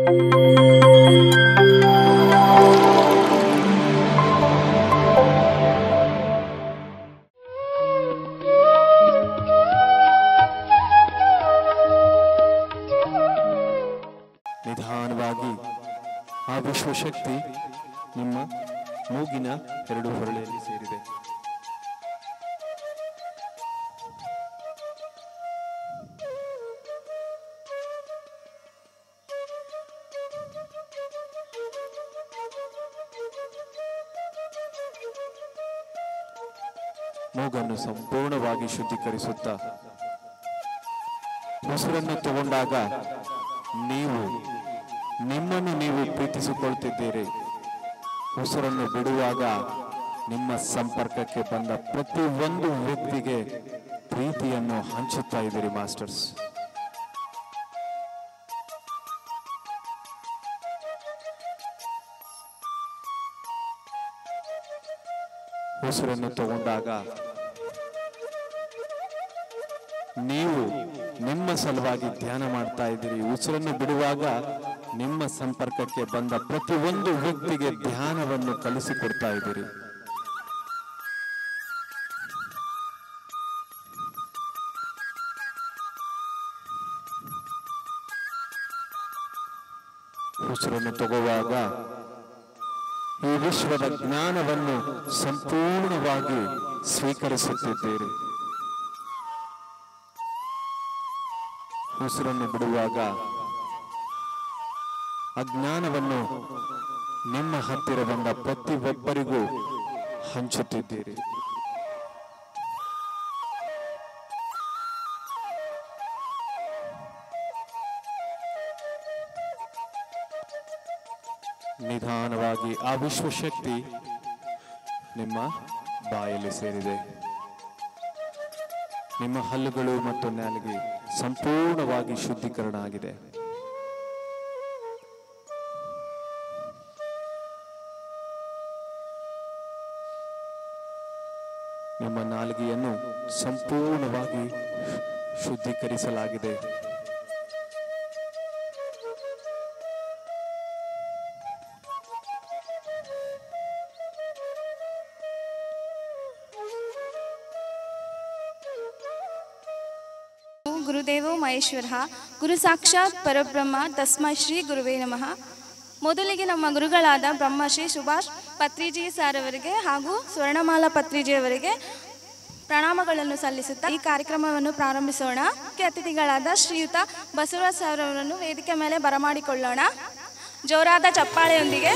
ನಿಧಾನವಾಗಿ ಆ ವಿಶ್ವಶಕ್ತಿ ನಿಮ್ಮ ಮೂಗಿನ ಎರಡು ಹೊರಳೆಯಲ್ಲಿ ಸೇರಿದೆ ಮೂಗನ್ನು ಸಂಪೂರ್ಣವಾಗಿ ಶುದ್ಧೀಕರಿಸುತ್ತಾ ಉಸಿರನ್ನು ತಗೊಂಡಾಗ ನೀವು ನಿಮ್ಮನ್ನು ನೀವು ಪ್ರೀತಿಸಿಕೊಳ್ತಿದ್ದೀರಿ ಉಸಿರನ್ನು ಬಿಡುವಾಗ ನಿಮ್ಮ ಸಂಪರ್ಕಕ್ಕೆ ಬಂದ ಪ್ರತಿ ಒಂದು ವ್ಯಕ್ತಿಗೆ ಪ್ರೀತಿಯನ್ನು ಹಂಚುತ್ತಾ ಇದ್ದೀರಿ ಮಾಸ್ಟರ್ಸ್ ಉಸಿರನ್ನು ತಗೊಂಡಾಗ ನೀವು ನಿಮ್ಮ ಸಲುವಾಗಿ ಧ್ಯಾನ ಮಾಡ್ತಾ ಇದ್ದೀರಿ ಉಸಿರನ್ನು ಬಿಡುವಾಗ ನಿಮ್ಮ ಸಂಪರ್ಕಕ್ಕೆ ಬಂದ ಪ್ರತಿಯೊಂದು ವ್ಯಕ್ತಿಗೆ ಧ್ಯಾನವನ್ನು ಕಲಿಸಿಕೊಡ್ತಾ ಇದ್ದೀರಿ ಉಸಿರನ್ನು ತಗೋವಾಗ ಈ ವಿಶ್ವದ ಜ್ಞಾನವನ್ನು ಸಂಪೂರ್ಣವಾಗಿ ಸ್ವೀಕರಿಸುತ್ತಿದ್ದೀರಿ ಉಸಿರನ್ನು ಬಿಡುವಾಗ ಅಜ್ಞಾನವನ್ನು ನಿಮ್ಮ ಹತ್ತಿರ ಬಂದ ಪ್ರತಿಯೊಬ್ಬರಿಗೂ ಹಂಚುತ್ತಿದ್ದೀರಿ ನಿಧಾನವಾಗಿ ಆ ವಿಶ್ವಶಕ್ತಿ ನಿಮ್ಮ ಬಾಯಲ್ಲಿ ಸೇರಿದೆ ನಿಮ್ಮ ಹಲ್ಲುಗಳು ಮತ್ತು ನಾಲಿಗೆ ಸಂಪೂರ್ಣವಾಗಿ ಶುದ್ಧೀಕರಣ ಆಗಿದೆ ನಿಮ್ಮ ನಾಲಿಗೆಯನ್ನು ಸಂಪೂರ್ಣವಾಗಿ ಶುದ್ಧೀಕರಿಸಲಾಗಿದೆ ಗುರುದೇವೋ ಮಹೇಶ್ವರ ಗುರು ಸಾಕ್ಷಾತ್ ಪರಬ್ರಹ್ಮ ತಸ್ಮೈ ಶ್ರೀ ಗುರುವೇ ನಮಃ ಮೊದಲಿಗೆ ನಮ್ಮ ಗುರುಗಳಾದ ಬ್ರಹ್ಮಶ್ರೀ ಸುಭಾಷ್ ಪತ್ರಿಜಿ ಸರ್ ಅವರಿಗೆ ಹಾಗೂ ಸ್ವರ್ಣಮಾಲಾ ಪತ್ರಿಜಿಯವರಿಗೆ ಪ್ರಣಾಮಗಳನ್ನು ಸಲ್ಲಿಸುತ್ತಾ ಈ ಕಾರ್ಯಕ್ರಮವನ್ನು ಪ್ರಾರಂಭಿಸೋಣ ಮುಖ್ಯ ಅತಿಥಿಗಳಾದ ಶ್ರೀಯುತ ಬಸವರಾಜ್ ಸರ್ ಅವರನ್ನು ವೇದಿಕೆ ಮೇಲೆ ಬರಮಾಡಿಕೊಳ್ಳೋಣ ಜೋರಾದ ಚಪ್ಪಾಳೆಯೊಂದಿಗೆ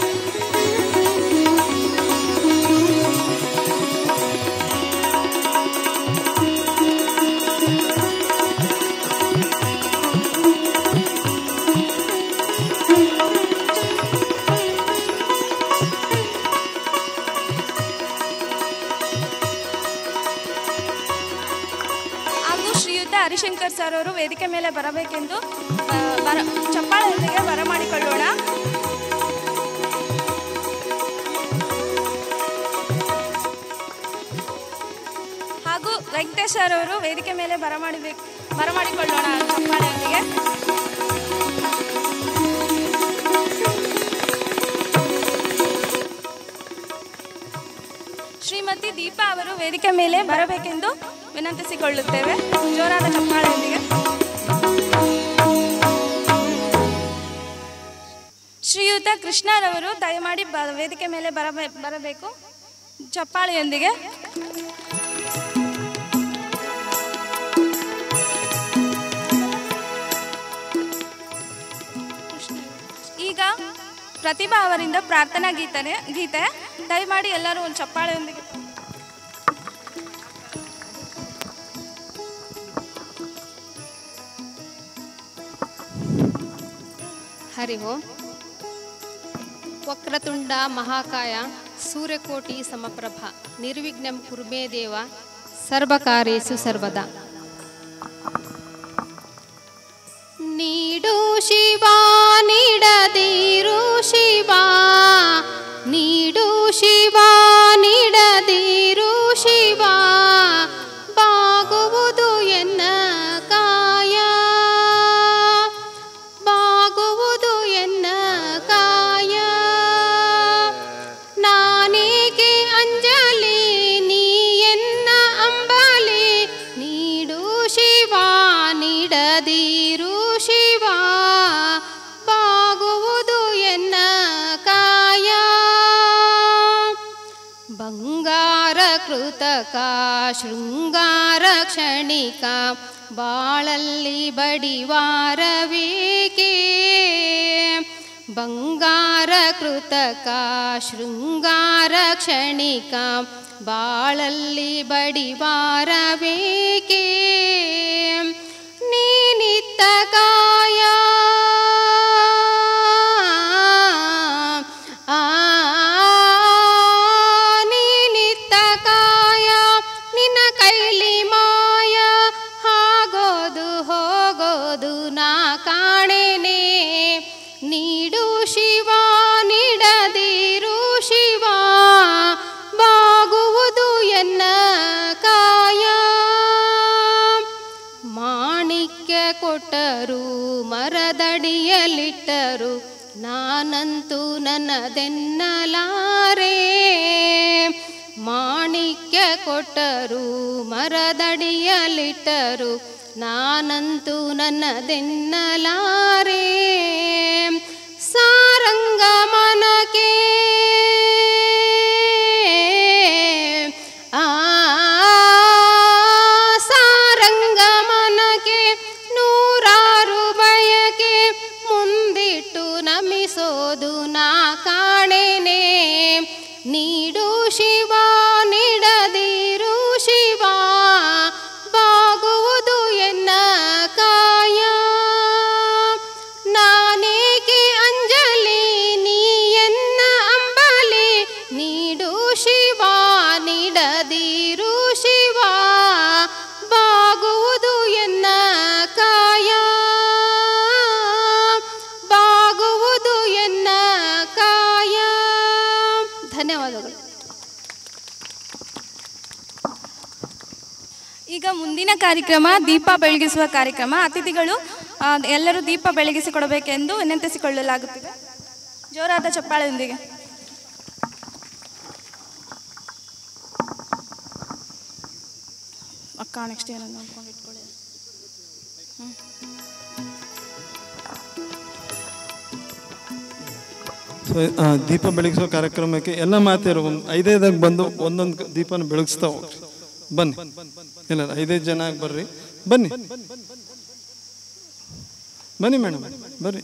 ಹಾಗೂ ಶ್ರೀಯುತ ಹರಿಶಂಕರ್ ಸರ್ ಅವರು ವೇದಿಕೆ ಮೇಲೆ ಬರಬೇಕೆಂದು ಆ, ಬರ ಚಪ್ಪಾಳೆಯೊಂದಿಗೆ ಬರಮಾಡಿಕೊಳ್ಳೋಣ ಹಾಗೂ ವೆಂಕಟೇಶ್ ಸರ್ ಅವರು ವೇದಿಕೆ ಮೇಲೆ ಬರಮಾಡಿಬೇಕು ಬರಮಾಡಿಕೊಳ್ಳೋಣ ಚಪ್ಪಾಳೆಯೊಂದಿಗೆ ಶ್ರೀಮತಿ ದೀಪಾ ಅವರು ವೇದಿಕೆ ಮೇಲೆ ಬರಬೇಕೆಂದು ವಿನಂತಿಸಿಕೊಳ್ಳುತ್ತೇವೆ ಜೋರಾದ ಚಪ್ಪಾಳೆಯೊಂದಿಗೆ ಶ್ರೀಯುತ ಕೃಷ್ಣರವರು ದಯಮಾಡಿ ಬ ವೇದಿಕೆ ಮೇಲೆ ಬರಬೇ ಬರಬೇಕು ಚಪ್ಪಾಳೆಯೊಂದಿಗೆ ಈಗ ಪ್ರತಿಭಾ ಅವರಿಂದ ಪ್ರಾರ್ಥನಾ ಗೀತನೆ ಗೀತೆ ದಯಮಾಡಿ ಎಲ್ಲರೂ ಒಂದು ಚಪ್ಪಾಳೆಯೊಂದಿಗೆ ಹರಿ ಓಂ ವಕ್ರತುಂಡ ಮಹಾಕಾಯ ಸೂರ್ಯಕೋಟಿ ಸಮಪ್ರಭ ನಿರ್ವಿಘ್ನಂ ಕುರುಮೇ ದೇವ ಸರ್ವಕಾರ್ಯೇಸು ಸರ್ವದಾ ನೀಡು ಶಿವ ನೀಡದಿರು ಶಿವ ನೀಡು ಶಿವ ನೀಡದಿರು ಶಿವ ಬಾಗುವುದು ಎನ್ನ ಕಾಯ ಬಾಗುವುದು ಎನ್ನ ಕೃತಕ ಶೃಂಗಾರ ಕ್ಷಣಿಕ ಬಾಳಲ್ಲಿ ಬಡಿವಾರವೇಕೆ ಬಂಗಾರ ಕೃತಕ ಶೃಂಗಾರ ಕ್ಷಣಿಕ ಬಾಳಲ್ಲಿ ಬಡಿವಾರವೇಕೆ ನೀನಿತ್ತ ಕಾಯ ಆ ನೀನಿತ್ತ ಕಾಯ ನಿನ್ನ ಕೈಲಿ ಮಾಯ ಹಾಗೋದು ಹೋಗೋದು ನಾ ಕಾಣೆನೆ ನೀಡು ಶಿವ ನೀಡದಿರು ಶಿವ ಬಾಗುವುದು ಎನ್ನ ಕಾಯ ಮಾಣಿಕ್ಯ ಕೊಟ್ಟರು ಮರದಡಿಯಲಿಟ್ಟರು ನಾನಂತೂ ನನ್ನದೆನ್ನಲಾರೆ ಮಾಣಿಕ್ಯ ಕೊಟ್ಟರು ಮರದಡಿಯಲಿಟ್ಟರು ನಾನಂತೂ ನನ್ನದೆನ್ನಲಾರೆ ಸಾರಂಗ ಮನಕೆ ಆ ಸಾರಂಗ ಮನಕೆ ನೂರಾರು ಬಯಕೆ ಮುಂದಿಟ್ಟು ನಮಿಸೋದು ನಾ ಕಾಣೆನೆ ನೀಡು ಶಿವ ನೀಡದಿರು ಶಿವ ಬಾಗುವುದು ಎನ್ನ ಕಾಯ ನಾನೇಕೆ ಅಂಜಲಿ ನೀ ಎನ್ನ ಅಂಬಲಿ ನೀಡು ಶಿವ ನೀಡದಿರು ಶಿವ ಬಾಗುವುದು ಎನ್ನ ಕಾಯ ಬಾಗುವುದು ಎನ್ನ ಕಾಯ ಧನ್ಯವಾದಗಳು ಈಗ ಮುಂದಿನ ಕಾರ್ಯಕ್ರಮ ದೀಪ ಬೆಳಗಿಸುವ ಕಾರ್ಯಕ್ರಮ ಅತಿಥಿಗಳು ಆ, ಎಲ್ಲರೂ ದೀಪ ಬೆಳಗಿಸಿಕೊಡಬೇಕೆಂದು ವಿನಂತಿಸಿಕೊಳ್ಳಲಾಗುತ್ತಿದೆ ಜೋರಾದ ಚಪ್ಪಾಳೆಯೊಂದಿಗೆ ಅಕ್ಕ ನೆಕ್ಸ್ಟ್ ಏನೋ ನೋಡ್ಕೊಂಡು ಇಟ್ಕೊಳ್ಳಿ ಸೊ ಆ, ದೀಪ ಬೆಳಗಿಸೋ ಕಾರ್ಯಕ್ರಮಕ್ಕೆ ಎಲ್ಲ ಮಾತೆಯರು ಒಂದು ಐದೈದಾಗ ಬಂದು ಒಂದೊಂದು ದೀಪನ ಬೆಳಗಿಸ್ತಾ ಹೋಗ್ರಿ ಬನ್ನಿ ಇಲ್ಲ ಐದೈದು ಜನ ಆಗಿ ಬರ್ರಿ ಬನ್ನಿ ಬನ್ನಿ ಮೇಡಮ್ ಬರ್ರಿ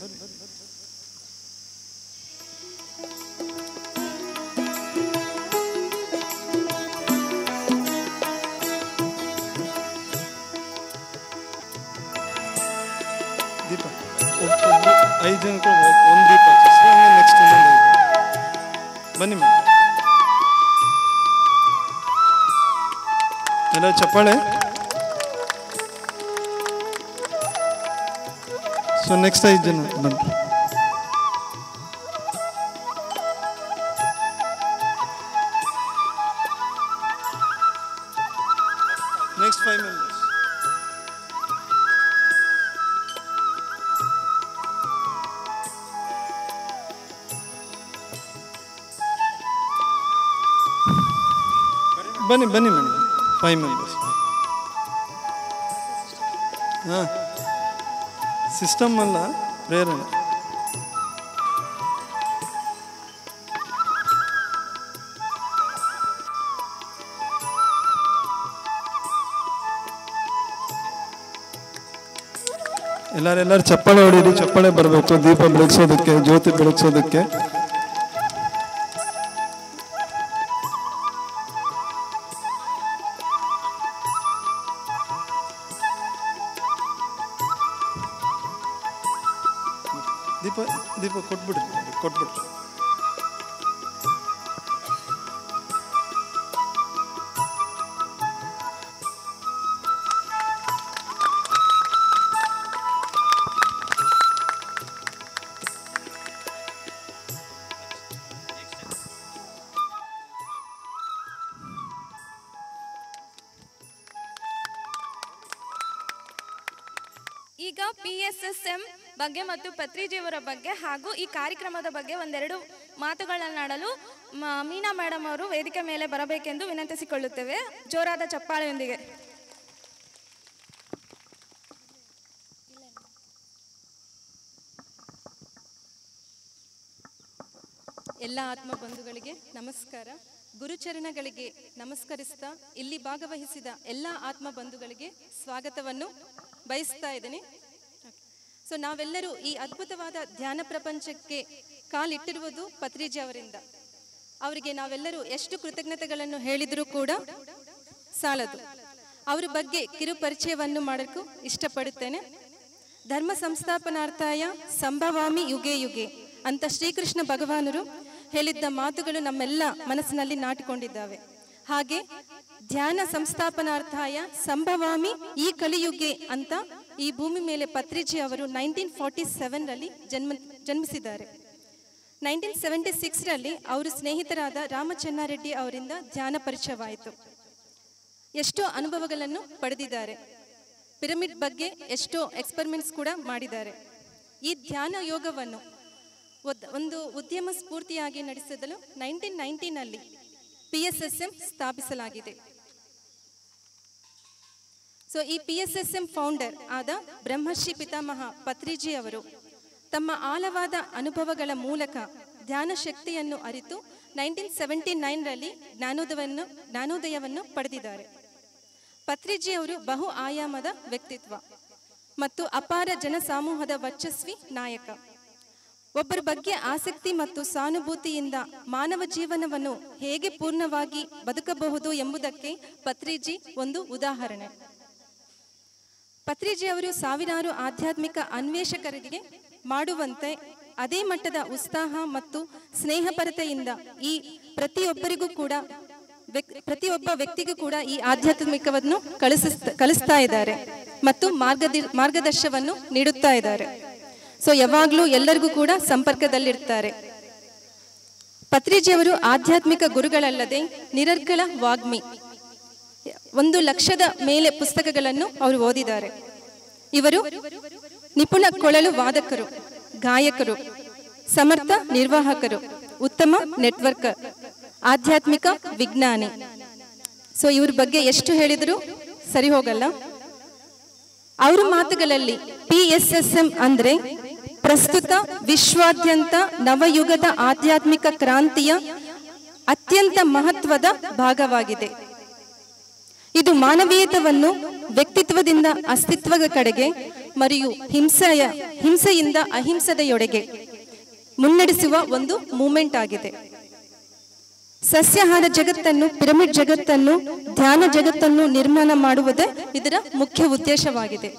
ದೀಪ ಒಬ್ಬೊಬ್ರು ಐದು ಜನಕ್ಕೆ ಒಂದು ದೀಪ ನೆಕ್ಸ್ಟ್ ಬನ್ನಿ ಮೇಡಮ್ ಎಲ್ಲ ಚಪ್ಪಾಳೆ ಸೊ ನೆಕ್ಸ್ಟ್ ಐದು ಜನ ಬನ್ನಿ ನೆಕ್ಸ್ಟ್ ಫೈವ್ ಮೆಂಬರ್ಸ್ ಬನ್ನಿ ಬನ್ನಿ ಮೇಡಮ್ ಫೈವ್ ಮೆಂಬರ್ಸ್ ಹಾಂ ಸಿಸ್ಟಮ್ ಅಲ್ಲ ಪ್ರೇರಣೆ ಎಲ್ಲರೆಲ್ಲರೂ ಚಪ್ಪಾಳೆ ಹೊಡೀರಿ ಚಪ್ಪಾಳೆ ಬರಬೇಕು ದೀಪ ಬೆಳಗ್ಸೋದಕ್ಕೆ ಜ್ಯೋತಿ ಬೆಳಗ್ಸೋದಕ್ಕೆ ದೀಪ ದೀಪ ಕೊಟ್ಬಿಡ್ರಿ ಕೊಟ್ಬಿಡ್ರಿ ಈಗ ಪಿ ಎಸ್ ಎಸ್ ಎಂ ಬಗ್ಗೆ ಮತ್ತು ಪತ್ರಿಜಿಯವರ ಬಗ್ಗೆ ಹಾಗೂ ಈ ಕಾರ್ಯಕ್ರಮದ ಬಗ್ಗೆ ಒಂದೆರಡು ಮಾತುಗಳನ್ನಾಡಲು ಮ- ಮೀನಾ ಮೇಡಮ್ ಅವರು ವೇದಿಕೆ ಮೇಲೆ ಬರಬೇಕೆಂದು ವಿನಂತಿಸಿಕೊಳ್ಳುತ್ತೇವೆ ಜೋರಾದ ಚಪ್ಪಾಳೆಯೊಂದಿಗೆ ಎಲ್ಲ ಆತ್ಮ ಬಂಧುಗಳಿಗೆ ನಮಸ್ಕಾರ ಗುರುಚರಣಗಳಿಗೆ ನಮಸ್ಕರಿಸ್ತಾ ಇಲ್ಲಿ ಭಾಗವಹಿಸಿದ ಎಲ್ಲ ಆತ್ಮ ಬಂಧುಗಳಿಗೆ ಸ್ವಾಗತವನ್ನು ಬಯಸ್ತಾ ಇದ್ದೇನೆ ಸೊ ನಾವೆಲ್ಲರೂ ಈ ಅದ್ಭುತವಾದ ಧ್ಯಾನ ಪ್ರಪಂಚಕ್ಕೆ ಕಾಲಿಟ್ಟಿರುವುದು ಪತ್ರಿಜಿ ಅವರಿಂದ ಅವರಿಗೆ ನಾವೆಲ್ಲರೂ ಎಷ್ಟು ಕೃತಜ್ಞತೆಗಳನ್ನು ಹೇಳಿದರೂ ಕೂಡ ಸಾಲದು ಅವರ ಬಗ್ಗೆ ಕಿರು ಪರಿಚಯವನ್ನು ಮಾಡಕ್ಕೂ ಇಷ್ಟಪಡುತ್ತೇನೆ ಧರ್ಮ ಸಂಸ್ಥಾಪನಾರ್ಥಾಯ ಸಂಭವಾಮಿ ಯುಗೆ ಯುಗೆ ಅಂತ ಶ್ರೀಕೃಷ್ಣ ಭಗವಾನರು ಹೇಳಿದ್ದ ಮಾತುಗಳು ನಮ್ಮೆಲ್ಲ ಮನಸ್ಸಿನಲ್ಲಿ ನಾಟಿಕೊಂಡಿದ್ದಾವೆ ಹಾಗೆ ಧ್ಯಾನ ಸಂಸ್ಥಾಪನಾರ್ಥಾಯ ಸಂಭವಾಮಿ ಈ ಕಲಿಯುಗೆ ಅಂತ ಈ ಭೂಮಿ ಮೇಲೆ ಪತ್ರಿಜಿ ಅವರು ನೈನ್ಟೀನ್ ಫಾರ್ಟಿ ಸೆವೆನ್ರಲ್ಲಿ ಜನ್ಮ ಜನ್ಮಿಸಿದ್ದಾರೆ ನೈನ್ಟೀನ್ ಸೆವೆಂಟಿ ಸಿಕ್ಸ್ರಲ್ಲಿ ಅವರು ಸ್ನೇಹಿತರಾದ ರಾಮಚನ್ನಾರೆಡ್ಡಿ ಅವರಿಂದ ಧ್ಯಾನ ಪರಿಚಯವಾಯಿತು ಎಷ್ಟೋ ಅನುಭವಗಳನ್ನು ಪಡೆದಿದ್ದಾರೆ ಪಿರಮಿಡ್ ಬಗ್ಗೆ ಎಷ್ಟೋ ಎಕ್ಸ್ಪೆರಿಮೆಂಟ್ಸ್ ಕೂಡ ಮಾಡಿದ್ದಾರೆ ಈ ಧ್ಯಾನ ಯೋಗವನ್ನು ಒದ್- ಒಂದು ಉದ್ಯಮ ಸ್ಫೂರ್ತಿಯಾಗಿ ನಡೆಸಲು ನೈನ್ಟೀನ್ ನೈನ್ಟೀನಲ್ಲಿ ಪಿ ಎಸ್ ಎಸ್ ಎಂ ಸ್ಥಾಪಿಸಲಾಗಿದೆ ಸೊ ಈ P S S M founder ಆದ ಬ್ರಹ್ಮರ್ಷಿ ಪಿತಾಮಹ ಪತ್ರಿಜಿ ಅವರು ತಮ್ಮ ಆಳವಾದ ಅನುಭವಗಳ ಮೂಲಕ ಧ್ಯಾನ ಶಕ್ತಿಯನ್ನು ಅರಿತು ನೈನ್ಟೀನ್ ಸೆವೆಂಟಿ ನೈನ್ರಲ್ಲಿ ಜ್ಞಾನೋದಯವನ್ನು ಜ್ಞಾನೋದಯವನ್ನು ಪಡೆದಿದ್ದಾರೆ ಪತ್ರಿಜಿ ಅವರು ಬಹು ಆಯಾಮದ ವ್ಯಕ್ತಿತ್ವ ಮತ್ತು ಅಪಾರ ಜನಸಮೂಹದ ವರ್ಚಸ್ವಿ ನಾಯಕ ಒಬ್ಬರ ಬಗ್ಗೆ ಆಸಕ್ತಿ ಮತ್ತು ಸಾನುಭೂತಿಯಿಂದ ಮಾನವ ಜೀವನವನ್ನು ಹೇಗೆ ಪೂರ್ಣವಾಗಿ ಬದುಕಬಹುದು ಎಂಬುದಕ್ಕೆ ಪತ್ರಿಜಿ ಒಂದು ಉದಾಹರಣೆ ಪತ್ರಿಜಿ ಅವರು ಸಾವಿರಾರು ಆಧ್ಯಾತ್ಮಿಕ ಅನ್ವೇಷಕರಿಗೆ ಮಾಡುವಂತೆ ಅದೇ ಮಟ್ಟದ ಉತ್ಸಾಹ ಮತ್ತು ಸ್ನೇಹಪರತೆಯಿಂದ ಈ ಪ್ರತಿಯೊಬ್ಬರಿಗೂ ಕೂಡ ವ್ಯಕ್- ಪ್ರತಿಯೊಬ್ಬ ವ್ಯಕ್ತಿಗೂ ಕೂಡ ಈ ಆಧ್ಯಾತ್ಮಿಕವನ್ನು ಕಳಿಸ್ತಾ ಕಲಿಸ್ತಾ ಇದ್ದಾರೆ ಮತ್ತು ಮಾರ್ಗದಿ ಮಾರ್ಗದರ್ಶವನ್ನು ನೀಡುತ್ತಾ ಇದ್ದಾರೆ ಸೊ ಯಾವಾಗಲೂ ಎಲ್ಲರಿಗೂ ಕೂಡ ಸಂಪರ್ಕದಲ್ಲಿರ್ತಾರೆ ಪತ್ರಿಜಿಯವರು ಆಧ್ಯಾತ್ಮಿಕ ಗುರುಗಳಲ್ಲದೆ ನಿರರ್ಗಳ ವಾಗ್ಮಿ ಒಂದು ಲಕ್ಷದ ಮೇಲೆ ಪುಸ್ತಕಗಳನ್ನು ಅವರು ಓದಿದ್ದಾರೆ ಇವರು ನಿಪುಣ ಕೊಳಲು ವಾದಕರು ಗಾಯಕರು ಸಮರ್ಥ ನಿರ್ವಾಹಕರು ಉತ್ತಮ ನೆಟ್ವರ್ಕರ್ ಆಧ್ಯಾತ್ಮಿಕ ವಿಜ್ಞಾನಿ ಸೊ ಇವ್ರ ಬಗ್ಗೆ ಎಷ್ಟು ಹೇಳಿದರೂ ಸರಿ ಹೋಗಲ್ಲ ಅವರ ಮಾತುಗಳಲ್ಲಿ ಪಿ ಎಸ್ ಎಸ್ ಎಂ ಅಂದ್ರೆ ಪ್ರಸ್ತುತ ವಿಶ್ವಾದ್ಯಂತ ನವಯುಗದ ಆಧ್ಯಾತ್ಮಿಕ ಕ್ರಾಂತಿಯ ಅತ್ಯಂತ ಮಹತ್ವದ ಭಾಗವಾಗಿದೆ ಇದು ಮಾನವೀಯತವನ್ನು ವ್ಯಕ್ತಿತ್ವದಿಂದ ಅಸ್ತಿತ್ವದ ಕಡೆಗೆ మరియు ಹಿಂಸೆಯ ಹಿಂಸೆಯಿಂದ ಅಹಿಂಸದೆಯೊಡೆಗೆ ಮುನ್ನಡೆಸುವ ಒಂದು ಮೂಮೆಂಟ್ ಆಗಿದೆ ಸಸ್ಯಾಹಾರ ಜಗತ್ತನ್ನು ಪಿರಮಿಡ್ ಜಗತ್ತನ್ನು ಧ್ಯಾನ ಜಗತ್ತನ್ನು ನಿರ್ಮಾಣ ಮಾಡುವುದೇ ಇದರ ಮುಖ್ಯ ಉದ್ದೇಶವಾಗಿದೆ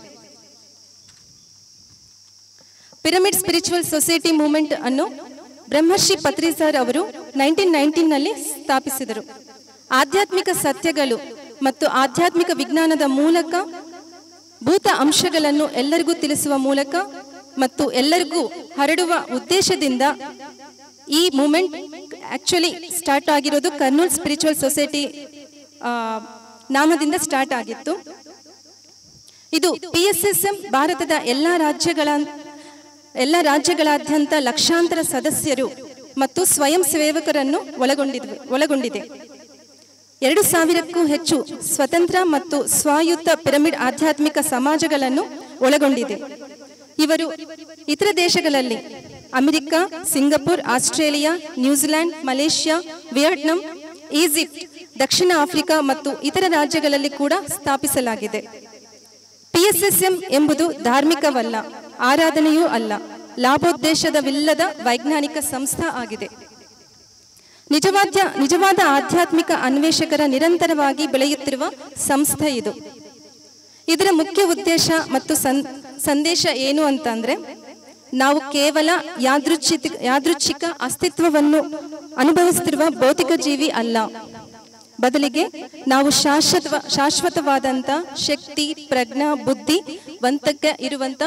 ಪಿರಮಿಡ್ ಸ್ಪಿರಿಚುವಲ್ ಸೊಸೈಟಿ ಮೂವ್ಮೆಂಟ್ ಅನ್ನು ಬ್ರಹ್ಮರ್ಷಿ ಪತ್ರಿ ಸರ್ ಅವರು ನೈನ್ಟೀನ್ ನೈನ್ಟೀನ್ನಲ್ಲಿ ಸ್ಥಾಪಿಸಿದರು ಆಧ್ಯಾತ್ಮಿಕ ಸತ್ಯಗಳು ಮತ್ತು ಆಧ್ಯಾತ್ಮಿಕ ವಿಜ್ಞಾನದ ಮೂಲಕ ಭೂತ ಅಂಶಗಳನ್ನು ಎಲ್ಲರಿಗೂ ತಿಳಿಸುವ ಮೂಲಕ ಮತ್ತು ಎಲ್ಲರಿಗೂ ಹರಡುವ ಉದ್ದೇಶದಿಂದ ಈ ಮೂಮೆಂಟ್ ಆಕ್ಚುಲಿ ಸ್ಟಾರ್ಟ್ ಆಗಿರೋದು ಕರ್ನೂಲ್ ಸ್ಪಿರಿಚುವಲ್ ಸೊಸೈಟಿ ನಾಮದಿಂದ ಸ್ಟಾರ್ಟ್ ಆಗಿತ್ತು ಇದು ಪಿ ಎಸ್ ಎಸ್ ಎಂ ಭಾರತದ ಎಲ್ಲ ರಾಜ್ಯಗಳ ಎಲ್ಲ ರಾಜ್ಯಗಳಾದ್ಯಂತ ಲಕ್ಷಾಂತರ ಸದಸ್ಯರು ಮತ್ತು ಸ್ವಯಂ ಸೇವಕರನ್ನು ಒಳಗೊಂಡಿದ್ವಿ ಒಳಗೊಂಡಿದೆ ಎರಡು ಸಾವಿರಕ್ಕೂ ಹೆಚ್ಚು ಸ್ವತಂತ್ರ ಮತ್ತು ಸ್ವಾಯುತ್ತ ಪಿರಮಿಡ್ ಆಧ್ಯಾತ್ಮಿಕ ಸಮಾಜಗಳನ್ನು ಒಳಗೊಂಡಿದೆ ಇವರು ಇತರ ದೇಶಗಳಲ್ಲಿ America Singapore Australia New Zealand Malaysia Vietnam Egypt ದಕ್ಷಿಣ ಆಫ್ರಿಕಾ ಮತ್ತು ಇತರ ರಾಜ್ಯಗಳಲ್ಲಿ ಕೂಡ ಸ್ಥಾಪಿಸಲಾಗಿದೆ ಪಿಎಸ್ಎಸ್ಎಂ ಎಂಬುದು ಧಾರ್ಮಿಕವಲ್ಲ ಆರಾಧನೆಯೂ ಅಲ್ಲ ಲಾಭೋದ್ದೇಶದವಿಲ್ಲದ ವೈಜ್ಞಾನಿಕ ಸಂಸ್ಥೆ ಆಗಿದೆ ನಿಜವಾದ ನಿಜವಾದ ಆಧ್ಯಾತ್ಮಿಕ ಅನ್ವೇಷಕರ ನಿರಂತರವಾಗಿ ಬೆಳೆಯುತ್ತಿರುವ ಸಂಸ್ಥೆ ಇದು ಇದರ ಮುಖ್ಯ ಉದ್ದೇಶ ಮತ್ತು ಸಂ- ಸಂದೇಶ ಏನು ಅಂತಂದ್ರೆ ನಾವು ಕೇವಲ ಯಾದೃಚ್ಛಿಕ ಯಾದೃಚ್ಛಿಕ ಅಸ್ತಿತ್ವವನ್ನು ಅನುಭವಿಸುತ್ತಿರುವ ಭೌತಿಕ ಜೀವಿ ಅಲ್ಲ ಬದಲಿಗೆ ನಾವು ಶಾಶ್ವತ ಶಾಶ್ವತವಾದಂತ ಶಕ್ತಿ ಪ್ರಜ್ಞಾ ಬುದ್ಧಿ ವಂತಕ ಇರುವಂತ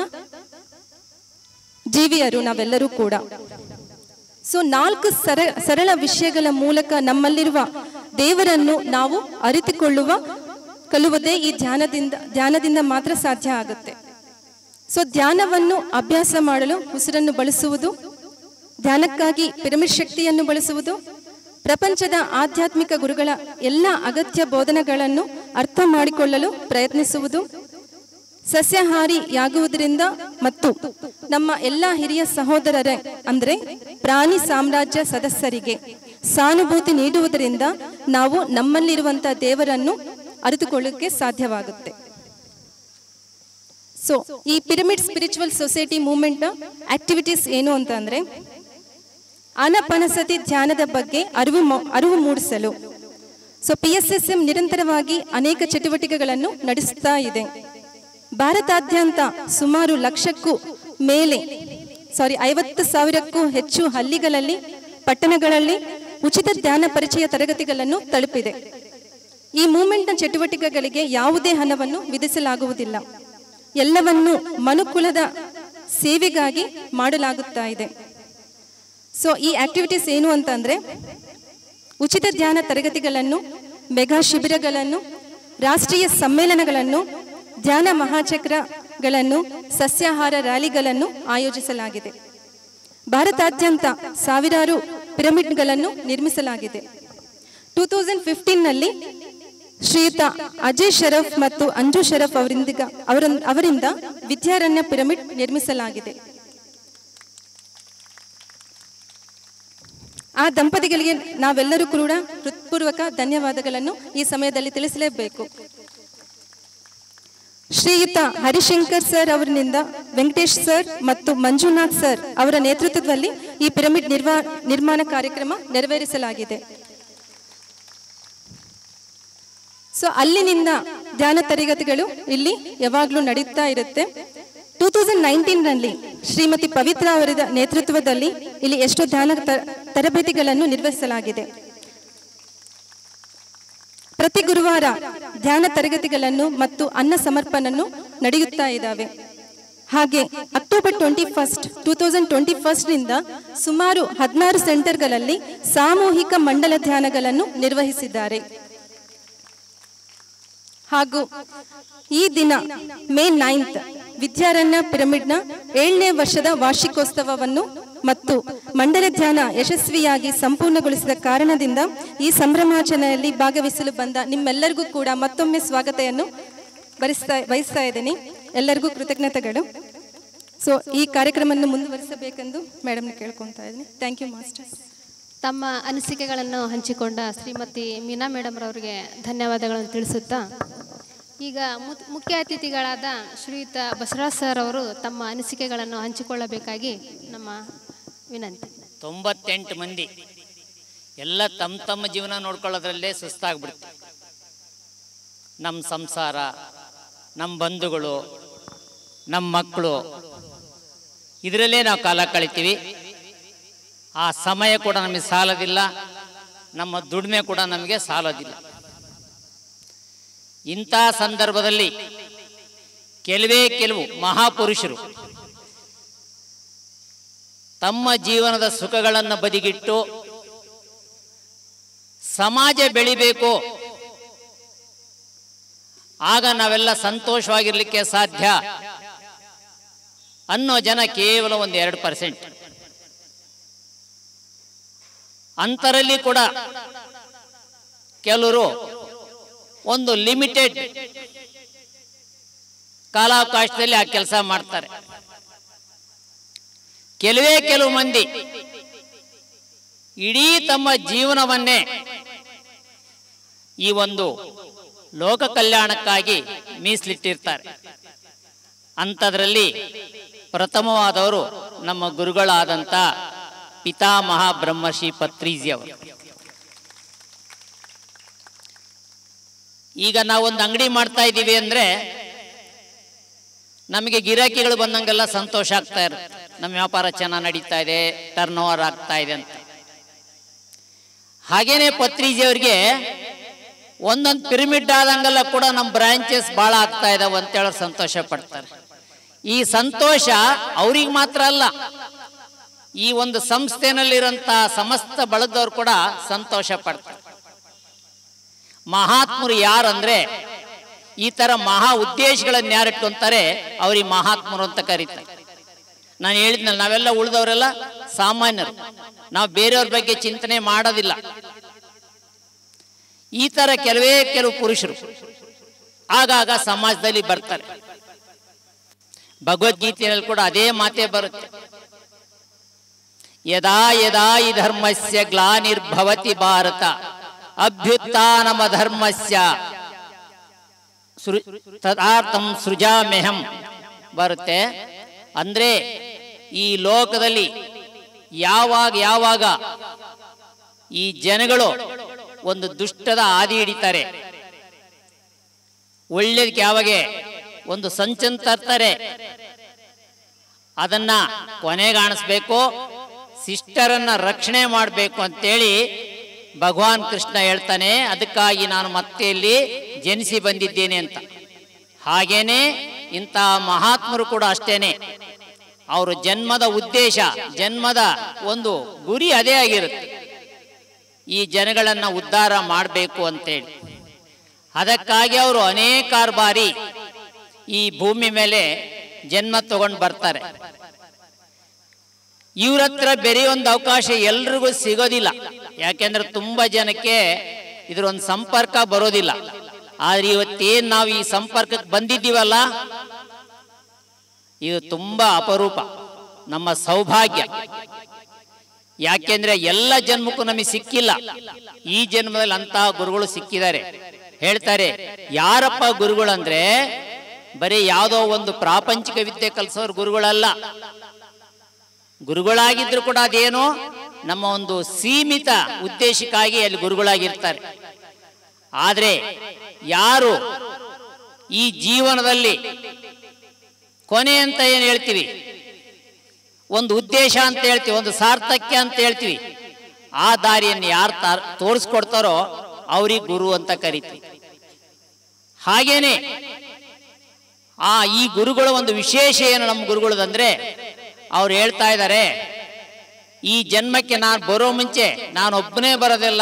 ಜೀವಿಯರು ನಾವೆಲ್ಲರೂ ಕೂಡ ಸೊ ನಾಲ್ಕು ಸರ ಸರಳ ವಿಷಯಗಳ ಮೂಲಕ ನಮ್ಮಲ್ಲಿರುವ ದೇವರನ್ನು ನಾವು ಅರಿತುಕೊಳ್ಳುವ ಕಲುವುದೇ ಈ ಧ್ಯಾನದಿಂದ ಧ್ಯಾನದಿಂದ ಮಾತ್ರ ಸಾಧ್ಯ ಆಗುತ್ತೆ ಸೊ ಧ್ಯಾನವನ್ನು ಅಭ್ಯಾಸ ಮಾಡಲು ಉಸಿರನ್ನು ಬಳಸುವುದು ಧ್ಯಾನಕ್ಕಾಗಿ ಪಿರಮಿಡ್ ಶಕ್ತಿಯನ್ನು ಬಳಸುವುದು ಪ್ರಪಂಚದ ಆಧ್ಯಾತ್ಮಿಕ ಗುರುಗಳ ಎಲ್ಲ ಅಗತ್ಯ ಬೋಧನೆಗಳನ್ನು ಅರ್ಥ ಮಾಡಿಕೊಳ್ಳಲು ಪ್ರಯತ್ನಿಸುವುದು ಸಸ್ಯಾಹಾರಿಯಾಗುವುದರಿಂದ ಮತ್ತು ನಮ್ಮ ಎಲ್ಲ ಹಿರಿಯ ಸಹೋದರರೇ ಅಂದ್ರೆ ಪ್ರಾಣಿ ಸಾಮ್ರಾಜ್ಯ ಸದಸ್ಯರಿಗೆ ಸಾನುಭೂತಿ ನೀಡುವುದರಿಂದ ನಾವು ನಮ್ಮಲ್ಲಿರುವಂಥ ದೇವರನ್ನು ಅರಿತುಕೊಳ್ಳೋಕ್ಕೆ ಸಾಧ್ಯವಾಗುತ್ತೆ ಸೊ ಈ pyramid spiritual society movement activities ಏನು ಅಂತ ಅಂದ್ರೆ ಆನಪನಸತಿ ಧ್ಯಾನದ ಬಗ್ಗೆ ಅರಿವು ಮೂ- ಅರಿವು ಮೂಡಿಸಲು so P S S M ನಿರಂತರವಾಗಿ ಅನೇಕ ಚಟುವಟಿಕೆಗಳನ್ನು ನಡೆಸುತ್ತಾ ಇದೆ ಭಾರತಾದ್ಯಂತ ಸುಮಾರು ಲಕ್ಷಕ್ಕೂ ಮೇಲೆ ಸಾರಿ ಐವತ್ತು ಸಾವಿರಕ್ಕೂ ಹೆಚ್ಚು ಹಳ್ಳಿಗಳಲ್ಲಿ ಪಟ್ಟಣಗಳಲ್ಲಿ ಉಚಿತ ಧ್ಯಾನ ಪರಿಚಯ ತರಗತಿಗಳನ್ನು ತಲುಪಿದೆ ಈ ಮೂವ್ಮೆಂಟ್ನ ಚಟುವಟಿಕೆಗಳಿಗೆ ಯಾವುದೇ ಹಣವನ್ನು ವಿಧಿಸಲಾಗುವುದಿಲ್ಲ ಎಲ್ಲವನ್ನು ಮನುಕುಲದ ಸೇವೆಗಾಗಿ ಮಾಡಲಾಗುತ್ತಾ ಇದೆ ಸೊ ಈ ಆಕ್ಟಿವಿಟೀಸ್ ಏನು ಅಂತಂದ್ರೆ ಉಚಿತ ಧ್ಯಾನ ತರಗತಿಗಳನ್ನು ಮೆಗಾ ಶಿಬಿರಗಳನ್ನು ರಾಷ್ಟ್ರೀಯ ಸಮ್ಮೇಳನಗಳನ್ನು ಧ್ಯಾನ ಮಹಾಚಕ್ರಗಳನ್ನು ಸಸ್ಯಾಹಾರ ರ್ಯಾಲಿಗಳನ್ನು ಆಯೋಜಿಸಲಾಗಿದೆ ಭಾರತಾದ್ಯಂತ ಸಾವಿರಾರು ಪಿರಮಿಡ್ಗಳನ್ನು ನಿರ್ಮಿಸಲಾಗಿದೆ ಟೂ ತೌಸಂಡ್ ಫಿಫ್ಟೀನ್ನಲ್ಲಿ ಶ್ರೀಯುತ ಅಜಯ್ ಶರಫ್ ಮತ್ತು ಅಂಜು ಶರಫ್ ಅವರಿಂದ ಅವರ ಅವರಿಂದ ವಿದ್ಯಾರಣ್ಯ ಪಿರಮಿಡ್ ನಿರ್ಮಿಸಲಾಗಿದೆ ಆ ದಂಪತಿಗಳಿಗೆ ನಾವೆಲ್ಲರೂ ಕೂಡ ಹೃತ್ಪೂರ್ವಕ ಧನ್ಯವಾದಗಳನ್ನು ಈ ಸಮಯದಲ್ಲಿ ತಿಳಿಸಲೇಬೇಕು ಶ್ರೀಯುತ ಹರಿಶಂಕರ್ ಸರ್ ಅವರಿನಿಂದ ವೆಂಕಟೇಶ್ ಸರ್ ಮತ್ತು ಮಂಜುನಾಥ್ ಸರ್ ಅವರ ನೇತೃತ್ವದಲ್ಲಿ ಈ ಪಿರಮಿಡ್ ನಿರ್ವಾ ನಿರ್ಮಾಣ ಕಾರ್ಯಕ್ರಮ ನೆರವೇರಿಸಲಾಗಿದೆ ಸೊ ಅಲ್ಲಿನಿಂದ ಧ್ಯಾನ ತರಗತಿಗಳು ಇಲ್ಲಿ ಯಾವಾಗಲೂ ನಡೆಯುತ್ತಾ ಇರುತ್ತೆ ಟೂ ತೌಸಂಡ್ ನೈನ್ಟೀನ್ನಲ್ಲಿ ಶ್ರೀಮತಿ ಪವಿತ್ರ ಅವರ ನೇತೃತ್ವದಲ್ಲಿ ಇಲ್ಲಿ ಎಷ್ಟೋ ಧ್ಯಾನ ತ- ತರಬೇತಿಗಳನ್ನು ನಿರ್ವಹಿಸಲಾಗಿದೆ ಪ್ರತಿ ಗುರುವಾರ ಧ್ಯಾನ ತರಗತಿಗಳನ್ನು ಮತ್ತು ಅನ್ನ ಸಮರ್ಪಣನ್ನು ನಡೆಯುತ್ತಾ ಇದ್ದಾವೆ ಹಾಗೆ October twenty first two thousand twenty ಫಸ್ಟ್ನಿಂದ ಸುಮಾರು ಹದಿನಾರು ಸೆಂಟರ್ಗಳಲ್ಲಿ ಸಾಮೂಹಿಕ ಮಂಡಲ ಧ್ಯಾನಗಳನ್ನು ನಿರ್ವಹಿಸಿದ್ದಾರೆ ಹಾಗೂ ಈ ದಿನ ಮೇ ನೈನ್ತ್ ವಿದ್ಯಾರಣ್ಯ ಪಿರಮಿಡ್ನ ಏಳನೇ ವರ್ಷದ ವಾರ್ಷಿಕೋತ್ಸವವನ್ನು ಮತ್ತು ಮಂಡಲ ಧ್ಯಾನ ಯಶಸ್ವಿಯಾಗಿ ಸಂಪೂರ್ಣಗೊಳಿಸಿದ ಕಾರಣದಿಂದ ಈ ಸಂಭ್ರಮಾಚರಣೆಯಲ್ಲಿ ಭಾಗವಹಿಸಲು ಬಂದ ನಿಮ್ಮೆಲ್ಲರಿಗೂ ಕೂಡ ಮತ್ತೊಮ್ಮೆ ಸ್ವಾಗತೆಯನ್ನು ಬಯಸ್ತಾ ಬಯಸ್ತಾ ಇದ್ದೀನಿ ಎಲ್ಲರಿಗೂ ಕೃತಜ್ಞತೆಗಳು ಸೊ ಈ ಕಾರ್ಯಕ್ರಮವನ್ನು ಮುಂದುವರಿಸಬೇಕೆಂದು ಮೇಡಮ್ನ ಕೇಳ್ಕೊತಾ ಇದ್ದೀನಿ ಥ್ಯಾಂಕ್ ಯು ಮಾಸ್ಟರ್ಸ್ ತಮ್ಮ ಅನಿಸಿಕೆಗಳನ್ನು ಹಂಚಿಕೊಂಡ ಶ್ರೀಮತಿ ಮೀನಾ ಮೇಡಮ್ ರವರಿಗೆ ಧನ್ಯವಾದಗಳನ್ನು ತಿಳಿಸುತ್ತಾ ಈಗ ಮುತ್- ಮುಖ್ಯ ಅತಿಥಿಗಳಾದ ಶ್ರೀಯುತ ಬಸವರಾಜ್ ಸರ್ ಅವರು ತಮ್ಮ ಅನಿಸಿಕೆಗಳನ್ನು ಹಂಚಿಕೊಳ್ಳಬೇಕಾಗಿ ನಮ್ಮ ವಿನಂತಿ ತೊಂಬತ್ತೆಂಟು ಮಂದಿ ಎಲ್ಲ ತಮ್ಮ ತಮ್ಮ ಜೀವನ ನೋಡ್ಕೊಳ್ಳೋದ್ರಲ್ಲೇ ಸುಸ್ತಾಗ್ಬಿಡುತ್ತೆ ನಮ್ಮ ಸಂಸಾರ ನಮ್ಮ ಬಂಧುಗಳು ನಮ್ಮ ಮಕ್ಕಳು ಇದರಲ್ಲೇ ನಾವು ಕಾಲ ಕಳಿತೀವಿ ಆ ಸಮಯ ಕೂಡ ನಮಗೆ ಸಾಲದಿಲ್ಲ ನಮ್ಮ ದುಡಿಮೆ ಕೂಡ ನಮಗೆ ಸಾಲೋದಿಲ್ಲ ಇಂಥ ಸಂದರ್ಭದಲ್ಲಿ ಕೆಲವೇ ಕೆಲವು ಮಹಾಪುರುಷರು ತಮ್ಮ ಜೀವನದ ಸುಖಗಳನ್ನು ಬದಿಗಿಟ್ಟು ಸಮಾಜ ಬೆಳಿಬೇಕು ಆಗ ನಾವೆಲ್ಲ ಸಂತೋಷವಾಗಿರ್ಲಿಕ್ಕೆ ಸಾಧ್ಯ ಅನ್ನೋ ಜನ ಕೇವಲ ಒಂದು ಎರಡು ಪರ್ಸೆಂಟ್ ಅಂತರಲ್ಲಿ ಕೂಡ ಕೆಲವರು ಒಂದು ಲಿಮಿಟೆಡ್ ಕಾಲಾವಕಾಶದಲ್ಲಿ ಆ ಕೆಲಸ ಮಾಡ್ತಾರೆ ಕೆಲವೇ ಕೆಲವು ಮಂದಿ ಇಡೀ ತಮ್ಮ ಜೀವನವನ್ನೇ ಈ ಒಂದು ಲೋಕ ಕಲ್ಯಾಣಕ್ಕಾಗಿ ಮೀಸಲಿಟ್ಟಿರ್ತಾರೆ ಅಂಥದ್ರಲ್ಲಿ ಪ್ರಥಮವಾದವರು ನಮ್ಮ ಗುರುಗಳಾದಂಥ ಪಿತಾಮಹ ಬ್ರಹ್ಮಶ್ರೀ ಪತ್ರಿಜಿ ಅವರು ಈಗ ನಾವೊಂದು ಅಂಗಡಿ ಮಾಡ್ತಾ ಇದ್ದೀವಿ ಅಂದ್ರೆ ನಮಗೆ ಗಿರಾಕಿಗಳು ಬಂದಂಗೆಲ್ಲ ಸಂತೋಷ ಆಗ್ತಾ ಇರುತ್ತೆ ನಮ್ಮ ವ್ಯಾಪಾರ ಚೆನ್ನಾಗಿ ನಡೀತಾ ಇದೆ ಟರ್ನ್ ಓವರ್ ಆಗ್ತಾ ಇದೆ ಅಂತ ಹಾಗೇನೆ ಪತ್ರಿಜಿಯವರಿಗೆ ಒಂದೊಂದು ಪಿರಮಿಡ್ ಆದಂಗೆಲ್ಲ ಕೂಡ ನಮ್ಮ ಬ್ರಾಂಚಸ್ ಭಾಳ ಆಗ್ತಾ ಇದಾವೆ ಅಂತೇಳಿ ಸಂತೋಷ ಪಡ್ತಾರೆ ಈ ಸಂತೋಷ ಅವ್ರಿಗೆ ಮಾತ್ರ ಅಲ್ಲ ಈ ಒಂದು ಸಂಸ್ಥೆನಲ್ಲಿರೋಂಥ ಸಮಸ್ತ ಬಳಗದವ್ರು ಕೂಡ ಸಂತೋಷ ಪಡ್ತಾರೆ ಮಹಾತ್ಮರು ಯಾರಂದ್ರೆ ಈ ತರ ಮಹಾ ಉದ್ದೇಶಗಳನ್ನ ಯಾರು ಇಟ್ಕೊಂತಾರೆ ಅವ್ರಿಗೆ ಮಹಾತ್ಮರು ಅಂತ ಕರೀತಾರೆ ನಾನು ಹೇಳಿದ್ನಲ್ಲ ನಾವೆಲ್ಲ ಉಳಿದವರೆಲ್ಲ ಸಾಮಾನ್ಯರು ನಾವು ಬೇರೆಯವ್ರ ಬಗ್ಗೆ ಚಿಂತನೆ ಮಾಡೋದಿಲ್ಲ ಈ ತರ ಕೆಲವೇ ಕೆಲವು ಪುರುಷರು ಆಗಾಗ ಸಮಾಜದಲ್ಲಿ ಬರ್ತಾರೆ ಭಗವದ್ಗೀತೆಯಲ್ಲಿ ಕೂಡ ಅದೇ ಮಾತೇ ಬರುತ್ತೆ ಯದಾ ಯದಾ ಈ ಧರ್ಮಸ್ಯ ಗ್ಲಾನಿರ್ಭವತಿ ಭಾರತ ಅಭ್ಯುತ್ಥಾನಮ ಧರ್ಮಸ್ಯ ಸೃ ತದಾರ್ಥಂ ಸೃಜಾಮೆಹಂ ಬರುತ್ತೆ ಅಂದ್ರೆ ಈ ಲೋಕದಲ್ಲಿ ಯಾವಾಗ ಯಾವಾಗ ಈ ಜನಗಳು ಒಂದು ದುಷ್ಟದ ಹಾದಿ ಹಿಡಿತಾರೆ ಒಳ್ಳೇದಕ್ಕೆ ಯಾವಾಗ ಒಂದು ಸಂಚನ್ ತರ್ತಾರೆ ಅದನ್ನ ಕೊನೆಗಾಣಿಸ್ಬೇಕು ಸಿಸ್ಟರನ್ನ ರಕ್ಷಣೆ ಮಾಡಬೇಕು ಅಂತೇಳಿ ಭಗವಾನ್ ಕೃಷ್ಣ ಹೇಳ್ತಾನೆ ಅದಕ್ಕಾಗಿ ನಾನು ಮತ್ತೆ ಇಲ್ಲಿ ಜನಿಸಿ ಬಂದಿದ್ದೇನೆ ಅಂತ ಹಾಗೇನೆ ಇಂತಹ ಮಹಾತ್ಮರು ಕೂಡ ಅಷ್ಟೇನೆ ಅವರು ಜನ್ಮದ ಉದ್ದೇಶ ಜನ್ಮದ ಒಂದು ಗುರಿ ಅದೇ ಆಗಿರುತ್ತೆ ಈ ಜನಗಳನ್ನ ಉದ್ಧಾರ ಮಾಡಬೇಕು ಅಂತೇಳಿ ಅದಕ್ಕಾಗಿ ಅವರು ಅನೇಕಾರು ಬಾರಿ ಈ ಭೂಮಿ ಮೇಲೆ ಜನ್ಮ ತಗೊಂಡು ಬರ್ತಾರೆ ಇವ್ರ ಹತ್ರ ಬೇರೆ ಒಂದು ಅವಕಾಶ ಎಲ್ರಿಗೂ ಸಿಗೋದಿಲ್ಲ ಯಾಕೆಂದ್ರೆ ತುಂಬಾ ಜನಕ್ಕೆ ಇದ್ರ ಒಂದು ಸಂಪರ್ಕ ಬರೋದಿಲ್ಲ ಆದ್ರೆ ಇವತ್ತೇನ್ ನಾವು ಈ ಸಂಪರ್ಕಕ್ಕೆ ಬಂದಿದ್ದೀವಲ್ಲ ಇದು ತುಂಬಾ ಅಪರೂಪ ನಮ್ಮ ಸೌಭಾಗ್ಯ ಯಾಕೆಂದ್ರೆ ಎಲ್ಲ ಜನ್ಮಕ್ಕೂ ನಮಗೆ ಸಿಕ್ಕಿಲ್ಲ ಈ ಜನ್ಮದಲ್ಲಿ ಅಂತಹ ಗುರುಗಳು ಸಿಕ್ಕಿದ್ದಾರೆ ಹೇಳ್ತಾರೆ ಯಾರಪ್ಪ ಗುರುಗಳು ಅಂದ್ರೆ ಬರೀ ಯಾವುದೋ ಒಂದು ಪ್ರಾಪಂಚಿಕ ವಿದ್ಯೆ ಕಲಿಸೋರು ಗುರುಗಳಲ್ಲ ಗುರುಗಳಾಗಿದ್ರು ಕೂಡ ಅದೇನು ನಮ್ಮ ಒಂದು ಸೀಮಿತ ಉದ್ದೇಶಕ್ಕಾಗಿ ಅಲ್ಲಿ ಗುರುಗಳಾಗಿರ್ತಾರೆ ಆದ್ರೆ ಯಾರು ಈ ಜೀವನದಲ್ಲಿ ಕೊನೆ ಅಂತ ಏನು ಹೇಳ್ತೀವಿ ಒಂದು ಉದ್ದೇಶ ಅಂತ ಹೇಳ್ತೀವಿ ಒಂದು ಸಾರ್ಥಕ್ಯ ಅಂತ ಹೇಳ್ತೀವಿ ಆ ದಾರಿಯನ್ನು ಯಾರು ತಾರ್ ತೋರಿಸ್ಕೊಡ್ತಾರೋ ಅವ್ರಿಗೆ ಗುರು ಅಂತ ಕರಿತೀವಿ ಹಾಗೇನೆ ಆ ಈ ಗುರುಗಳ ಒಂದು ವಿಶೇಷ ಏನು ನಮ್ಮ ಗುರುಗಳದಂದ್ರೆ ಅವ್ರು ಹೇಳ್ತಾ ಇದ್ದಾರೆ ಈ ಜನ್ಮಕ್ಕೆ ನಾನು ಬರೋ ಮುಂಚೆ ನಾನು ಒಬ್ಬನೇ ಬರೋದಿಲ್ಲ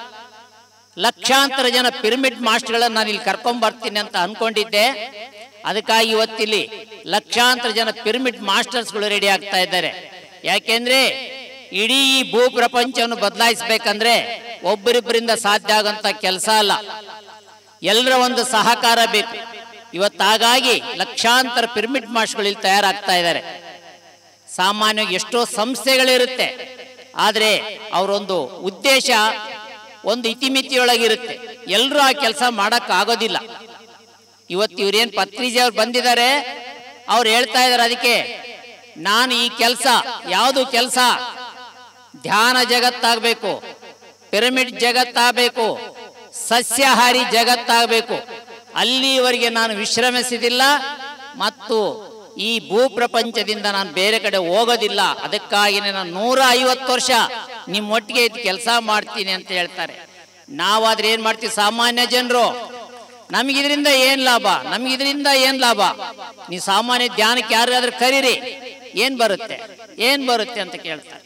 ಲಕ್ಷಾಂತರ ಜನ ಪಿರಮಿಡ್ ಮಾಸ್ಟರ್ಗಳನ್ನ ನಾನು ಇಲ್ಲಿ ಕರ್ಕೊಂಡ್ ಬರ್ತೀನಿ ಅಂತ ಅನ್ಕೊಂಡಿದ್ದೆ ಅದಕ್ಕಾಗಿ ಇವತ್ತಿಲ್ಲಿ ಲಕ್ಷಾಂತರ ಜನ ಪಿರಮಿಡ್ ಮಾಸ್ಟರ್ಸ್ಗಳು ರೆಡಿ ಆಗ್ತಾ ಇದ್ದಾರೆ ಯಾಕೆಂದ್ರೆ ಇಡೀ ಈ ಭೂ ಪ್ರಪಂಚವನ್ನು ಬದಲಾಯಿಸ್ಬೇಕಂದ್ರೆ ಒಬ್ಬರಿಬ್ಬರಿಂದ ಸಾಧ್ಯ ಆಗಂತ ಕೆಲಸ ಅಲ್ಲ ಎಲ್ಲರ ಒಂದು ಸಹಕಾರ ಬೇಕು ಇವತ್ತಾಗಾಗಿ ಲಕ್ಷಾಂತರ ಪಿರಮಿಡ್ ಮಾಸ್ಟರ್ಗಳು ಇಲ್ಲಿ ತಯಾರಾಗ್ತಾ ಇದ್ದಾರೆ ಸಾಮಾನ್ಯವಾಗಿ ಎಷ್ಟೋ ಸಂಸ್ಥೆಗಳಿರುತ್ತೆ ಆದರೆ ಅವರೊಂದು ಉದ್ದೇಶ ಒಂದು ಇತಿಮಿತಿಯೊಳಗಿರುತ್ತೆ ಎಲ್ಲರೂ ಆ ಕೆಲಸ ಮಾಡಕ್ ಆಗೋದಿಲ್ಲ ಇವತ್ತು ಇವ್ರೇನ್ ಪತ್ರಿಜಿ ಅವ್ರು ಬಂದಿದ್ದಾರೆ ಅವ್ರು ಹೇಳ್ತಾ ಇದಾರೆ ಅದಕ್ಕೆ ನಾನು ಈ ಕೆಲಸ ಯಾವುದು ಕೆಲಸ ಧ್ಯಾನ ಜಗತ್ತಾಗಬೇಕು ಪಿರಮಿಡ್ ಜಗತ್ತಾಗಬೇಕು ಸಸ್ಯಾಹಾರಿ ಜಗತ್ತಾಗಬೇಕು ಅಲ್ಲಿವರೆಗೆ ನಾನು ವಿಶ್ರಮಿಸಿದಿಲ್ಲ ಮತ್ತು ಈ ಭೂ ಪ್ರಪಂಚದಿಂದ ನಾನು ಬೇರೆ ಕಡೆ ಹೋಗೋದಿಲ್ಲ ಅದಕ್ಕಾಗಿ ನಾನು ನೂರ ಐವತ್ತು ವರ್ಷ ನಿಮ್ಮೊಟ್ಟಿಗೆ ಇದ್ದು ಕೆಲಸ ಮಾಡ್ತೀನಿ ಅಂತ ಹೇಳ್ತಾರೆ ನಾವಾದ್ರೆ ಏನ್ ಮಾಡ್ತೀವಿ ಸಾಮಾನ್ಯ ಜನರು ನಮಗಿದ್ರಿಂದ ಏನ್ ಲಾಭ ನಮಗಿದ್ರಿಂದ ಏನ್ ಲಾಭ ನೀವು ಸಾಮಾನ್ಯ ಧ್ಯಾನಕ್ಕೆ ಯಾರಿಗಾದ್ರೂ ಕರೀರಿ ಏನ್ ಬರುತ್ತೆ ಏನ್ ಬರುತ್ತೆ ಅಂತ ಕೇಳ್ತಾರೆ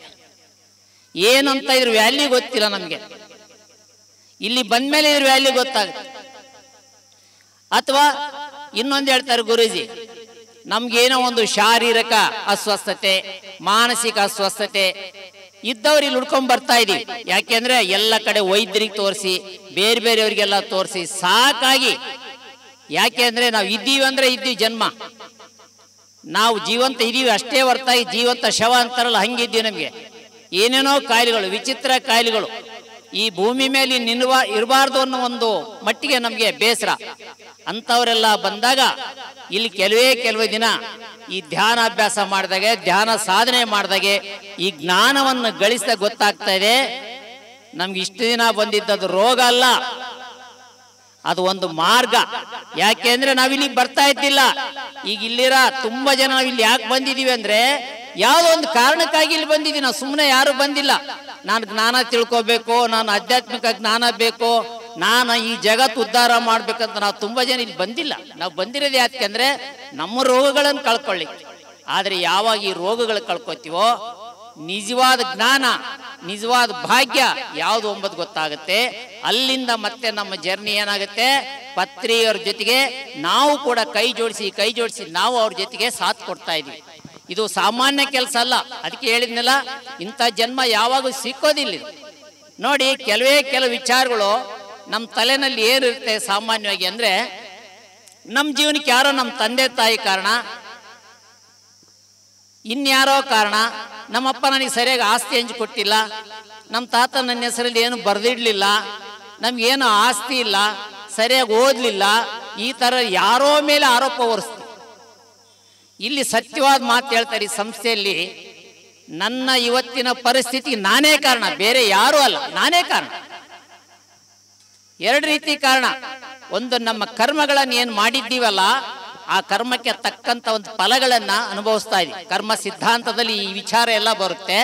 ಏನಂತ ಇದ್ರ ವ್ಯಾಲ್ಯೂ ಗೊತ್ತಿಲ್ಲ ನಮಗೆ ಇಲ್ಲಿ ಬಂದ್ಮೇಲೆ ಇದ್ರ ವ್ಯಾಲ್ಯೂ ಗೊತ್ತಾಗುತ್ತೆ ಅಥವಾ ಇನ್ನೊಂದು ಹೇಳ್ತಾರೆ ಗುರೂಜಿ ನಮ್ಗೇನೋ ಒಂದು ಶಾರೀರಿಕ ಅಸ್ವಸ್ಥತೆ ಮಾನಸಿಕ ಅಸ್ವಸ್ಥತೆ ಇದ್ದವ್ರು ಇಲ್ಲಿ ಹುಡ್ಕೊಂಡ್ ಬರ್ತಾ ಇದೀವಿ ಯಾಕೆಂದ್ರೆ ಎಲ್ಲ ಕಡೆ ವೈದ್ಯರಿಗೆ ತೋರಿಸಿ ಬೇರೆ ಬೇರೆಯವರಿಗೆಲ್ಲ ತೋರಿಸಿ ಸಾಕಾಗಿ ಯಾಕೆ ಅಂದ್ರೆ ನಾವು ಇದ್ದೀವಿ ಅಂದ್ರೆ ಇದ್ದೀವಿ ಜನ್ಮ ನಾವು ಜೀವಂತ ಇದೀವಿ ಅಷ್ಟೇ ಹೊರತಾಗಿ ಜೀವಂತ ಶವ ಅಂತಾರಲ್ಲ ಹಂಗಿದ್ದೀವಿ ನಮಗೆ ಏನೇನೋ ಕಾಯಿಲೆಗಳು ವಿಚಿತ್ರ ಕಾಯಿಲೆಗಳು ಈ ಭೂಮಿ ಮೇಲೆ ನಿಲ್ವ ಇರಬಾರ್ದು ಅನ್ನೋ ಒಂದು ಮಟ್ಟಿಗೆ ನಮಗೆ ಬೇಸರ ಅಂಥವರೆಲ್ಲ ಬಂದಾಗ ಇಲ್ಲಿ ಕೆಲವೇ ಕೆಲವೇ ದಿನ ಈ ಧ್ಯಾನಾಭ್ಯಾಸ ಮಾಡಿದಾಗೆ ಧ್ಯಾನ ಸಾಧನೆ ಮಾಡಿದಾಗೆ ಈ ಜ್ಞಾನವನ್ನು ಗಳಿಸಿದ ಗೊತ್ತಾಗ್ತಾ ಇದೆ ನಮ್ಗೆ ಇಷ್ಟು ದಿನ ಬಂದಿದ್ದದು ರೋಗ ಅಲ್ಲ ಅದು ಒಂದು ಮಾರ್ಗ ಯಾಕೆಂದ್ರೆ ನಾವಿಲ್ಲಿ ಬರ್ತಾ ಇದ್ದಿಲ್ಲ ಈಗ ಇಲ್ಲಿರ ತುಂಬಾ ಜನ ನಾವು ಇಲ್ಲಿ ಯಾಕೆ ಬಂದಿದೀವಿ ಅಂದ್ರೆ ಯಾವುದೋ ಒಂದು ಕಾರಣಕ್ಕಾಗಿ ಇಲ್ಲಿ ಬಂದಿದ್ದೀವಿ ನಾವು ಸುಮ್ಮನೆ ಯಾರು ಬಂದಿಲ್ಲ ನಾನು ಜ್ಞಾನ ತಿಳ್ಕೋಬೇಕು ನಾನು ಆಧ್ಯಾತ್ಮಿಕ ಜ್ಞಾನ ಬೇಕು ನಾನು ಈ ಜಗತ್ತು ಉದ್ಧಾರ ಮಾಡ್ಬೇಕಂತ ನಾವು ತುಂಬಾ ಜನ ಇಲ್ಲಿ ಬಂದಿಲ್ಲ ನಾವು ಬಂದಿರೋದು ಯಾಕೆಂದ್ರೆ ನಮ್ಮ ರೋಗಗಳನ್ನು ಕಳ್ಕೊಳ್ಳಿ ಆದ್ರೆ ಯಾವಾಗ ಈ ರೋಗಗಳು ಕಳ್ಕೊತೀವೋ ನಿಜವಾದ ಜ್ಞಾನ ನಿಜವಾದ ಭಾಗ್ಯ ಯಾವುದು ಒಂಬತ್ತು ಗೊತ್ತಾಗುತ್ತೆ ಅಲ್ಲಿಂದ ಮತ್ತೆ ನಮ್ಮ ಜರ್ನಿ ಏನಾಗುತ್ತೆ ಪತ್ರಿಯವ್ರ ಜೊತೆಗೆ ನಾವು ಕೂಡ ಕೈ ಜೋಡಿಸಿ ಕೈ ಜೋಡಿಸಿ ನಾವು ಅವ್ರ ಜೊತೆಗೆ ಸಾಥ್ ಕೊಡ್ತಾ ಇದೀವಿ ಇದು ಸಾಮಾನ್ಯ ಕೆಲಸ ಅಲ್ಲ ಅದಕ್ಕೆ ಹೇಳಿದ್ನಲ್ಲ ಇಂಥ ಜನ್ಮ ಯಾವಾಗೂ ಸಿಕ್ಕೋದಿಲ್ಲ ಇದು. ನೋಡಿ ಕೆಲವೇ ಕೆಲವು ವಿಚಾರಗಳು ನಮ್ಮ ತಲೆನಲ್ಲಿ ಏನಿರುತ್ತೆ ಸಾಮಾನ್ಯವಾಗಿ ಅಂದ್ರೆ ನಮ್ಮ ಜೀವನಕ್ಕೆ ಯಾರೋ ನಮ್ಮ ತಂದೆ ತಾಯಿ ಕಾರಣ ಇನ್ಯಾರೋ ಕಾರಣ ನಮ್ಮಪ್ಪ ನನಗೆ ಸರಿಯಾಗಿ ಆಸ್ತಿ ಹಂಚಿ ಕೊಟ್ಟಿಲ್ಲ ನಮ್ಮ ತಾತ ನನ್ನ ಹೆಸರಲ್ಲಿ ಏನು ಬರೆದಿಡ್ಲಿಲ್ಲ ನಮ್ಗೇನು ಆಸ್ತಿ ಇಲ್ಲ ಸರಿಯಾಗಿ ಓದಲಿಲ್ಲ ಈ ಥರ ಯಾರೋ ಮೇಲೆ ಆರೋಪ ಹೊರಿಸ್ತೀವಿ ಇಲ್ಲಿ ಸತ್ಯವಾದ ಮಾತು ಹೇಳ್ತಾರೆ ಈ ಸಂಸ್ಥೆಯಲ್ಲಿ ನನ್ನ ಇವತ್ತಿನ ಪರಿಸ್ಥಿತಿ ನಾನೇ ಕಾರಣ ಬೇರೆ ಯಾರೂ ಅಲ್ಲ ನಾನೇ ಕಾರಣ ಎರಡು ರೀತಿ ಕಾರಣ ಒಂದು ನಮ್ಮ ಕರ್ಮಗಳನ್ನು ಏನು ಮಾಡಿದ್ದೀವಲ್ಲ ಆ ಕರ್ಮಕ್ಕೆ ತಕ್ಕಂತ ಒಂದು ಫಲಗಳನ್ನ ಅನುಭವಿಸ್ತಾ ಇದ್ದೀವಿ ಕರ್ಮ ಸಿದ್ಧಾಂತದಲ್ಲಿ ಈ ವಿಚಾರ ಎಲ್ಲ ಬರುತ್ತೆ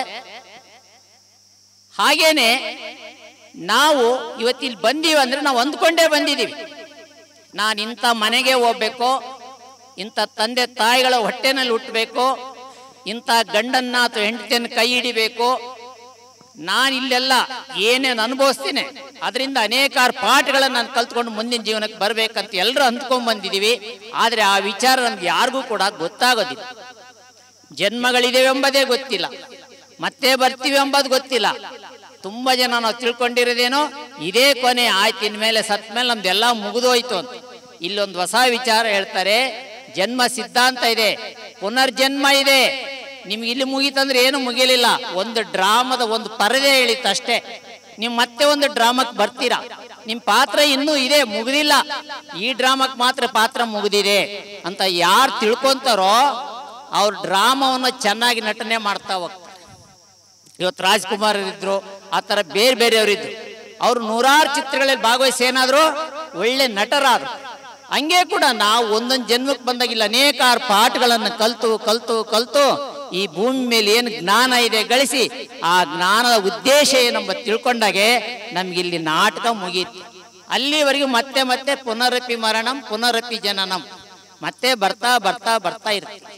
ಹಾಗೇನೆ ನಾವು ಇವತ್ತಿಲ್ಲಿ ಬಂದೀವಿ ಅಂದ್ರೆ ನಾವು ಅಂದ್ಕೊಂಡೇ ಬಂದಿದ್ದೀವಿ ನಾನು ಇಂಥ ಮನೆಗೆ ಹೋಗ್ಬೇಕು ಇಂಥ ತಂದೆ ತಾಯಿಗಳ ಹೊಟ್ಟೆನಲ್ಲಿ ಹುಟ್ಟಬೇಕು ಇಂಥ ಗಂಡನ್ನ ಅಥವಾ ಹೆಂಡತಿಯನ್ನು ಕೈ ಹಿಡಿಬೇಕು ನಾನು ಇಲ್ಲೆಲ್ಲ ಏನೇನು ಅನುಭವಿಸ್ತೀನಿ ಅದರಿಂದ ಅನೇಕಾರು ಪಾಠಗಳನ್ನು ನಾನು ಕಲ್ತ್ಕೊಂಡು ಮುಂದಿನ ಜೀವನಕ್ಕೆ ಬರ್ಬೇಕಂತ ಎಲ್ಲರೂ ಅಂದ್ಕೊಂಡ್ ಬಂದಿದ್ದೀವಿ ಆದರೆ ಆ ವಿಚಾರ ನಮ್ಗೆ ಯಾರಿಗೂ ಕೂಡ ಗೊತ್ತಾಗೋದಿಲ್ಲ ಜನ್ಮಗಳಿದೇವೆ ಎಂಬುದೇ ಗೊತ್ತಿಲ್ಲ ಮತ್ತೆ ಬರ್ತೀವಿ ಎಂಬುದು ಗೊತ್ತಿಲ್ಲ ತುಂಬಾ ಜನ ನಾವು ತಿಳ್ಕೊಂಡಿರೋದೇನೋ ಇದೇ ಕೊನೆ ಆಯ್ತು ಇನ್ಮೇಲೆ ಸತ್ ಮೇಲೆ ನಮ್ದೆಲ್ಲ ಮುಗಿದೋಯ್ತು ಅಂತ ಇಲ್ಲೊಂದು ಹೊಸ ವಿಚಾರ ಹೇಳ್ತಾರೆ ಜನ್ಮ ಸಿದ್ಧಾಂತ ಇದೆ ಪುನರ್ಜನ್ಮ ಇದೆ ನಿಮ್ಗೆ ಇಲ್ಲಿ ಮುಗೀತಂದ್ರೆ ಏನು ಮುಗಿಲಿಲ್ಲ ಒಂದು ಡ್ರಾಮದ ಒಂದು ಪರದೆ ಹೇಳಿತ್ತಷ್ಟೇ ನೀವು ಮತ್ತೆ ಒಂದು ಡ್ರಾಮಕ್ಕೆ ಬರ್ತೀರಾ ನಿಮ್ ಪಾತ್ರ ಇನ್ನೂ ಇದೆ ಮುಗಿದಿಲ್ಲ ಈ ಡ್ರಾಮಕ್ಕೆ ಮಾತ್ರ ಪಾತ್ರ ಮುಗಿದಿದೆ ಅಂತ ಯಾರು ತಿಳ್ಕೊಂತಾರೋ ಅವ್ರ ಡ್ರಾಮವನ್ನು ಚೆನ್ನಾಗಿ ನಟನೆ ಮಾಡ್ತಾ ಹೋಗ್ತಾರೆ ಇವತ್ತು ರಾಜ್ಕುಮಾರ್ ಇದ್ರು ಆ ಥರ ಬೇರೆ ಬೇರೆಯವರಿದ್ರು ಅವ್ರು ನೂರಾರು ಚಿತ್ರಗಳಲ್ಲಿ ಭಾಗವಹಿಸಿ ಏನಾದ್ರು ಒಳ್ಳೆ ನಟರಾದ್ರು ಹಂಗೆ ಕೂಡ ನಾವು ಒಂದೊಂದು ಜನ್ಮಕ್ಕೆ ಬಂದಾಗಿಲ್ಲ ಅನೇಕಾರು ಪಾಠಗಳನ್ನು ಕಲ್ತು ಕಲ್ತು ಕಲ್ತು ಈ ಭೂಮಿ ಮೇಲೆ ಏನು ಜ್ಞಾನ ಇದೆ ಗಳಿಸಿ ಆ ಜ್ಞಾನದ ಉದ್ದೇಶ ಏನಂಬ ತಿಳ್ಕೊಂಡಾಗೆ ನಮ್ಗಿಲ್ಲಿ ನಾಟಕ ಮುಗೀತು ಅಲ್ಲಿವರೆಗೂ ಮತ್ತೆ ಮತ್ತೆ ಪುನರಪಿ ಮರಣಂ ಪುನರಪಿ ಜನನಂ ಮತ್ತೆ ಬರ್ತಾ ಬರ್ತಾ ಬರ್ತಾ ಇರ್ತೀವಿ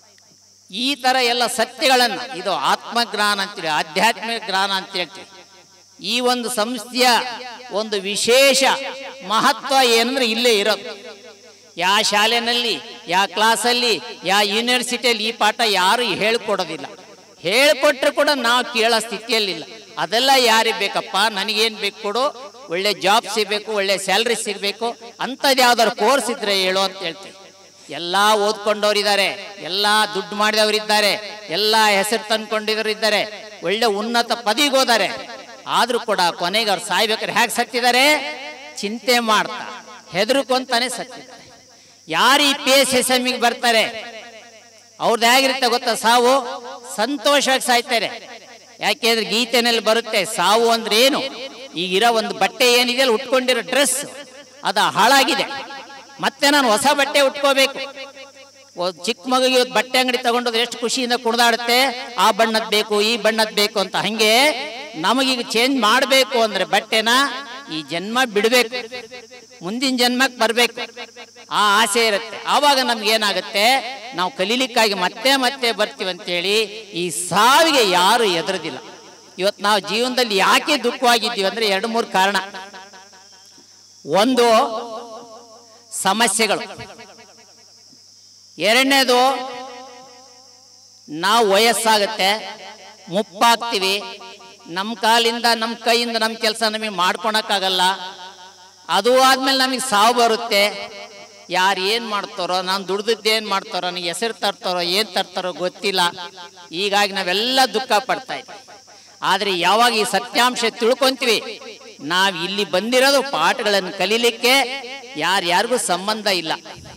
ಈ ತರ ಎಲ್ಲ ಸತ್ಯಗಳನ್ನ ಇದು ಆತ್ಮಜ್ಞಾನ ಅಂತೇಳಿ ಆಧ್ಯಾತ್ಮಿಕ ಜ್ಞಾನ ಅಂತ ಹೇಳ್ತೀವಿ ಈ ಒಂದು ಸಂಸ್ಥೆಯ ಒಂದು ವಿಶೇಷ ಮಹತ್ವ ಏನಂದ್ರೆ ಇಲ್ಲೇ ಇರೋದು ಯಾವ ಶಾಲೆನಲ್ಲಿ ಯಾವ ಕ್ಲಾಸಲ್ಲಿ ಯಾವ ಯೂನಿವರ್ಸಿಟಿಯಲ್ಲಿ ಈ ಪಾಠ ಯಾರು ಹೇಳ್ಕೊಡೋದಿಲ್ಲ ಹೇಳ್ಕೊಟ್ರೆ ಕೂಡ ನಾವು ಕೇಳೋ ಸ್ಥಿತಿಯಲ್ಲಿಲ್ಲ ಅದೆಲ್ಲ ಯಾರಿಗೆ ಬೇಕಪ್ಪ ನನಗೇನು ಬೇಕು ಕೊಡು ಒಳ್ಳೆ ಜಾಬ್ ಸಿಗಬೇಕು ಒಳ್ಳೆ ಸ್ಯಾಲ್ರಿ ಸಿಗಬೇಕು ಅಂಥದ್ದು ಯಾವ್ದಾದ್ರು ಕೋರ್ಸ್ ಇದ್ರೆ ಹೇಳು ಅಂತ ಹೇಳ್ತೀವಿ ಎಲ್ಲ ಓದ್ಕೊಂಡವರಿದ್ದಾರೆ ಎಲ್ಲ ದುಡ್ಡು ಮಾಡಿದವರಿದ್ದಾರೆ ಎಲ್ಲ ಹೆಸರು ತಂದ್ಕೊಂಡಿದ್ರು ಇದ್ದಾರೆ ಒಳ್ಳೆ ಉನ್ನತ ಪದವಿಗೆ ಹೋದಾರೆ ಆದ್ರೂ ಕೂಡ ಕೊನೆಗೆ ಅವ್ರು ಸಾಯ್ಬೇಕಾದ್ರೆ ಹೇಗೆ ಸತ್ತಿದ್ದಾರೆ ಚಿಂತೆ ಮಾಡ್ತಾ ಹೆದರ್ಕೊಂತಾನೆ ಸತ್ತಿದ್ದಾರೆ ಯಾರು ಈ ಪಿ ಎಸ್ ಎಸ್ ಎಮ್ಮಿಗೆ ಬರ್ತಾರೆ ಅವ್ರದ್ದು ಹೇಗಿರುತ್ತೆ ಗೊತ್ತಾ ಸಾವು ಸಂತೋಷವಾಗಿ ಸಾಯ್ತಾರೆ ಯಾಕೆಂದ್ರೆ ಗೀತೆನಲ್ಲಿ ಬರುತ್ತೆ ಸಾವು ಅಂದ್ರೆ ಏನು ಈಗಿರೋ ಒಂದು ಬಟ್ಟೆ ಏನಿದೆಯಲ್ಲ ಉಟ್ಕೊಂಡಿರೋ ಡ್ರೆಸ್ ಅದು ಹಾಳಾಗಿದೆ ಮತ್ತೆ ನಾನು ಹೊಸ ಬಟ್ಟೆ ಉಟ್ಕೋಬೇಕು ಒಂದ್ ಚಿಕ್ಕ ಮಗುಗೆ ಇವತ್ತು ಬಟ್ಟೆ ಅಂಗಡಿ ತಗೊಂಡೋದ್ರೆ ಎಷ್ಟು ಖುಷಿಯಿಂದ ಕುಣಿದಾಡುತ್ತೆ ಆ ಬಣ್ಣದ್ ಬೇಕು ಈ ಬಣ್ಣದ್ ಬೇಕು ಅಂತ ಹಂಗೆ ನಮಗೀಗ ಚೇಂಜ್ ಮಾಡಬೇಕು ಅಂದ್ರೆ ಬಟ್ಟೆನ ಈ ಜನ್ಮ ಬಿಡಬೇಕು ಮುಂದಿನ ಜನ್ಮಕ್ಕೆ ಬರಬೇಕು ಆ ಆಸೆ ಇರುತ್ತೆ ಆವಾಗ ನಮ್ಗೆ ಏನಾಗುತ್ತೆ ನಾವು ಕಲೀಲಿಕ್ಕಾಗಿ ಮತ್ತೆ ಮತ್ತೆ ಬರ್ತೀವಿ ಅಂತೇಳಿ ಈ ಸಾವಿಗೆ ಯಾರು ಎದುರದಿಲ್ಲ ಇವತ್ತು ನಾವು ಜೀವನದಲ್ಲಿ ಯಾಕೆ ದುಃಖವಾಗಿದ್ದೀವಿ ಅಂದ್ರೆ ಎರಡು ಮೂರು ಕಾರಣ ಒಂದು ಸಮಸ್ಯೆಗಳು ಎರಡನೇದು ನಾವು ವಯಸ್ಸಾಗುತ್ತೆ ಮುಪ್ಪಾಗ್ತೀವಿ ನಮ್ಮ ಕಾಲಿಂದ ನಮ್ಮ ಕೈಯಿಂದ ನಮ್ಮ ಕೆಲಸ ನಮಗೆ ಮಾಡ್ಕೊಳಕ್ಕಾಗಲ್ಲ ಅದು ಆದ್ಮೇಲೆ ನಮಗೆ ಸಾವು ಬರುತ್ತೆ ಯಾರು ಏನು ಮಾಡ್ತಾರೋ ನಾನು ದುಡ್ದದ್ದು ಏನು ಮಾಡ್ತಾರೋ ನನಗೆ ಹೆಸರು ತರ್ತಾರೋ ಏನು ತರ್ತಾರೋ ಗೊತ್ತಿಲ್ಲ ಹೀಗಾಗಿ ನಾವೆಲ್ಲ ದುಃಖ ಪಡ್ತಾ ಇದ್ದೀವಿ ಆದರೆ ಯಾವಾಗ ಈ ಸತ್ಯಾಂಶ ತಿಳ್ಕೊಂತೀವಿ ನಾವು ಇಲ್ಲಿ ಬಂದಿರೋದು ಪಾಠಗಳನ್ನು ಕಲೀಲಿಕ್ಕೆ ಯಾರ್ಯಾರಿಗೂ ಸಂಬಂಧ ಇಲ್ಲ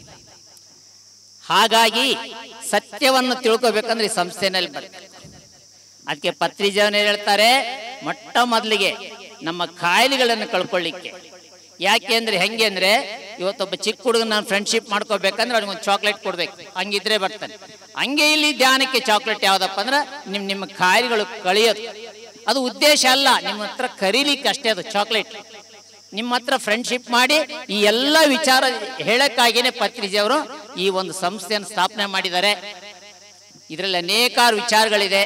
ಹಾಗಾಗಿ ಸತ್ಯವನ್ನು ತಿಳ್ಕೊಬೇಕಂದ್ರೆ ಈ ಸಂಸ್ಥೆನಲ್ಲಿ ಬರ್ತದೆ ಅದಕ್ಕೆ ಪತ್ರಿಜವನ ಹೇಳ್ತಾರೆ ಮೊಟ್ಟ ಮೊದಲಿಗೆ ನಮ್ಮ ಕಾಯಿಲೆಗಳನ್ನು ಕಳ್ಕೊಳ್ಳಿಕ್ಕೆ ಯಾಕೆ ಅಂದ್ರೆ ಹೆಂಗೆ ಅಂದ್ರೆ ಇವತ್ತೊಬ್ಬ ಚಿಕ್ಕ ಹುಡುಗ ನಾನು ಫ್ರೆಂಡ್ಶಿಪ್ ಮಾಡ್ಕೋಬೇಕಂದ್ರೆ ಅವ್ನಿಗೆ ಒಂದು ಚಾಕ್ಲೇಟ್ ಕೊಡ್ಬೇಕು ಹಂಗಿದ್ರೆ ಬರ್ತಾನೆ ಹಂಗೆ ಇಲ್ಲಿ ಧ್ಯಾನಕ್ಕೆ ಚಾಕ್ಲೇಟ್ ಯಾವ್ದಪ್ಪ ಅಂದ್ರೆ ನಿಮ್ ನಿಮ್ಮ ಕಾಯಿಲೆಗಳು ಕಳಿಯೋದು ಅದು ಉದ್ದೇಶ ಅಲ್ಲ ನಿಮ್ಮ ಹತ್ರ ಕರೀಲಿಕ್ಕೆ ಅಷ್ಟೇ ಅದು ಚಾಕ್ಲೇಟ್ ನಿಮ್ಮ ಹತ್ರ ಫ್ರೆಂಡ್ಶಿಪ್ ಮಾಡಿ ಈ ಎಲ್ಲ ವಿಚಾರ ಹೇಳಕ್ಕಾಗಿನೇ ಪತ್ರಿಜಿಯವರು ಈ ಒಂದು ಸಂಸ್ಥೆಯನ್ನು ಸ್ಥಾಪನೆ ಮಾಡಿದ್ದಾರೆ ಇದರಲ್ಲಿ ಅನೇಕಾರು ವಿಚಾರಗಳಿದೆ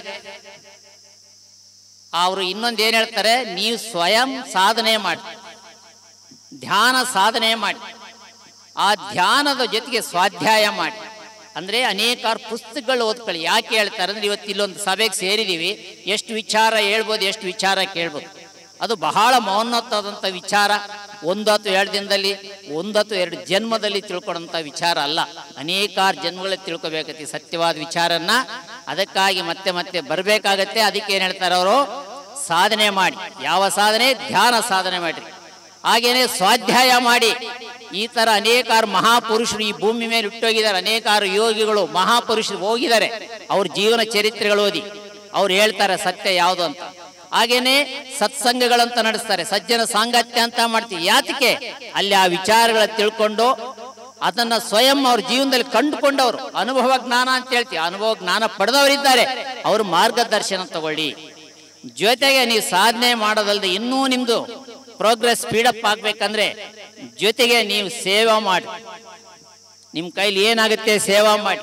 ಅವರು ಇನ್ನೊಂದು ಏನು ಹೇಳ್ತಾರೆ ನೀವು ಸ್ವಯಂ ಸಾಧನೆ ಮಾಡಿ ಧ್ಯಾನ ಸಾಧನೆ ಮಾಡಿ ಆ ಧ್ಯಾನದ ಜೊತೆಗೆ ಸ್ವಾಧ್ಯಾಯ ಮಾಡಿ ಅಂದ್ರೆ ಅನೇಕಾರು ಪುಸ್ತಕಗಳು ಓದ್ಕೊಳ್ಳಿ ಯಾಕೆ ಹೇಳ್ತಾರೆ ಅಂದ್ರೆ ಇವತ್ತು ಇಲ್ಲೊಂದು ಸಭೆಗೆ ಸೇರಿದೀವಿ ಎಷ್ಟು ವಿಚಾರ ಹೇಳ್ಬೋದು ಎಷ್ಟು ವಿಚಾರ ಕೇಳ್ಬೋದು ಅದು ಬಹಳ ಮೌನ್ನತವಾದಂಥ ವಿಚಾರ ಒಂದು ಅಥವಾ ಎರಡು ದಿನದಲ್ಲಿ ಒಂದು ಅಥವಾ ಎರಡು ಜನ್ಮದಲ್ಲಿ ತಿಳ್ಕೊಳ್ಳೋಂಥ ವಿಚಾರ ಅಲ್ಲ ಅನೇಕಾರು ಜನ್ಮಗಳಲ್ಲಿ ತಿಳ್ಕೊಬೇಕತಿ ಸತ್ಯವಾದ ವಿಚಾರನ್ನ ಅದಕ್ಕಾಗಿ ಮತ್ತೆ ಮತ್ತೆ ಬರಬೇಕಾಗತ್ತೆ ಅದಕ್ಕೆ ಏನು ಹೇಳ್ತಾರೆ ಅವರು ಸಾಧನೆ ಮಾಡಿ ಯಾವ ಸಾಧನೆ ಧ್ಯಾನ ಸಾಧನೆ ಮಾಡಿರಿ ಹಾಗೇನೆ ಸ್ವಾಧ್ಯಾಯ ಮಾಡಿ ಈ ತರ ಅನೇಕಾರು ಮಹಾಪುರುಷರು ಈ ಭೂಮಿ ಮೇಲೆ ಇಟ್ಟೋಗಿದ್ದಾರೆ ಅನೇಕಾರು ಯೋಗಿಗಳು ಮಹಾಪುರುಷರು ಹೋಗಿದ್ದಾರೆ ಅವ್ರ ಜೀವನ ಚರಿತ್ರೆಗಳು ಓದಿ ಅವ್ರು ಹೇಳ್ತಾರೆ ಸತ್ಯ ಯಾವುದು ಅಂತ ಹಾಗೇನೆ ಸತ್ಸಂಗಗಳಂತ ನಡೆಸ್ತಾರೆ ಸಜ್ಜನ ಸಾಂಗತ್ಯ ಅಂತ ಮಾಡ್ತೀವಿ ಯಾತಕ್ಕೆ ಅಲ್ಲಿ ಆ ವಿಚಾರಗಳ ತಿಳ್ಕೊಂಡು ಅದನ್ನ ಸ್ವಯಂ ಅವ್ರ ಜೀವನದಲ್ಲಿ ಕಂಡುಕೊಂಡವರು ಅನುಭವ ಜ್ಞಾನ ಅಂತ ಹೇಳ್ತೀವಿ ಅನುಭವ ಜ್ಞಾನ ಪಡೆದವರಿದ್ದಾರೆ ಅವ್ರ ಮಾರ್ಗದರ್ಶನ ತಗೊಳ್ಳಿ ಜೊತೆಗೆ ನೀವು ಸಾಧನೆ ಮಾಡೋದಲ್ದೆ ಇನ್ನೂ ನಿಮ್ದು ಪ್ರೋಗ್ರೆಸ್ ಸ್ಪೀಡಪ್ ಆಗ್ಬೇಕಂದ್ರೆ ಜೊತೆಗೆ ನೀವು ಸೇವಾ ಮಾಡಿ ನಿಮ್ಮ ಕೈಲಿ ಏನಾಗುತ್ತೆ ಸೇವಾ ಮಾಡಿ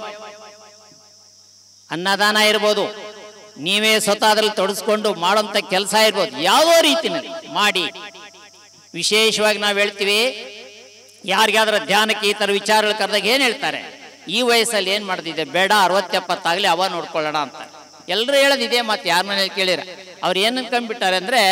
ಅನ್ನದಾನ ಇರ್ಬೋದು ನೀವೇ ಸ್ವತಃ ಅದ್ರಲ್ಲಿ ತೊಡಸ್ಕೊಂಡು ಮಾಡೋಂಥ ಕೆಲಸ ಇರ್ಬೋದು ಯಾವುದೋ ರೀತಿನಲ್ಲಿ ಮಾಡಿ ವಿಶೇಷವಾಗಿ ನಾವು ಹೇಳ್ತೀವಿ ಯಾರಿಗಾದ್ರೂ ಧ್ಯಾನಕ್ಕೆ ಈ ಥರ ವಿಚಾರಗಳು ಕರೆದಾಗ ಏನು ಹೇಳ್ತಾರೆ ಈ ವಯಸ್ಸಲ್ಲಿ ಏನು ಮಾಡ್ತಿದ್ದೆ ಬೇಡ ಅರವತ್ತೆಪ್ಪತ್ತಾಗಲಿ ಅವ ನೋಡ್ಕೊಳ್ಳೋಣ ಅಂತ ಎಲ್ಲರೂ ಹೇಳೋದಿದೆ ಮತ್ತೆ ಯಾರ ಮನೇಲಿ ಕೇಳಿರ ಅವ್ರು ಏನು ಅನ್ಕೊಂಡ್ಬಿಟ್ಟಾರೆ ಅಂದರೆ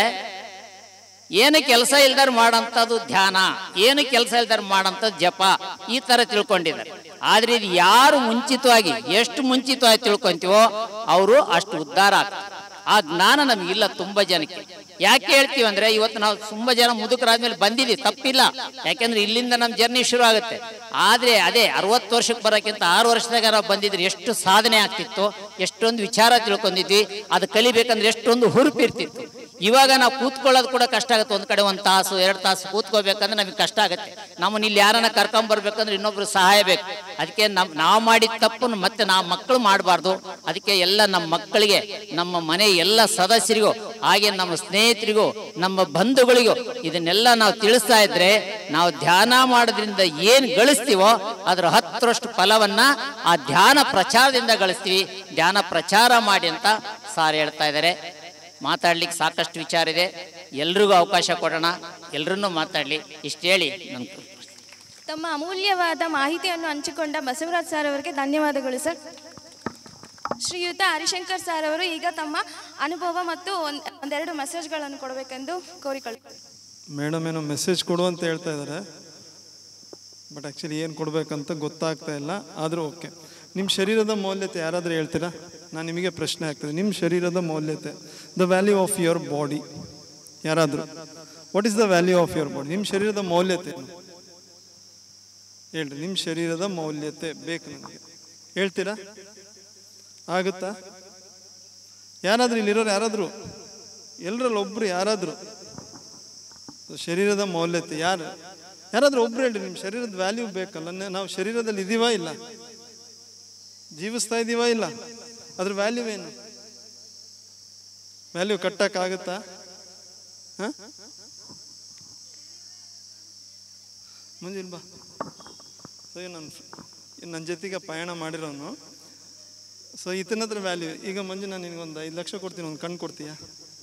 ಏನು ಕೆಲಸ ಇಲ್ದಾರ ಮಾಡೋಂಥದ್ದು ಧ್ಯಾನ ಏನು ಕೆಲಸ ಇಲ್ದಾರ ಮಾಡೋಂಥದ್ದು ಜಪ ಈ ಥರ ತಿಳ್ಕೊಂಡಿದ್ದಾರೆ ಆದ್ರೆ ಇದು ಯಾರು ಮುಂಚಿತವಾಗಿ ಎಷ್ಟು ಮುಂಚಿತವಾಗಿ ತಿಳ್ಕೊಂತೀವೋ ಅವರು ಅಷ್ಟು ಉದ್ಧಾರ ಆಗ್ತಾರೆ ಆ ಜ್ಞಾನ ನಮಗಿಲ್ಲ ತುಂಬಾ ಜನಕ್ಕೆ ಯಾಕೆ ಹೇಳ್ತೀವಿ ಅಂದ್ರೆ ಇವತ್ತು ನಾವು ತುಂಬಾ ಜನ ಮುದುಕರಾದ್ಮೇಲೆ ಬಂದಿದ್ದೀವಿ ತಪ್ಪಿಲ್ಲ ಯಾಕೆಂದ್ರೆ ಇಲ್ಲಿಂದ ನಮ್ಮ ಜರ್ನಿ ಶುರು ಆಗುತ್ತೆ ಆದ್ರೆ ಅದೇ ಅರವತ್ತು ವರ್ಷಕ್ಕೆ ಬರೋಕ್ಕಿಂತ ಆರು ವರ್ಷದಾಗ ನಾವು ಬಂದಿದ್ರೆ ಎಷ್ಟು ಸಾಧನೆ ಆಗ್ತಿತ್ತು ಎಷ್ಟೊಂದು ವಿಚಾರ ತಿಳ್ಕೊಂಡಿದ್ವಿ ಅದು ಕಲಿಬೇಕಂದ್ರೆ ಎಷ್ಟೊಂದು ಹುರುಪು ಇರ್ತಿತ್ತು ಇವಾಗ ನಾವು ಕೂತ್ಕೊಳ್ಳೋದು ಕೂಡ ಕಷ್ಟ ಆಗುತ್ತೆ ಒಂದ್ ಕಡೆ ಒಂದು ತಾಸು ಎರಡು ತಾಸು ಕೂತ್ಕೋಬೇಕಂದ್ರೆ ನಮಗೆ ಕಷ್ಟ ಆಗುತ್ತೆ ನಮ್ಮನ್ನ ಇಲ್ಲಿ ಯಾರನ್ನ ಕರ್ಕೊಂಡ್ ಬರ್ಬೇಕಂದ್ರೆ ಇನ್ನೊಬ್ರು ಸಹಾಯ ಬೇಕು ಅದಕ್ಕೆ ನಮ್ ನಾವು ಮಾಡಿದ ತಪ್ಪನ್ನು ಮತ್ತೆ ನಾವು ಮಕ್ಕಳು ಮಾಡಬಾರ್ದು ಅದಕ್ಕೆ ಎಲ್ಲ ನಮ್ಮ ಮಕ್ಕಳಿಗೆ ನಮ್ಮ ಮನೆ ಎಲ್ಲ ಸದಸ್ಯರಿಗೂ ಹಾಗೆ ನಮ್ಮ ಸ್ನೇಹಿತರಿಗೂ ನಮ್ಮ ಬಂಧುಗಳಿಗೂ ಇದನ್ನೆಲ್ಲ ನಾವು ತಿಳಿಸ್ತಾ ಇದ್ರೆ ನಾವು ಧ್ಯಾನ ಮಾಡೋದ್ರಿಂದ ಏನ್ ಗಳಿಸ್ತೀವೋ ಅದರ ಹತ್ತರಷ್ಟು ಫಲವನ್ನ ಆ ಧ್ಯಾನ ಪ್ರಚಾರದಿಂದ ಗಳಿಸ್ತೀವಿ ಧ್ಯಾನ ಪ್ರಚಾರ ಮಾಡಿ ಅಂತ ಸಾರ್ ಹೇಳ್ತಾ ಇದ್ದಾರೆ ಮಾತಾಡ್ಲಿಕ್ಕೆ ಸಾಕಷ್ಟು ವಿಚಾರ ಇದೆ ಎಲ್ರಿಗೂ ಅವಕಾಶ ಕೊಡೋಣ ಎಲ್ರನ್ನೂ ಮಾತಾಡ್ಲಿ ಇಷ್ಟು ಹೇಳಿ ನಮ್ಗೆ ತಮ್ಮ ಅಮೂಲ್ಯವಾದ ಮಾಹಿತಿಯನ್ನು ಹಂಚಿಕೊಂಡ ಬಸವರಾಜ್ ಸರ್ ಅವರಿಗೆ ಧನ್ಯವಾದಗಳು ಸರ್ ಶ್ರೀಯುತ ಹರಿಶಂಕರ್ ಸರ್ ಅವರು ಈಗ ತಮ್ಮ ಅನುಭವ ಮತ್ತು ಒಂದ್ ಒಂದೆರಡು ಮೆಸೇಜ್ಗಳನ್ನು ಕೊಡಬೇಕೆಂದು ಕೋರಿಕೊಳ್ಳಿ ಮೇಡಮ್ ಏನೋ ಮೆಸೇಜ್ ಕೊಡು ಅಂತ ಹೇಳ್ತಾ ಇದ್ದಾರೆ ಬಟ್ ಆ್ಯಕ್ಚುಲಿ ಏನು ಕೊಡಬೇಕಂತ ಗೊತ್ತಾಗ್ತಾ ಇಲ್ಲ ಆದರೂ ಓಕೆ ನಿಮ್ಮ ಶರೀರದ ಮೌಲ್ಯತೆ ಯಾರಾದರೂ ಹೇಳ್ತೀರಾ ನಾನು ನಿಮಗೆ ಪ್ರಶ್ನೆ ಆಗ್ತದೆ ನಿಮ್ಮ ಶರೀರದ ಮೌಲ್ಯತೆ the value of your body ಯಾರಾದರೂ what is the value of your body ನಿಮ್ಮ ಶರೀರದ ಮೌಲ್ಯತೆ ಏನು? ಹೇಳ್ರಿ ನಿಮ್ಮ ಶರೀರದ ಮೌಲ್ಯತೆ ಬೇಕು ನನಗೆ ಹೇಳ್ತೀರಾ ಆಗುತ್ತಾ ಯಾರಾದರೂ ಇಲ್ಲಿರೋರು ಯಾರಾದರೂ ಎಲ್ಲರಲ್ಲಿ ಒಬ್ರು ಯಾರಾದರೂ ಶರೀರದ ಮೌಲ್ಯತೆ ಯಾರು ಯಾರಾದ್ರೂ ಒಬ್ರು ಹೇಳ್ರಿ ನಿಮ್ಮ ಶರೀರದ ವ್ಯಾಲ್ಯೂ ಬೇಕಲ್ಲ ನೆ- ನಾವು ಶರೀರದಲ್ಲಿ ಇದೀವಾ ಇಲ್ಲ ಜೀವಿಸ್ತಾ ಇದೀವಾ ಇಲ್ಲ ಅದ್ರ ವ್ಯಾಲ್ಯೂ ಏನು ವ್ಯಾಲ್ಯೂ ಕಟ್ಟಕ್ಕಾಗತ್ತಾ ಹ? ಮುಂಜಿಲ್ ಬಾ ಸೊ ನನ್ನ ನನ್ನ ಜೊತೆಗೆ ಪಯಣ ಮಾಡಿರೋನು ಸೊ ಈತನ ಹತ್ರ ವ್ಯಾಲ್ಯೂ ಈಗ ಮಂಜು ನಾನು ನಿನಗೊಂದು ಐದು ಲಕ್ಷ ಕೊಡ್ತೀನಿ ಒಂದು ಕಣ್ಣು ಕೊಡ್ತೀಯಾ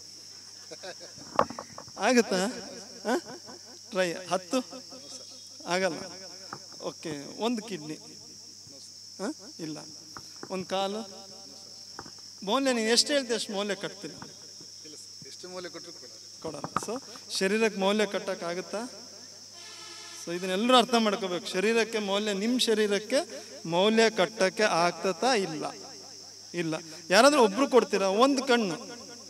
ಆಗುತ್ತಾ ಟ್ರೈ ಹತ್ತು ಆಗಲ್ಲ ಓಕೆ ಒಂದು ಕಿಡ್ನಿ ಹಾಂ ಇಲ್ಲ ಒಂದು ಕಾಲು ಮೌಲ್ಯ ನೀನು ಎಷ್ಟು ಹೇಳ್ತೀಯ ಅಷ್ಟು ಮೌಲ್ಯ ಕಟ್ತೀನಿ ಕೊಡಲ್ಲ ಸೊ ಶರೀರಕ್ಕೆ ಮೌಲ್ಯ ಕಟ್ಟಕ್ಕಾಗುತ್ತಾ ಸೊ ಇದನ್ನೆಲ್ಲರೂ ಅರ್ಥ ಮಾಡ್ಕೋಬೇಕು ಶರೀರಕ್ಕೆ ಮೌಲ್ಯ ನಿಮ್ಮ ಶರೀರಕ್ಕೆ ಮೌಲ್ಯ ಕಟ್ಟಕ್ಕೆ ಆಗ್ತತಾ ಇಲ್ಲ ಇಲ್ಲ ಯಾರಾದ್ರೂ ಒಬ್ರು ಕೊಡ್ತೀರಾ ಒಂದು ಕಣ್ಣು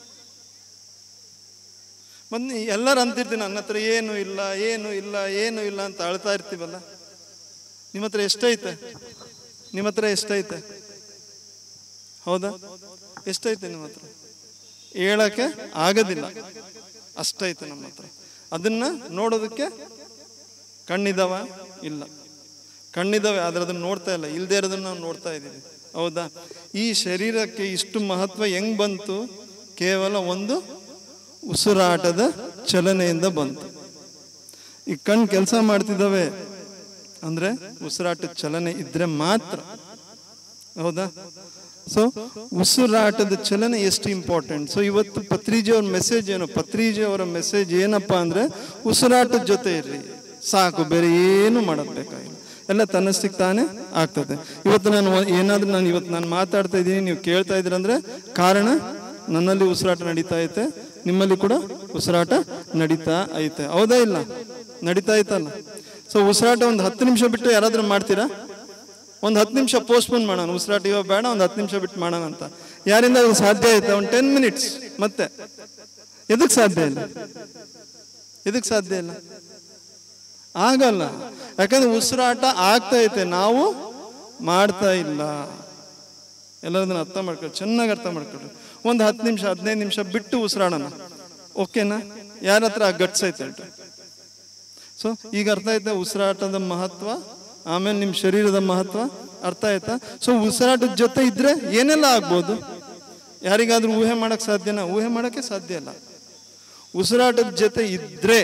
ಮತ್ತೆ ಎಲ್ಲರೂ ಅಂತಿರ್ತೀನಿ ನನ್ನ ಹತ್ರ ಏನು ಇಲ್ಲ ಏನು ಇಲ್ಲ ಏನು ಇಲ್ಲ ಅಂತ ಅಳ್ತಾ ಇರ್ತೀವಲ್ಲ ನಿಮ್ಮ ಹತ್ರ ಎಷ್ಟೈತೆ ನಿಮ್ಮ ಹತ್ರ ಎಷ್ಟೈತೆ ಹೌದಾ ಎಷ್ಟೈತೆ ನಿಮ್ಮ ಹತ್ರ ಹೇಳಕ್ಕೆ ಆಗೋದಿಲ್ಲ ಅಷ್ಟೈತೆ ನಮ್ಮ ಹತ್ರ ಅದನ್ನ ನೋಡೋದಕ್ಕೆ ಕಣ್ಣಿದಾವ ಇಲ್ಲ ಕಣ್ಣಿದಾವೆ ಆದ್ರೆ ಅದನ್ನ ನೋಡ್ತಾ ಇಲ್ಲ ಇಲ್ದೇ ಇರೋದನ್ನ ನಾವು ನೋಡ್ತಾ ಇದ್ದೀವಿ ಹೌದಾ ಈ ಶರೀರಕ್ಕೆ ಇಷ್ಟು ಮಹತ್ವ ಹೆಂಗ್ ಬಂತು ಕೇವಲ ಒಂದು ಉಸಿರಾಟದ ಚಲನೆಯಿಂದ ಬಂತು ಈ ಕಣ್ ಕೆಲಸ ಮಾಡ್ತಿದ್ದಾವೆ ಅಂದ್ರೆ ಉಸಿರಾಟದ ಚಲನೆ ಇದ್ರೆ ಮಾತ್ರ ಹೌದಾ ಸೊ ಉಸಿರಾಟದ ಚಲನೆ ಎಷ್ಟು ಇಂಪಾರ್ಟೆಂಟ್ ಸೊ ಇವತ್ತು ಪತ್ರಿಜಿ ಅವ್ರ ಮೆಸೇಜ್ ಏನು ಪತ್ರಿಜಿ ಅವರ ಮೆಸೇಜ್ ಏನಪ್ಪಾ ಅಂದ್ರೆ ಉಸಿರಾಟದ ಜೊತೆ ಇರ್ರಿ ಸಾಕು ಬೇರೆ ಏನು ಮಾಡೋದ್ ಬೇಕಾಗಿಲ್ಲ ಎಲ್ಲ ತನ್ನಷ್ಟಕ್ಕೆ ತಾನೇ ಆಗ್ತದೆ ಇವತ್ತು ನಾನು ಒ- ಏನಾದ್ರೂ ನಾನು ಇವತ್ತು ನಾನು ಮಾತಾಡ್ತಾ ಇದ್ದೀನಿ ನೀವು ಕೇಳ್ತಾ ಇದ್ದೀರಂದ್ರೆ ಕಾರಣ ನನ್ನಲ್ಲಿ ಉಸಿರಾಟ ನಡೀತಾ ಐತೆ ನಿಮ್ಮಲ್ಲಿ ಕೂಡ ಉಸಿರಾಟ ನಡೀತಾ ಐತೆ ಹೌದಾ ಇಲ್ಲ ನಡೀತಾ ಐತಲ್ಲ ಸೊ ಉಸಿರಾಟ ಒಂದು ಹತ್ತು ನಿಮಿಷ ಬಿಟ್ಟು ಯಾರಾದ್ರೂ ಮಾಡ್ತೀರಾ ಒಂದು ಹತ್ತು ನಿಮಿಷ ಪೋಸ್ಟ್ಪೋನ್ ಮಾಡೋಣ ಉಸಿರಾಟ ಇವಾಗ ಬೇಡ ಒಂದು ಹತ್ತು ನಿಮಿಷ ಬಿಟ್ಟು ಮಾಡೋಣ ಅಂತ ಯಾರಿಂದ ಅದು ಸಾಧ್ಯ ಆಯ್ತಾ ಒಂದು ಟೆನ್ ಮಿನಿಟ್ಸ್ ಮತ್ತೆ ಎದಕ್ಕೆ ಸಾಧ್ಯ ಇಲ್ಲ ಎದಕ್ಕೆ ಸಾಧ್ಯ ಇಲ್ಲ ಆಗಲ್ಲ ಯಾಕಂದ್ರೆ ಉಸಿರಾಟ ಆಗ್ತಾ ಐತೆ ನಾವು ಮಾಡ್ತಾ ಇಲ್ಲ ಎಲ್ಲರದನ್ನ ಅರ್ಥ ಮಾಡ್ಕೊಳ್ಳಿ ಚೆನ್ನಾಗಿ ಅರ್ಥ ಮಾಡ್ಕೊಳ್ಳಿ ಒಂದು ಹತ್ತು ನಿಮಿಷ ಹದಿನೈದು ನಿಮಿಷ ಬಿಟ್ಟು ಉಸಿರಾಡೋಣ ಓಕೆನಾ ಯಾರ ಹತ್ರ ಆ ಗಟ್ಸ್ ಐತೆ ಹೇಳ್ರಿ ಸೊ ಈಗ ಅರ್ಥ ಆಯ್ತಾ ಉಸಿರಾಟದ ಮಹತ್ವ ಆಮೇಲೆ ನಿಮ್ಮ ಶರೀರದ ಮಹತ್ವ ಅರ್ಥ ಆಯ್ತಾ ಸೊ ಉಸಿರಾಟದ ಜೊತೆ ಇದ್ರೆ ಏನೆಲ್ಲ ಆಗ್ಬೋದು ಯಾರಿಗಾದ್ರೂ ಊಹೆ ಮಾಡಕ್ ಸಾಧ್ಯನಾ ಊಹೆ ಮಾಡಕ್ಕೆ ಸಾಧ್ಯ ಇಲ್ಲ ಉಸಿರಾಟದ ಜೊತೆ ಇದ್ರೆ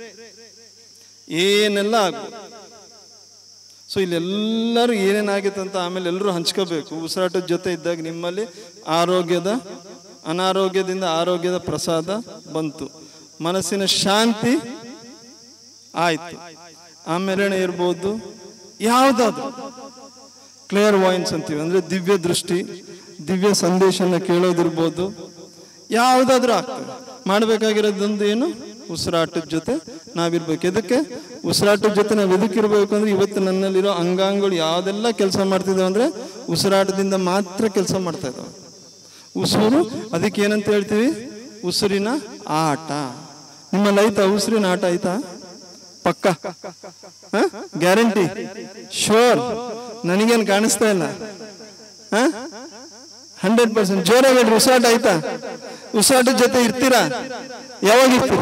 ಏನೆಲ್ಲ ಆಗ್ಬೋದು ಸೊ ಇಲ್ಲೆಲ್ಲರೂ ಏನೇನಾಗಿತ್ತು ಅಂತ ಆಮೇಲೆ ಎಲ್ಲರೂ ಹಂಚ್ಕೋಬೇಕು ಉಸಿರಾಟದ ಜೊತೆ ಇದ್ದಾಗ ನಿಮ್ಮಲ್ಲಿ ಆರೋಗ್ಯದ ಅನಾರೋಗ್ಯದಿಂದ ಆರೋಗ್ಯದ ಪ್ರಸಾದ ಬಂತು ಮನಸ್ಸಿನ ಶಾಂತಿ ಆಯ್ತು ಆಮೇಲೆ ಇರ್ಬೋದು ಯಾವುದಾದ್ರು ಕ್ಲಿಯರ್ ವಾಯಿನ್ಸ್ ಅಂತೀವಿ ಅಂದ್ರೆ ದಿವ್ಯ ದೃಷ್ಟಿ ದಿವ್ಯ ಸಂದೇಶನ ಕೇಳೋದಿರ್ಬೋದು ಯಾವುದಾದ್ರೂ ಆಗ್ತದೆ ಮಾಡಬೇಕಾಗಿರೋದೊಂದು ಏನು ಉಸಿರಾಟದ ಜೊತೆ ನಾವಿರ್ಬೇಕು ಎದಕ್ಕೆ ಉಸಿರಾಟದ ಜೊತೆ ನಾವು ಎದಕ್ಕಿರ್ಬೇಕು ಅಂದ್ರೆ ಇವತ್ತು ನನ್ನಲ್ಲಿರೋ ಅಂಗಾಂಗಗಳು ಯಾವ್ದೆಲ್ಲ ಕೆಲಸ ಮಾಡ್ತಿದ್ದಾವೆ ಅಂದ್ರೆ ಉಸಿರಾಟದಿಂದ ಮಾತ್ರ ಕೆಲಸ ಮಾಡ್ತಾ ಇದ್ದಾವೆ ಉಸಿರು ಅದಕ್ಕೆ ಏನಂತ ಹೇಳ್ತೀವಿ ಉಸಿರಿನ ಆಟ ನಿಮ್ಮಲ್ಲಿ ಆಯ್ತಾ ಉಸಿರಿನ ಆಟ ಆಯ್ತಾ ಪಕ್ಕ ಗ್ಯಾರಂಟಿ ಶೋರ್ ನನಗೇನು ಕಾಣಿಸ್ತಾ ಇಲ್ಲ ಹಂಡ್ರೆಡ್ ಪರ್ಸೆಂಟ್ ಜೋರಾಗಿ ಹೇಳ್ರಿ ಉಸಿರಾಟ ಆಯ್ತಾ ಉಸಿರಾಟದ ಜೊತೆ ಇರ್ತೀರಾ ಯಾವಾಗ ಇರ್ತೀರಿ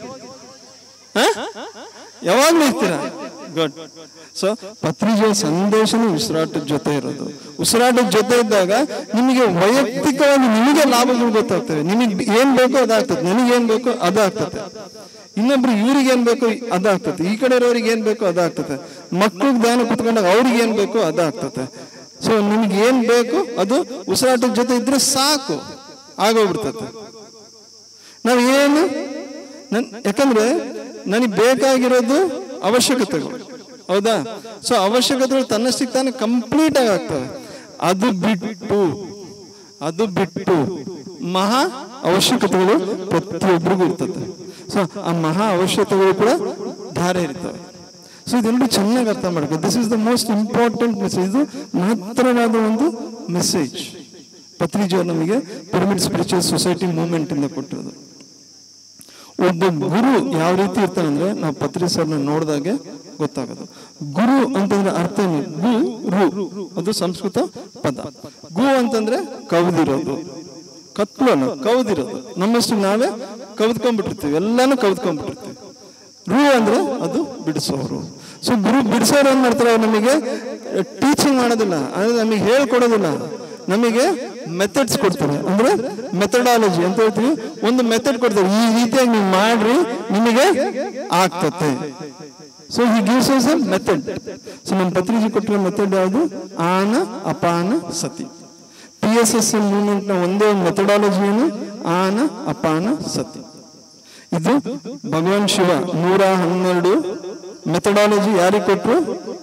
ಹ? ಯಾವಾಗ್ಲೂ ಇರ್ತೀರಾ ಗುಡ್ ಸೊ ಪತ್ರಿಕೆಯ ಸಂದೇಶನೇ ಉಸಿರಾಟದ ಜೊತೆ ಇರೋದು ಉಸಿರಾಟದ ಜೊತೆ ಇದ್ದಾಗ ನಿಮಗೆ ವೈಯಕ್ತಿಕವಾಗಿ ನಿಮಗೆ ಲಾಭಗಳು ಗೊತ್ತಾಗ್ತವೆ ನಿಮಗೆ ಏನ್ ಬೇಕೋ ಅದಾಗ್ತದೆ ನನಗೆ ಏನ್ ಬೇಕೋ ಅದಾಗ್ತದೆ ಇನ್ನೊಬ್ರು ಇವ್ರಿಗೆ ಏನ್ ಬೇಕೋ ಅದಾಗ್ತದೆ ಈ ಕಡೆ ಇರೋರಿಗೆ ಏನ್ ಬೇಕೋ ಅದಾಗ್ತದೆ ಮಕ್ಳಿಗೆ ಧ್ಯಾನ ಕುತ್ಕೊಂಡಾಗ ಅವ್ರಿಗೆ ಏನ್ ಬೇಕೋ ಅದಾಗ್ತದೆ ಸೊ ನಿಮ್ಗೆ ಏನ್ ಬೇಕು ಅದು ಉಸಿರಾಟದ ಜೊತೆ ಇದ್ರೆ ಸಾಕು ಆಗೋಗ್ಬಿಡ್ತದೆ ನಾವು ಏನು ನನ್ ಯಾಕಂದ್ರೆ ನನಗೆ ಬೇಕಾಗಿರೋದು ಅವಶ್ಯಕತೆಗಳು ಹೌದಾ ಸೊ ಅವಶ್ಯಕತೆಗಳು ತನ್ನಷ್ಟಕ್ಕೆ ತಾನೇ ಕಂಪ್ಲೀಟ್ ಆಗಿ ಆಗ್ತವೆ ಅದು ಬಿಟ್ಟು ಅದು ಬಿಟ್ಟು ಮಹಾ ಅವಶ್ಯಕತೆಗಳು ಪ್ರತಿಯೊಬ್ಬರಿಗೂ ಇರ್ತದೆ ಸೊ ಆ ಮಹಾ ಅವಶ್ಯಕತೆಗಳು ಕೂಡ ಧಾರೆ ಇರ್ತವೆ ಸೊ ಇದೆಲ್ಲರೂ ಚೆನ್ನಾಗಿ ಅರ್ಥ ಮಾಡ್ಬೇಕು this is the most important message ಇದು ಮಹತ್ತರವಾದ ಒಂದು ಮೆಸೇಜ್ ಪತ್ರಿಜಿಯವರು ನಮಗೆ ಪಿರಮಿಡ್ ಸ್ಪಿರಿಚುವಲ್ ಸೊಸೈಟಿ ಮೂವ್ಮೆಂಟ್ ಇಂದ ಕೊಟ್ಟಿರೋದು ಒಬ್ಬ ಗುರು ಯಾವ ರೀತಿ ಇರ್ತಾನೆ ಅಂದ್ರೆ ನಾವು ಪತ್ರಿ ಸರ್ನ ನೋಡಿದಾಗೆ ಗೊತ್ತಾಗೋದು ಗುರು ಅಂತಂದ್ರೆ ಅರ್ಥ ಏನು ಗು ರು ಅದು ಸಂಸ್ಕೃತ ಪದ ಗು ಅಂತಂದ್ರೆ ಕವಿದಿರೋದು ಕತ್ಲಲ್ಲ ಕವಿದಿರೋದು ನಮ್ಮಷ್ಟು ನಾವೇ ಕವಿದ್ಕೊಂಡ್ಬಿಟ್ಟಿರ್ತೀವಿ ಎಲ್ಲಾನು ಕವಿದ್ಕೊಂಡ್ಬಿಟ್ಟಿರ್ತೀವಿ ರು ಅಂದ್ರೆ ಅದು ಬಿಡಿಸೋರು ಸೊ ಗುರು ಬಿಡಿಸೋರು ಏನ್ ಮಾಡ್ತಾರೆ ಅವ್ರು ನಮಗೆ ಟೀಚಿಂಗ್ ಮಾಡೋದಿಲ್ಲ ಅಂದ್ರೆ ನಮಗೆ ಹೇಳ್ಕೊಡೋದಿಲ್ಲ ನಮಗೆ ಮೆಥಡ್ಸ್ ಕೊಡ್ತಾರೆ ಅಂದ್ರೆ ಮೆಥಡಾಲಜಿ ಅಂತ ಹೇಳ್ತೀವಿ ಒಂದು ಮೆಥಡ್ ಕೊಡ್ತಾರೆ ಈ ರೀತಿಯಾಗಿ ನೀವು ಮಾಡ್ರಿ ನಿಮಗೆ ಆಗ್ತತೆ so he gives us a method so ನಮ್ಮ ಪತ್ರಿಕೆ ಕೊಟ್ಟಿರೋ ಮೆಥಡ್ ಯಾವುದು ಆನ ಅಪಾನ ಸತಿ ಪಿ ಎಸ್ ಎಸ್ ಮೂವ್ಮೆಂಟ್ ನ ಒಂದೇ ಒಂದು ಮೆಥಡಾಲಜಿ ಏನು ಆನ ಅಪಾನ ಸತಿ ಇದು ಭಗವಾನ್ ಶಿವ ನೂರ ಹನ್ನೆರಡು ಮೆಥಡಾಲಜಿ ಯಾರಿಗೆ ಕೊಟ್ರು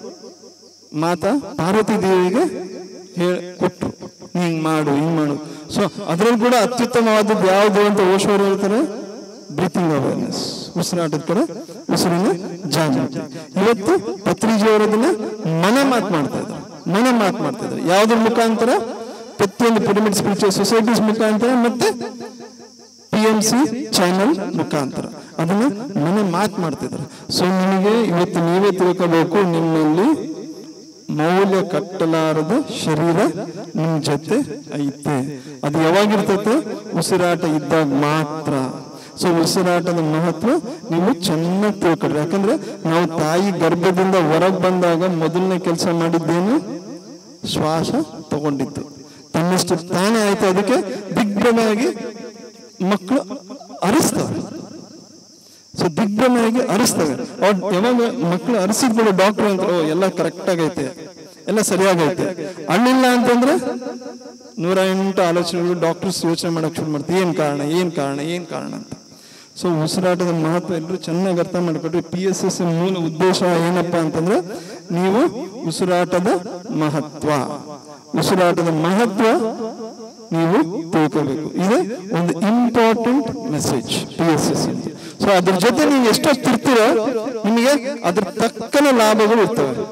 ಮಾತಾ ಪಾರ್ವತಿ ದೇವಿಗೆ ಹೇಳ ಕೊಟ್ರು ಹಿಂಗ್ ಮಾಡು ಹಿಂಗ್ ಮಾಡು ಸೊ ಅದ್ರಲ್ಲಿ ಕೂಡ ಅತ್ಯುತ್ತಮವಾದದ್ದು ಯಾವುದು ಅಂತ ಓಶ್ವರ್ ಹೇಳ್ತಾರೆ ಬ್ರೀತಿಂಗ್ ಅವೇರ್ನೆಸ್ ಉಸಿರಾಟದ ಕಡೆ ಉಸಿರಿನ ಜಾಗೃತಿ ಇವತ್ತು ಪತ್ರಿಜಿಯವರದನ್ನ ಮನ ಮಾತು ಮಾಡ್ತಾ ಇದ್ದಾರೆ ಮನ ಮಾತು ಮಾಡ್ತಾ ಇದ್ದಾರೆ ಯಾವ್ದ್ರ ಮುಖಾಂತರ ಪ್ರತಿಯೊಂದು ಪಿರಮಿಡ್ ಸ್ಪಿರಿಚುವಲ್ ಸೊಸೈಟೀಸ್ ಮುಖಾಂತರ ಮತ್ತೆ ಪಿ ಎಂ ಸಿ ಚಾನೆಲ್ ಮುಖಾಂತರ ಅದನ್ನ ಮನೆ ಮಾತು ಮಾಡ್ತಿದ್ದಾರೆ ಸೊ ನಿಮಗೆ ಇವತ್ತು ನೀವೇ ತಿಳ್ಕೋಬೇಕು ನಿಮ್ಮಲ್ಲಿ ಮೌಲ್ಯ ಕಟ್ಟಲಾರದ ಶರೀರ ನಿಮ್ ಜೊತೆ ಐತೆ ಅದು ಯಾವಾಗಿರ್ತೈತೆ ಉಸಿರಾಟ ಇದ್ದಾಗ ಮಾತ್ರ ಸೊ ಉಸಿರಾಟದ ಮಹತ್ವ ನೀವು ಚೆನ್ನಾಗಿ ತಿಳ್ಕೊಳ್ರಿ ಯಾಕಂದ್ರೆ ನಾವು ತಾಯಿ ಗರ್ಭದಿಂದ ಹೊರಗೆ ಬಂದಾಗ ಮೊದಲನೇ ಕೆಲಸ ಮಾಡಿದ್ದೇನು ಶ್ವಾಸ ತಗೊಂಡಿದ್ದು ತನ್ನಷ್ಟು ತಾನೇ ಆಯ್ತು ಅದಕ್ಕೆ ದಿಗ್ಭ್ರಮೆಯಾಗಿ ಮಕ್ಕಳು ಅರಿಸ್ತವೆ ಸೊ ದಿಗ್ಭ್ರಮೆಯಾಗಿ ಅರಿಸ್ತವೆ ಅವ್ರು ಯಾವಾಗ ಮಕ್ಕಳು ಅರಿಸಿದ್ಮೇಲೆ ಡಾಕ್ಟರ್ ಅಂತ ಓ ಎಲ್ಲ ಕರೆಕ್ಟ್ ಆಗೈತೆ ಎಲ್ಲ ಸರಿಯಾಗೈತೆ ಅಣ್ಣಿಲ್ಲ ಅಂತಂದ್ರೆ ನೂರ ಎಂಟು ಆಲೋಚನೆಗಳು ಡಾಕ್ಟರ್ಸ್ ಯೋಚನೆ ಮಾಡಕ್ ಶುರು ಮಾಡ್ತಾರೆ ಏನ್ ಕಾರಣ ಏನ್ ಕಾರಣ ಏನ್ ಕಾರಣ ಅಂತ ಸೊ ಉಸಿರಾಟದ ಮಹತ್ವ ಎಲ್ಲರೂ ಚೆನ್ನಾಗಿ ಅರ್ಥ ಮಾಡ್ಕೊಟ್ರಿ ಪಿ ಎಸ್ ಎಸ್ ಮೂಲ ಉದ್ದೇಶ ಏನಪ್ಪಾ ಅಂತಂದ್ರೆ ನೀವು ಉಸಿರಾಟದ ಮಹತ್ವ ಉಸಿರಾಟದ ಮಹತ್ವ ನೀವು ತಿಳ್ಕೋಬೇಕು ಇದು ಒಂದು important message P S S so ಅದ್ರ ಜೊತೆ ನೀವು ಎಷ್ಟೊತ್ತಿರ್ತೀರೋ ನಿಮಗೆ ಅದ್ರ ತಕ್ಕನ ಲಾಭಗಳು ಇರ್ತವೆ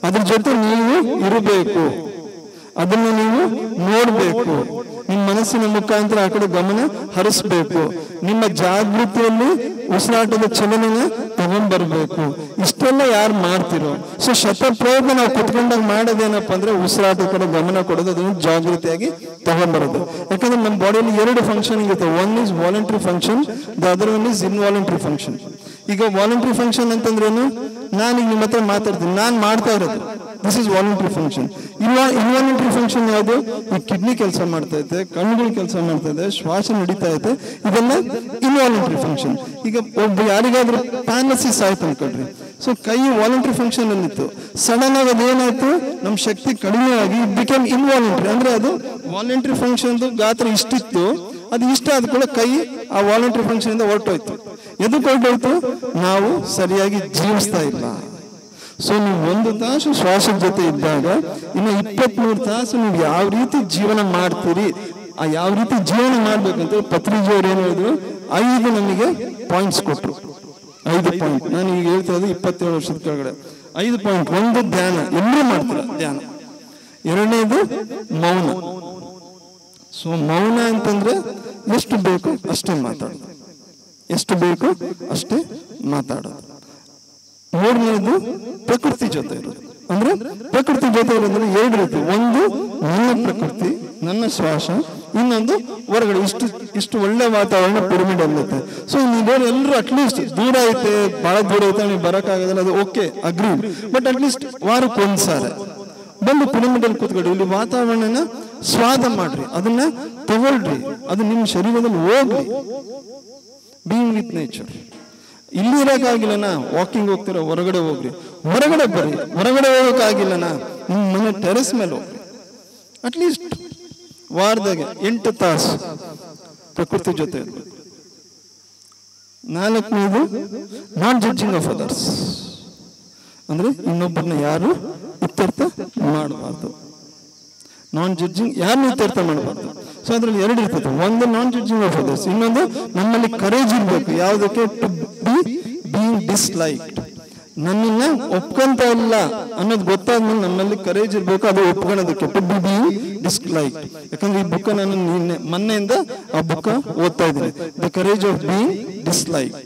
ಅದ್ರ ಜೊತೆ ನೀವು ಇರಬೇಕು ಅದನ್ನು ನೀವು ನೋಡಬೇಕು ನಿಮ್ಮ ಮನಸ್ಸಿನ ಮುಖಾಂತರ ಆ ಕಡೆ ಗಮನ ಹರಿಸ್ಬೇಕು ನಿಮ್ಮ ಜಾಗೃತಿಯಲ್ಲಿ ಉಸಿರಾಟದ ಚಲನೆನ ತಗೊಂಡ್ಬರ್ಬೇಕು ಇಷ್ಟೆಲ್ಲ ಯಾರು ಮಾಡ್ತಿರೋ ಸೊ ಶತಪ್ರಯೋಗ ನಾವು ಕುತ್ಕೊಂಡಾಗ ಮಾಡೋದೇನಪ್ಪ ಅಂದ್ರೆ ಉಸಿರಾಟದ ಕಡೆ ಗಮನ ಕೊಡೋದು ಅದನ್ನು ಜಾಗೃತಿಯಾಗಿ ತಗೊಂಡ್ಬರೋದು ಯಾಕಂದ್ರೆ ನಮ್ಮ ಬಾಡಿಯಲ್ಲಿ ಎರಡು ಫಂಕ್ಷನ್ ಇರುತ್ತೆ one is voluntary function the other one is involuntary function ಈಗ ವಾಲಂಟ್ರಿ ಫಂಕ್ಷನ್ ಅಂತಂದ್ರೇನು ನಾನು ಈಗ ನಿಮ್ಮ ಹತ್ರ ಮಾತಾಡ್ತೀನಿ ನಾನು ಮಾಡ್ತಾ ಇರೋದು ದಿಸ್ ಇಸ್ ವಾಲಂಟ್ರಿ ಫಂಕ್ಷನ್ ಇನ್ವಾ ಇನ್ವಾಲಂಟ್ರಿ ಫಂಕ್ಷನ್ ಯಾವುದು ಈ ಕಿಡ್ನಿ ಕೆಲಸ ಮಾಡ್ತಾ ಐತೆ ಕಣ್ಣುಗಳು ಕೆಲಸ ಮಾಡ್ತಾ ಇದೆ ಶ್ವಾಸ ನಡೀತಾ ಐತೆ ಇದೆಲ್ಲ ಇನ್ವಾಲಂಟ್ರಿ ಫಂಕ್ಷನ್ ಈಗ ಒಬ್ಬ ಯಾರಿಗಾದ್ರೂ ಪ್ಯಾನಸಿಸ್ ಆಯ್ತು ಅನ್ಕೊಳ್ರಿ ಸೊ ಕೈ ವಾಲಂಟ್ರಿ ಫಂಕ್ಷನ್ ಅಲ್ಲಿತ್ತು ಸಡನ್ ಆಗಿ ಅದೇನಾಯ್ತು ನಮ್ಮ ಶಕ್ತಿ ಕಡಿಮೆ ಆಗಿ ಬಿಕಮ್ ಇನ್ವಾಲಂಟ್ರಿ ಅಂದ್ರೆ ಅದು ವಾಲಂಟ್ರಿ ಫಂಕ್ಷನ್ ಗಾತ್ರ ಇಷ್ಟಿತ್ತು ಅದು ಇಷ್ಟ ಆದ ಕೂಡ ಕೈ ಆ ವಾಲಂಟ್ರಿ ಫಂಕ್ಷನ್ ಇಂದ ಹೊರಟೋಯ್ತು ಎದಕ್ಕೆ ಹೊರಟೋಯ್ತು ನಾವು ಸರಿಯಾಗಿ ಜೀವಿಸ್ತಾ ಇಲ್ಲ ಸೊ ನೀವು ಒಂದು ತಾಸು ಶ್ವಾಸದ ಜೊತೆ ಇದ್ದಾಗ ಇನ್ನು ಇಪ್ಪತ್ಮೂರು ತಾಸು ನೀವು ಯಾವ ರೀತಿ ಜೀವನ ಮಾಡ್ತೀರಿ ಆ ಯಾವ ರೀತಿ ಜೀವನ ಮಾಡ್ಬೇಕಂತ ಪತ್ರಿಜಿಯವ್ರು ಏನು ಹೇಳಿದ್ರು ಐದು ನಮಗೆ ಪಾಯಿಂಟ್ಸ್ ಕೊಟ್ರು ಐದು ಪಾಯಿಂಟ್ ನಾನು ಈಗ ಹೇಳ್ತಾ ಇರೋದು ಇಪ್ಪತ್ತೇಳು ವರ್ಷದ ಕೆಳಗಡೆ ಐದು ಪಾಯಿಂಟ್ ಒಂದು ಧ್ಯಾನ ಎಲ್ಲರೂ ಮಾಡ್ತೀರ ಧ್ಯಾನ ಎರಡನೇದು ಮೌನ ಸೊ ಮೌನ ಅಂತಂದ್ರೆ ಎಷ್ಟು ಬೇಕು ಅಷ್ಟೇ ಮಾತಾಡೋದು ಎಷ್ಟು ಬೇಕು ಅಷ್ಟೇ ಮಾತಾಡೋದು ಮೂರನೇದು ಪ್ರಕೃತಿ ಜೊತೆ ಇರೋದು ಅಂದ್ರೆ ಪ್ರಕೃತಿ ಜೊತೆ ಇರೋದ್ರೆ ಎರಡು ರೀತಿ ಒಂದು ನನ್ನ ಪ್ರಕೃತಿ ನನ್ನ ಶ್ವಾಸ ಇನ್ನೊಂದು ಹೊರಗಡೆ ಇಷ್ಟು ಇಷ್ಟು ಒಳ್ಳೆ ವಾತಾವರಣ ಪಿರಮಿಡ್ ಅಲ್ಲೈತೆ ಸೊ ನೀವೇನು ಎಲ್ಲರೂ ಅಟ್ಲೀಸ್ಟ್ ದೂರ ಐತೆ ಬಹಳ ದೂರ ಐತೆ ನೀವು ಬರೋಕ್ಕಾಗೋದಿಲ್ಲ ಅದು ಓಕೆ ಅಗ್ರಿ ಬಟ್ ಅಟ್ಲೀಸ್ಟ್ ವಾರಕ್ಕೆ ಒಂದ್ಸಾರಿ ಬಂದು ಪಿರಮಿಡ್ ಅಲ್ಲಿ ಕೂತ್ಕೊಳ್ರಿ ಇಲ್ಲಿ ವಾತಾವರಣನ ಸ್ವಾದ ಮಾಡ್ರಿ ಅದನ್ನ ತಗೊಳ್ರಿ ಅದು ನಿಮ್ಮ ಶರೀರದಲ್ಲಿ ಹೋಗ್ಲಿ ಬೀಯಿಂಗ್ ವಿತ್ ನೇಚರ್ ಇಲ್ಲಿ ಇರೋಕ್ಕಾಗಿಲ್ಲನಾ ವಾಕಿಂಗ್ ಹೋಗ್ತೀರ ಹೊರಗಡೆ ಹೋಗ್ರಿ ಹೊರಗಡೆ ಬರ್ರಿ ಹೊರಗಡೆ ಹೋಗೋಕ್ಕಾಗಿಲ್ಲನಾ ನಿಮ್ಮ ಮನೆ ಟೆರೆಸ್ ಮೇಲೆ ಹೋಗ್ರಿ ಅಟ್ಲೀಸ್ಟ್ ವಾರದಾಗೆ ಎಂಟು ತಾಸು ಪ್ರಕೃತಿ ಜೊತೆ ಇರ್ಬೇಕು ನಾಲ್ಕನೇದು ನಾಟ್ ಜಡ್ಜಿಂಗ್ ಆಫ್ ಅದರ್ಸ್ ಅಂದ್ರೆ ಇನ್ನೊಬ್ಬರನ್ನ ಯಾರು ಇತ್ಯರ್ಥ ಮಾಡಬಾರ್ದು ನಾನ್ ಜಡ್ಜಿಂಗ್ ಯಾರನ್ನೂ ಇತ್ಯರ್ಥ ಮಾಡಬಾರ್ದು ಸೊ ಅದ್ರಲ್ಲಿ ಎರಡು ಇರ್ತದೆ ಒಂದು ನಾನ್ ಜಡ್ಜಿಂಗ್ ಆಫ್ ಅದರ್ಸ್ ಇನ್ನೊಂದು ನಮ್ಮಲ್ಲಿ ಕರೇಜ್ ಇರಬೇಕು ಯಾವುದಕ್ಕೆ ಟು ಬಿ ಬೀಯಿಂಗ್ ಡಿಸ್ಲೈಕ್ಡ್ ನನ್ನನ್ನ ಒಪ್ಕೊಂತ ಇಲ್ಲ ಅನ್ನೋದು ಗೊತ್ತಾದ್ಮೇಲೆ ನಮ್ಮಲ್ಲಿ ಕರೇಜ್ ಇರಬೇಕು ಅದು ಒಪ್ಕೊಳ್ಳೋದಕ್ಕೆ ಟು ಬಿ ಬಿ ಡಿಸ್ಲೈಕ್ ಯಾಕಂದ್ರೆ ಈ ಬುಕ್ ನಾನು ನಿನ್ನೆ ಮೊನ್ನೆಯಿಂದ ಆ ಬುಕ್ ಓದ್ತಾ ಇದ್ದೀನಿ the courage of being dislike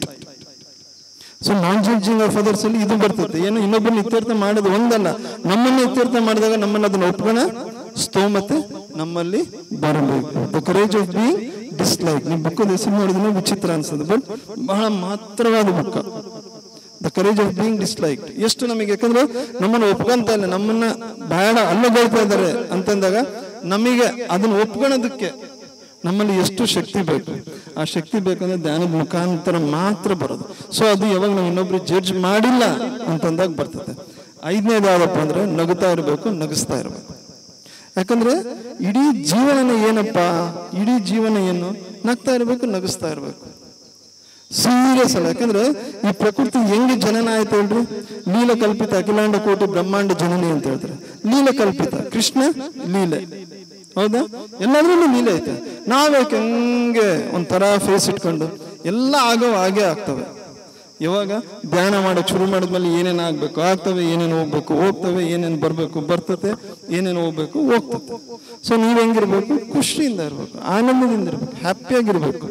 so non judging of others ಅಲ್ಲಿ ಇದು ಬರ್ತದೆ ಏನು ಇನ್ನೊಬ್ಬರನ್ನ ಇತ್ಯರ್ಥ ಮಾಡೋದು ಒಂದಲ್ಲ ನಮ್ಮನ್ನ ಇತ್ಯರ್ಥ ಮಾಡಿದಾಗ ನಮ್ಮನ್ನ ಅದನ್ನ ಒಪ್ಕೋಣ ಸ್ತೋಮತೆ ನಮ್ಮಲ್ಲಿ ಬರಬೇಕು the courage of being dislike ನೀವು ಬುಕ್ ಹೆಸರು ನೋಡಿದ್ರೆ ವಿಚಿತ್ರ ಅನ್ಸುತ್ತೆ ಬಟ್ ಬಹಳ ಮಾತ್ರವಾದ book the courage of being dislike ಎಷ್ಟು ನಮಗೆ ಯಾಕಂದ್ರೆ ನಮ್ಮನ್ನ ಒಪ್ಕೊಂತ ಇಲ್ಲ ನಮ್ಮನ್ನ ಬೇಡ ಅಲ್ಲಗೊಳ್ತಾ ಇದ್ದಾರೆ ಅಂತಂದಾಗ ನಮಗೆ ಅದನ್ನ ಒಪ್ಕೊಳ್ಳೋದಕ್ಕೆ ನಮ್ಮಲ್ಲಿ ಎಷ್ಟು ಶಕ್ತಿ ಬೇಕು ಆ ಶಕ್ತಿ ಬೇಕಂದ್ರೆ ಧ್ಯಾನದ ಮುಖಾಂತರ ಮಾತ್ರ ಬರೋದು ಸೊ ಅದು ಯಾವಾಗ ನಾವು ಇನ್ನೊಬ್ರು ಜಡ್ಜ್ ಮಾಡಿಲ್ಲ ಅಂತಂದಾಗ ಬರ್ತದೆ ಐದನೇದು ಯಾವ್ದಪ್ಪ ಅಂದ್ರೆ ನಗುತ್ತಾ ಇರಬೇಕು ನಗಿಸ್ತಾ ಇರಬೇಕು ಯಾಕಂದ್ರೆ ಇಡೀ ಜೀವನ ಏನಪ್ಪ ಇಡೀ ಜೀವನ ಏನು ನಗ್ತಾ ಇರಬೇಕು ನಗಿಸ್ತಾ ಇರಬೇಕು ಸೀರಿಯಸ್ ಅಲ್ಲ ಯಾಕಂದ್ರೆ ಈ ಪ್ರಕೃತಿ ಹೆಂಗೆ ಜನನ ಆಯ್ತು ಹೇಳ್ರಿ ಲೀಲ ಕಲ್ಪಿತ ಅಖಿಲಾಂಡ ಕೋಟಿ ಬ್ರಹ್ಮಾಂಡ ಜನನಿ ಅಂತ ಹೇಳ್ತಾರೆ ಲೀಲ ಕಲ್ಪಿತ ಕೃಷ್ಣ ಲೀಲೆ ಹೌದಾ ಎಲ್ಲಾದ್ರಲ್ಲೂ ಲೀಲೆ ಐತೆ ನಾವ್ಯಾಕೆ ಹಂಗೆ ಒಂಥರ ಫೇಸ್ ಇಟ್ಕೊಂಡು ಎಲ್ಲ ಆಗೋ ಹಾಗೆ ಆಗ್ತವೆ ಯಾವಾಗ ಧ್ಯಾನ ಮಾಡಕ್ ಶುರು ಮಾಡಿದ್ಮೇಲೆ ಏನೇನು ಆಗ್ಬೇಕು ಆಗ್ತವೆ ಏನೇನು ಹೋಗ್ಬೇಕು ಹೋಗ್ತವೆ ಏನೇನು ಬರ್ಬೇಕು ಬರ್ತತೆ ಏನೇನು ಹೋಗ್ಬೇಕು ಹೋಗ್ತತೆ ಸೊ ನೀವ್ ಹೆಂಗಿರ್ಬೇಕು ಖುಷಿಯಿಂದ ಇರ್ಬೇಕು ಆನಂದದಿಂದ ಇರ್ಬೇಕು ಹ್ಯಾಪಿಯಾಗಿರ್ಬೇಕು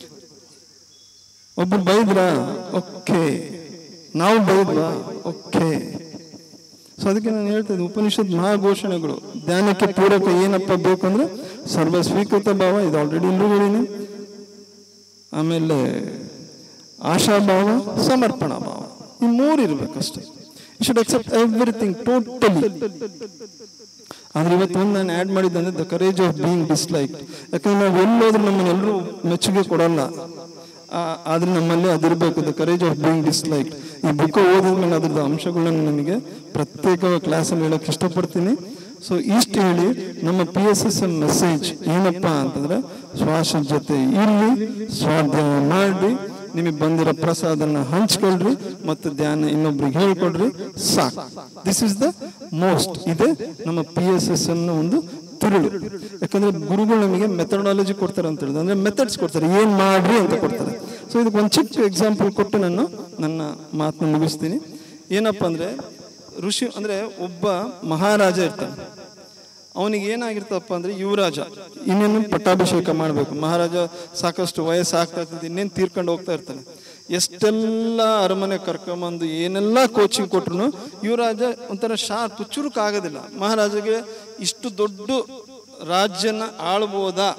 ಒಬ್ರು ಬೈದ್ರಾ ಓಕೆ ನಾವು ಬೈದ್ವಾ ಓಕೆ ಸೊ ಅದಕ್ಕೆ ನಾನು ಹೇಳ್ತೇನೆ ಉಪನಿಷತ್ ಮಹಾಘೋಷಣೆಗಳು ಧ್ಯಾನಕ್ಕೆ ಪೂರಕ ಏನಪ್ಪ ಬೇಕು ಅಂದ್ರೆ ಸರ್ವ ಸ್ವೀಕೃತ ಭಾವ ಇದು ಆಲ್ರೆಡಿ ಇಲ್ಲೂ ಹೇಳಿನಿ ಆಮೇಲೆ ಆಶಾಭಾವ ಸಮರ್ಪಣಾ ಭಾವ ಈ ಮೂರು ಇರ್ಬೇಕಷ್ಟೇ you should accept everything totally ಆದ್ರೆ ಇವತ್ತು ಒಂದು ನಾನು ಆ್ಯಡ್ ಮಾಡಿದ್ದಂದ್ರೆ the courage of being dislike ಯಾಕಂದ್ರೆ ನಾವು ಎಲ್ಲೋದ್ರೂ ನಮ್ಮನ್ನ ಎಲ್ಲರೂ ಮೆಚ್ಚುಗೆ ಕೊಡಲ್ಲ ಆ- ಆದ್ರೆ ನಮ್ಮಲ್ಲಿ ಅದಿರಬೇಕು the courage of being dislike ಈ ಬುಕ್ ಓದಿದ್ಮೇಲೆ ಅದ್ರದ್ದು ಅಂಶಗಳನ್ನು ನಿಮಗೆ ಪ್ರತ್ಯೇಕ ಕ್ಲಾಸಲ್ಲಿ ಹೇಳಕ್ ಇಷ್ಟಪಡ್ತೀನಿ ಸೊ ಇಷ್ಟು ಹೇಳಿ ನಮ್ಮ P S S M message ಏನಪ್ಪಾ ಅಂತಂದ್ರೆ ಶ್ವಾಸ ಜೊತೆ ಇಲ್ಲಿ ಸ್ವಾಧ್ಯಾಯ ಮಾಡಿ ನಿಮಗೆ ಬಂದಿರೋ ಪ್ರಸಾದನ ಹಂಚ್ಕೊಳ್ರಿ ಮತ್ತು ಧ್ಯಾನ ಇನ್ನೊಬ್ರಿಗೆ ಹೇಳ್ಕೊಡ್ರಿ ಸಾಕು ದಿಸ್ ಇಸ್ ದ ಮೋಸ್ಟ್ ಇದೆ ನಮ್ಮ ಪಿ ಎಸ್ ಎಸ್ ಅನ್ನ ಒಂದು ತಿರುಳು ಯಾಕಂದ್ರೆ ಗುರುಗಳು ನಮಗೆ ಮೆಥಡಾಲಜಿ ಕೊಡ್ತಾರೆ ಅಂತ ಹೇಳಿದ್ರೆ ಅಂದ್ರೆ ಮೆಥಡ್ಸ್ ಕೊಡ್ತಾರೆ ಏನ್ ಮಾಡ್ರಿ ಅಂತ ಕೊಡ್ತಾರೆ ಸೊ ಇದಕ್ಕೆ ಒಂದು ಚಿಕ್ಕ ಎಕ್ಸಾಂಪಲ್ ಕೊಟ್ಟು ನಾನು ನನ್ನ ಮಾತನ್ನ ಮುಗಿಸ್ತೀನಿ ಏನಪ್ಪ ಅಂದ್ರೆ ಋಷಿ ಅಂದರೆ ಒಬ್ಬ ಮಹಾರಾಜ ಇರ್ತಾನೆ ಅವನಿಗೆ ಏನಾಗಿರ್ತಪ್ಪ ಅಂದರೆ ಯುವರಾಜ ಇನ್ನೇನು ಪಟ್ಟಾಭಿಷೇಕ ಮಾಡಬೇಕು ಮಹಾರಾಜ ಸಾಕಷ್ಟು ವಯಸ್ಸಾಗ್ತಾ ಇರ್ತದೆ ಇನ್ನೇನು ತೀರ್ಕೊಂಡು ಹೋಗ್ತಾ ಇರ್ತಾನೆ ಎಷ್ಟೆಲ್ಲ ಅರಮನೆ ಕರ್ಕೊಂಬಂದು ಏನೆಲ್ಲ ಕೋಚಿಂಗ್ ಕೊಟ್ರು ಯುವರಾಜ ಒಂಥರ ಶಾರ್ಪ್ ಚುರುಕಾಗೋದಿಲ್ಲ ಮಹಾರಾಜಗೆ ಇಷ್ಟು ದೊಡ್ಡ ರಾಜ್ಯನ ಆಳ್ಬೋದಾ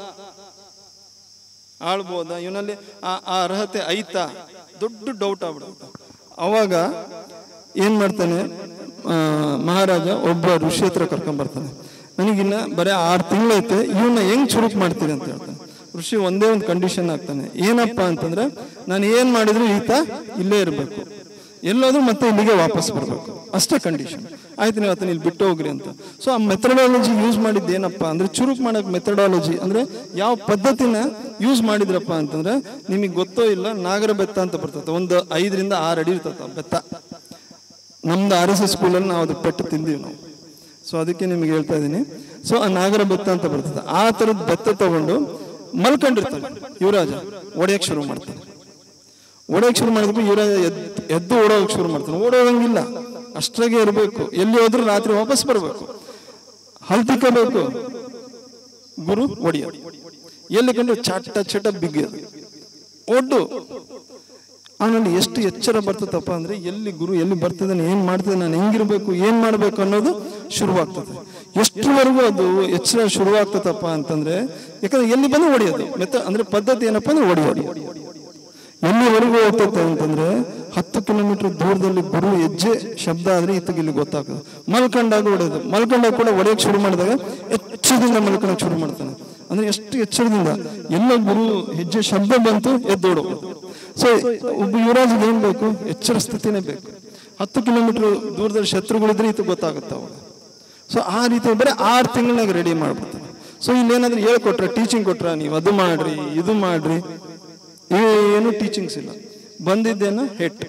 ಆಳ್ಬೋದಾ ಇವನಲ್ಲಿ ಆ ಆ ಅರ್ಹತೆ ಐತಾ ದೊಡ್ಡ ಡೌಟ್ ಆಗ್ಬಿಡುತ್ತೆ ಅವಾಗ ಏನು ಮಾಡ್ತಾನೆ ಆ, ಮಹಾರಾಜ ಒಬ್ಬ ಋಷಿ ಹತ್ರ ಕರ್ಕೊಂಬರ್ತಾನೆ ನನಗಿನ್ನ ಬರೀ ಆರು ತಿಂಗಳೈತೆ ಇವನ್ನ ಹೆಂಗ್ ಚುರುಕು ಮಾಡ್ತೀರಿ ಅಂತ ಹೇಳ್ತಾನೆ ಋಷಿ ಒಂದೇ ಒಂದು ಕಂಡೀಷನ್ ಆಗ್ತಾನೆ ಏನಪ್ಪ ಅಂತಂದ್ರೆ ನಾನು ಏನು ಮಾಡಿದ್ರು ಈತ ಇಲ್ಲೇ ಇರಬೇಕು ಎಲ್ಲೋದ್ರೂ ಮತ್ತೆ ಇಲ್ಲಿಗೆ ವಾಪಸ್ ಬರಬೇಕು ಅಷ್ಟೇ ಕಂಡೀಷನ್ ಆಯ್ತು ನೀವು ಆತನ ಇಲ್ಲಿ ಬಿಟ್ಟು ಹೋಗ್ರಿ ಅಂತ ಸೊ ಆ ಮೆಥಡಾಲಜಿ ಯೂಸ್ ಮಾಡಿದ್ದು ಏನಪ್ಪ ಅಂದ್ರೆ ಚುರುಕು ಮಾಡಕ್ ಮೆಥಡಾಲಜಿ ಅಂದ್ರೆ ಯಾವ ಪದ್ಧತಿನ ಯೂಸ್ ಮಾಡಿದ್ರಪ್ಪ ಅಂತಂದ್ರೆ ನಿಮಗೆ ಗೊತ್ತೋ ಇಲ್ಲ ನಾಗರ ಬೆತ್ತ ಅಂತ ಬರ್ತದೆ ಒಂದು ಐದರಿಂದ ಆರು ಅಡಿ ಇರ್ತದೆ ಆ ಬೆತ್ತ ನಮ್ದು ಆರ್ ಎಸ್ ಎಸ್ ಸ್ಕೂಲಲ್ಲಿ ನಾವು ಅದು ಪೆಟ್ಟು ತಿಂದೀವಿ ನಾವು ಸೊ ಅದಕ್ಕೆ ನಿಮಗೆ ಹೇಳ್ತಾ ಇದ್ದೀನಿ ಸೊ ಆ ನಾಗರ ಬೆತ್ತ ಅಂತ ಬರ್ತದೆ ಆ ಥರದ ಬೆತ್ತ ತಗೊಂಡು ಮಲ್ಕೊಂಡಿರ್ತಾನೆ ಯುವರಾಜ ಒಡೆಯಕ್ಕೆ ಶುರು ಮಾಡ್ತಾನೆ ಓಡೋಕೆ ಶುರು ಮಾಡಿದ್ಮೇಲೆ ಯುವರಾಜ ಎದ್ದು ಎದ್ದು ಓಡೋಕೆ ಶುರು ಮಾಡ್ತಾನೆ ಓಡೋದಂಗಿಲ್ಲ ಅಷ್ಟ್ರಾಗೆ ಇರಬೇಕು ಎಲ್ಲಿ ಹೋದ್ರೂ ರಾತ್ರಿ ವಾಪಸ್ ಬರಬೇಕು ಹಲ್ತಿಕ್ಕಬೇಕು ಗುರು ಒಡಿಯ ಎಲ್ಲಿ ಕಂಡು ಚಟ ಚಟ ಬಿಗ್ಗದು ಒಡ್ಡು ಅವನಲ್ಲಿ ಎಷ್ಟು ಎಚ್ಚರ ಬರ್ತದಪ್ಪ ಅಂದ್ರೆ ಎಲ್ಲಿ ಗುರು ಎಲ್ಲಿ ಬರ್ತಿದ್ದಾನೆ ಏನ್ ಮಾಡ್ತಿದ್ದಾನೆ ನಾನು ಹೆಂಗಿರ್ಬೇಕು ಏನ್ ಮಾಡ್ಬೇಕು ಅನ್ನೋದು ಶುರುವಾಗ್ತದೆ ಎಷ್ಟರವರೆಗೂ ಅದು ಎಚ್ಚರ ಶುರುವಾಗ್ತದಪ್ಪ ಅಂತಂದ್ರೆ ಯಾಕಂದ್ರೆ ಎಲ್ಲಿ ಬಂದು ಹೊಡಿಯೋದು ಮೆತ್ತ ಅಂದ್ರೆ ಪದ್ಧತಿ ಏನಪ್ಪ ಅಂದ್ರೆ ಹೊಡಿಯೋದು ಎಲ್ಲಿವರೆಗೂ ಹೋಗ್ತೈತೆ ಅಂತಂದ್ರೆ ಹತ್ತು ಕಿಲೋಮೀಟರ್ ದೂರದಲ್ಲಿ ಗುರು ಹೆಜ್ಜೆ ಶಬ್ದ ಆದ್ರೆ ಇತ್ತಿಗೆ ಇಲ್ಲಿ ಗೊತ್ತಾಗ್ತದೆ ಮಲ್ಕೊಂಡಾಗ ಹೊಡೆಯೋದು ಮಲ್ಕೊಂಡಾಗ ಕೂಡ ಹೊಡೆಯಕ್ಕೆ ಶುರು ಮಾಡಿದಾಗ ಎಚ್ಚರದಿಂದ ಮಲ್ಕೊಳಕ್ ಶುರು ಮಾಡ್ತಾನೆ ಅಂದ್ರೆ ಎಷ್ಟು ಎಚ್ಚರದಿಂದ ಎಲ್ಲ ಗುರು ಹೆಜ್ಜೆ ಶಬ್ದ ಬಂತು ಎದ್ದೋಡು ಸೊ ಒಬ್ಬ ಯುವರಾಜಿಗೆ ಏನ್ ಬೇಕು ಎಚ್ಚರ ಸ್ಥಿತಿನೇ ಬೇಕು ಹತ್ತು ಕಿಲೋಮೀಟರ್ ದೂರದಲ್ಲಿ ಶತ್ರುಗಳಿದ್ರೆ ಇದು ಗೊತ್ತಾಗುತ್ತೆ ಅವಾಗ ಸೊ ಆ ರೀತಿ ಬರೀ ಆರು ತಿಂಗಳಾಗ ರೆಡಿ ಮಾಡ್ಬಿಡ್ತಾನೆ ಸೊ ಇಲ್ಲೇನಾದ್ರೂ ಹೇಳ್ಕೊಟ್ರೆ ಟೀಚಿಂಗ್ ಕೊಟ್ರ ನೀವು ಅದು ಮಾಡ್ರಿ ಇದು ಮಾಡ್ರಿ ಏನು ಟೀಚಿಂಗ್ಸ್ ಇಲ್ಲ ಬಂದಿದ್ದೇನು ಹೆಟ್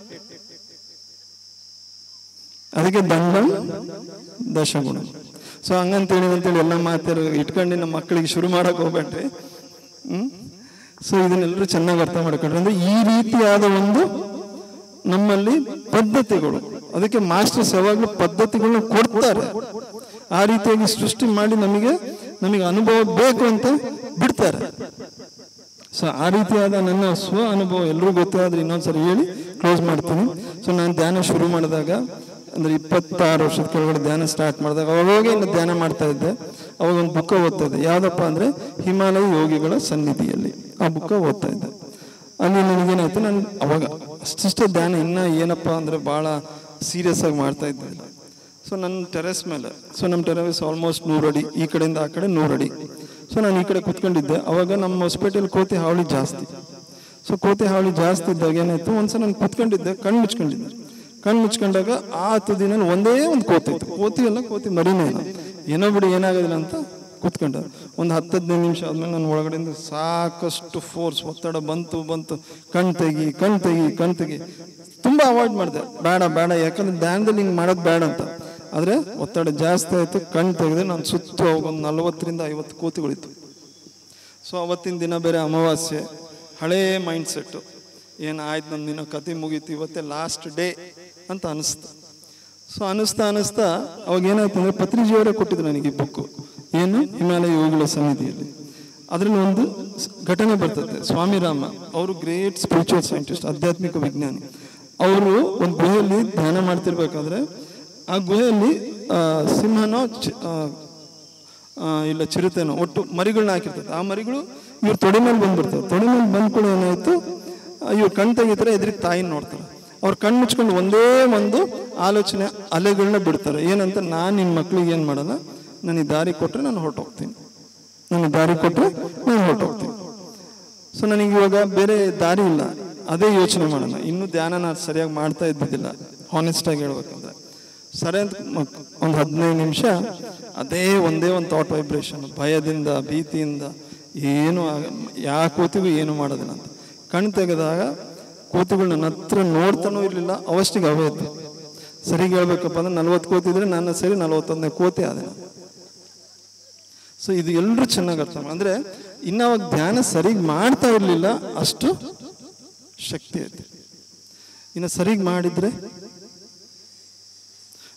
ಅದಕ್ಕೆ ದಂಡಂ ದಶಗುಣ ಸೊ ಹಂಗಂತೇಳಿ ಅಂತೇಳಿ ಎಲ್ಲ ಮಾತಾರು ಇಟ್ಕೊಂಡು ನಮ್ಮ ಮಕ್ಕಳಿಗೆ ಶುರು ಮಾಡಕ್ ಹೋಗ್ಬೇಡ್ರಿ ಹ್ಮ್ ಸೊ ಇದನ್ನೆಲ್ಲರೂ ಚೆನ್ನಾಗಿ ಅರ್ಥ ಮಾಡ್ಕೊಂಡ್ರೆ ಅಂದ್ರೆ ಈ ರೀತಿಯಾದ ಒಂದು ನಮ್ಮಲ್ಲಿ ಪದ್ಧತಿಗಳು ಅದಕ್ಕೆ ಮಾಸ್ಟರ್ಸ್ ಯಾವಾಗಲೂ ಪದ್ಧತಿಗಳನ್ನ ಕೊಡ್ತಾರೆ ಆ ರೀತಿಯಾಗಿ ಸೃಷ್ಟಿ ಮಾಡಿ ನಮಗೆ ನಮಗೆ ಅನುಭವ ಬೇಕು ಅಂತ ಬಿಡ್ತಾರೆ ಸೊ ಆ ರೀತಿಯಾದ ನನ್ನ ಸ್ವ ಅನುಭವ ಎಲ್ಲರಿಗೂ ಗೊತ್ತಾದ್ರೆ ಇನ್ನೊಂದ್ಸರಿ ಹೇಳಿ ಕ್ಲೋಸ್ ಮಾಡ್ತೀನಿ ಸೊ ನಾನು ಧ್ಯಾನ ಶುರು ಮಾಡಿದಾಗ ಅಂದ್ರೆ ಇಪ್ಪತ್ತಾರು ವರ್ಷದ ಕೆಳಗಡೆ ಧ್ಯಾನ ಸ್ಟಾರ್ಟ್ ಮಾಡಿದಾಗ ಅವಾಗ ಇನ್ನು ಧ್ಯಾನ ಮಾಡ್ತಾ ಇದ್ದೆ ಅವಾಗ ಒಂದು ಬುಕ್ಕ ಓದ್ತಾ ಇದ್ದೆ ಯಾವ್ದಪ್ಪ ಅಂದ್ರೆ ಹಿಮಾಲಯ ಯೋಗಿಗಳ ಸನ್ನಿಧಿಯಲ್ಲಿ ಆ ಬುಕ್ಕ ಓದ್ತಾ ಇದ್ದೆ ಅಲ್ಲಿ ನನಗೇನಾಯ್ತು ನಾನು ಅವಾಗ ಅಷ್ಟಿಷ್ಟೇ ಧ್ಯಾನ ಇನ್ನ ಏನಪ್ಪ ಅಂದ್ರೆ ಬಹಳ ಸೀರಿಯಸ್ ಆಗಿ ಮಾಡ್ತಾ ಇದ್ದೆ ಸೊ ನನ್ನ ಟೆರೆಸ್ ಮೇಲೆ ಸೊ ನಮ್ಮ ಟೆರೆಸ್ ಆಲ್ಮೋಸ್ಟ್ ನೂರು ಅಡಿ ಈ ಕಡೆಯಿಂದ ಆ ಕಡೆ ನೂರು ಅಡಿ ಸೊ ನಾನು ಈ ಕಡೆ ಕುತ್ಕೊಂಡಿದ್ದೆ ಅವಾಗ ನಮ್ಮ ಹೊಸಪೇಟೆಯಲ್ಲಿ ಕೋತಿ ಹಾವಳಿ ಜಾಸ್ತಿ ಸೊ ಕೋತಿ ಹಾವಳಿ ಜಾಸ್ತಿ ಇದ್ದಾಗ ಏನಾಯ್ತು ಒಂದ್ಸಲ ನಾನು ಕುತ್ಕೊಂಡಿದ್ದೆ ಕಣ್ಣು ಮುಚ್ಕೊಂಡಿದ್ದೆ ಕಣ್ಣು ಮುಚ್ಕೊಂಡಾಗ ಆ ತುದಿನಲ್ಲಿ ಒಂದೇ ಒಂದು ಕೋತಿ ಇತ್ತು ಕೋತಿ ಅಲ್ಲ ಕೋತಿ ಮರಿನೇ ಇಲ್ಲ ಏನೋ ಬಿಡಿ ಏನಾಗೋದಿಲ್ಲ ಅಂತ ಕೂತ್ಕೊಂಡ ಒಂದು ಹತ್ತು ಹದಿನೈದು ನಿಮಿಷ ಆದ್ಮೇಲೆ ನಾನು ಒಳಗಡೆಯಿಂದ ಸಾಕಷ್ಟು ಫೋರ್ಸ್ ಒತ್ತಡ ಬಂತು ಬಂತು ಕಣ್ ತೆಗಿ ಕಣ್ ತೆಗಿ ಕಣ್ ತೆಗಿ ತುಂಬಾ ಅವಾಯ್ಡ್ ಮಾಡಿದೆ ಬೇಡ ಬೇಡ ಯಾಕಂದ್ರೆ ಧ್ಯಾನದಲ್ಲಿ ಹಿಂಗೆ ಮಾಡೋದು ಬೇಡ ಅಂತ ಆದರೆ ಒತ್ತಡ ಜಾಸ್ತಿ ಆಯಿತು ಕಣ್ ತೆಗೆದ್ರೆ ನಾನು ಸುತ್ತ ಒಂದು ನಲವತ್ತರಿಂದ ಐವತ್ತು ಕೋತಿಗಳಿತ್ತು ಸೊ ಅವತ್ತಿನ ದಿನ ಬೇರೆ ಅಮಾವಾಸ್ಯೆ ಹಳೇ ಮೈಂಡ್ ಸೆಟ್ಟು ಏನು ಆಯ್ತು ನನ್ನ ದಿನ ಕತೆ ಮುಗೀತು ಇವತ್ತೇ ಲಾಸ್ಟ್ ಡೇ ಅಂತ ಅನಿಸ್ತು ಸೊ ಅನಿಸ್ತಾ ಅನಿಸ್ತಾ ಅವಾಗ ಏನಾಯ್ತು ಅಂದರೆ ಪತ್ರಿಜಿಯವರೇ ಕೊಟ್ಟಿದ್ರು ನನಗೆ ಈ ಬುಕ್ಕು ಏನು ಹಿಮಾಲಯ ಯೋಗಿಗಳ ಸಮಿತಿಯಲ್ಲಿ ಅದರಲ್ಲಿ ಒಂದು ಸ್- ಘಟನೆ ಬರ್ತದೆ ಸ್ವಾಮಿ ರಾಮ ಅವರು ಗ್ರೇಟ್ ಸ್ಪಿರಿಚುವಲ್ ಸೈಂಟಿಸ್ಟ್ ಆಧ್ಯಾತ್ಮಿಕ ವಿಜ್ಞಾನಿ ಅವರು ಒಂದು ಗುಹೆಯಲ್ಲಿ ಧ್ಯಾನ ಮಾಡ್ತಿರ್ಬೇಕಾದ್ರೆ ಆ ಗುಹೆಯಲ್ಲಿ ಆ, ಸಿಂಹನೋ ಚ- ಆ, ಆ, ಇಲ್ಲ ಚಿರತೆನೋ ಒಟ್ಟು ಮರಿಗಳನ್ನ ಹಾಕಿರ್ತದೆ ಆ ಮರಿಗಳು ಇವ್ರ ತೊಡೆ ಮೇಲೆ ಬಂದ್ಬಿಡ್ತವೆ ತೊಡೆ ಮೇಲೆ ಬಂದ ಕೂಡ ಏನಾಯ್ತು ಇವ್ರು ಕಣ್ ತೆಗಿತಾರೆ ಎದುರಿಗೆ ತಾಯಿನ ನೋಡ್ತಾರೆ ಅವ್ರು ಕಣ್ಣು ಮುಚ್ಕೊಂಡು ಒಂದೇ ಒಂದು ಆಲೋಚನೆ ಅಲೆಗಳನ್ನ ಬಿಡ್ತಾರೆ ಏನಂತ ನಾನು ನಿಮ್ಮ ಮಕ್ಳಿಗೆ ಏನು ಮಾಡೋಣ ನನಗೆ ದಾರಿ ಕೊಟ್ಟರೆ ನಾನು ಹೊರಟೋಗ್ತೀನಿ ನನಗೆ ದಾರಿ ಕೊಟ್ಟರೆ ನಾನು ಹೊರಟೋಗ್ತೀನಿ ಸೊ ನನಗೆ ಇವಾಗ ಬೇರೆ ದಾರಿ ಇಲ್ಲ ಅದೇ ಯೋಚನೆ ಮಾಡೋಣ ಇನ್ನೂ ಧ್ಯಾನ ನಾನು ಸರಿಯಾಗಿ ಮಾಡ್ತಾ ಇದ್ದಿದ್ದಿಲ್ಲ ಹಾನೆಸ್ಟ್ ಆಗಿ ಹೇಳ್ಬೇಕಂದ್ರೆ ಸರಿ ಅಂತ ಒಂದು ಹದಿನೈದು ನಿಮಿಷ ಅದೇ ಒಂದೇ ಒಂದು ಥಾಟ್ ವೈಬ್ರೇಷನ್ ಭಯದಿಂದ ಭೀತಿಯಿಂದ ಏನು ಆಗ ಯಾವ ಕೂತಿಗೂ ಏನು ಮಾಡೋದಿಲ್ಲ ಅಂತ ಕಣ್ ತೆಗೆದಾಗ ಕೂತಿಗಳು ನನ್ನ ಹತ್ರ ನೋಡ್ತಾನೂ ಇರಲಿಲ್ಲ ಅವಷ್ಟಿಗೆ ಅವೇ ಇತ್ತು ಸರಿಗೆ ಹೇಳ್ಬೇಕಪ್ಪ ಅಂದ್ರೆ ನಲ್ವತ್ತು ಕೋತಿದ್ರೆ ನನ್ನ ಸರಿ ನಲ್ವತ್ತೊಂದನೇ ಕೋತಿ ಆದೆ ನಾನು. ಸೊ ಇದು ಎಲ್ಲರೂ ಚೆನ್ನಾಗಿ ಅರ್ಥ ಮಾಡಿ ಅಂದ್ರೆ ಇನ್ನು ಅವಾಗ ಧ್ಯಾನ ಸರಿಗ್ ಮಾಡ್ತಾ ಇರಲಿಲ್ಲ ಅಷ್ಟು ಶಕ್ತಿ ಐತೆ ಇನ್ನು ಸರಿಗ್ ಮಾಡಿದ್ರೆ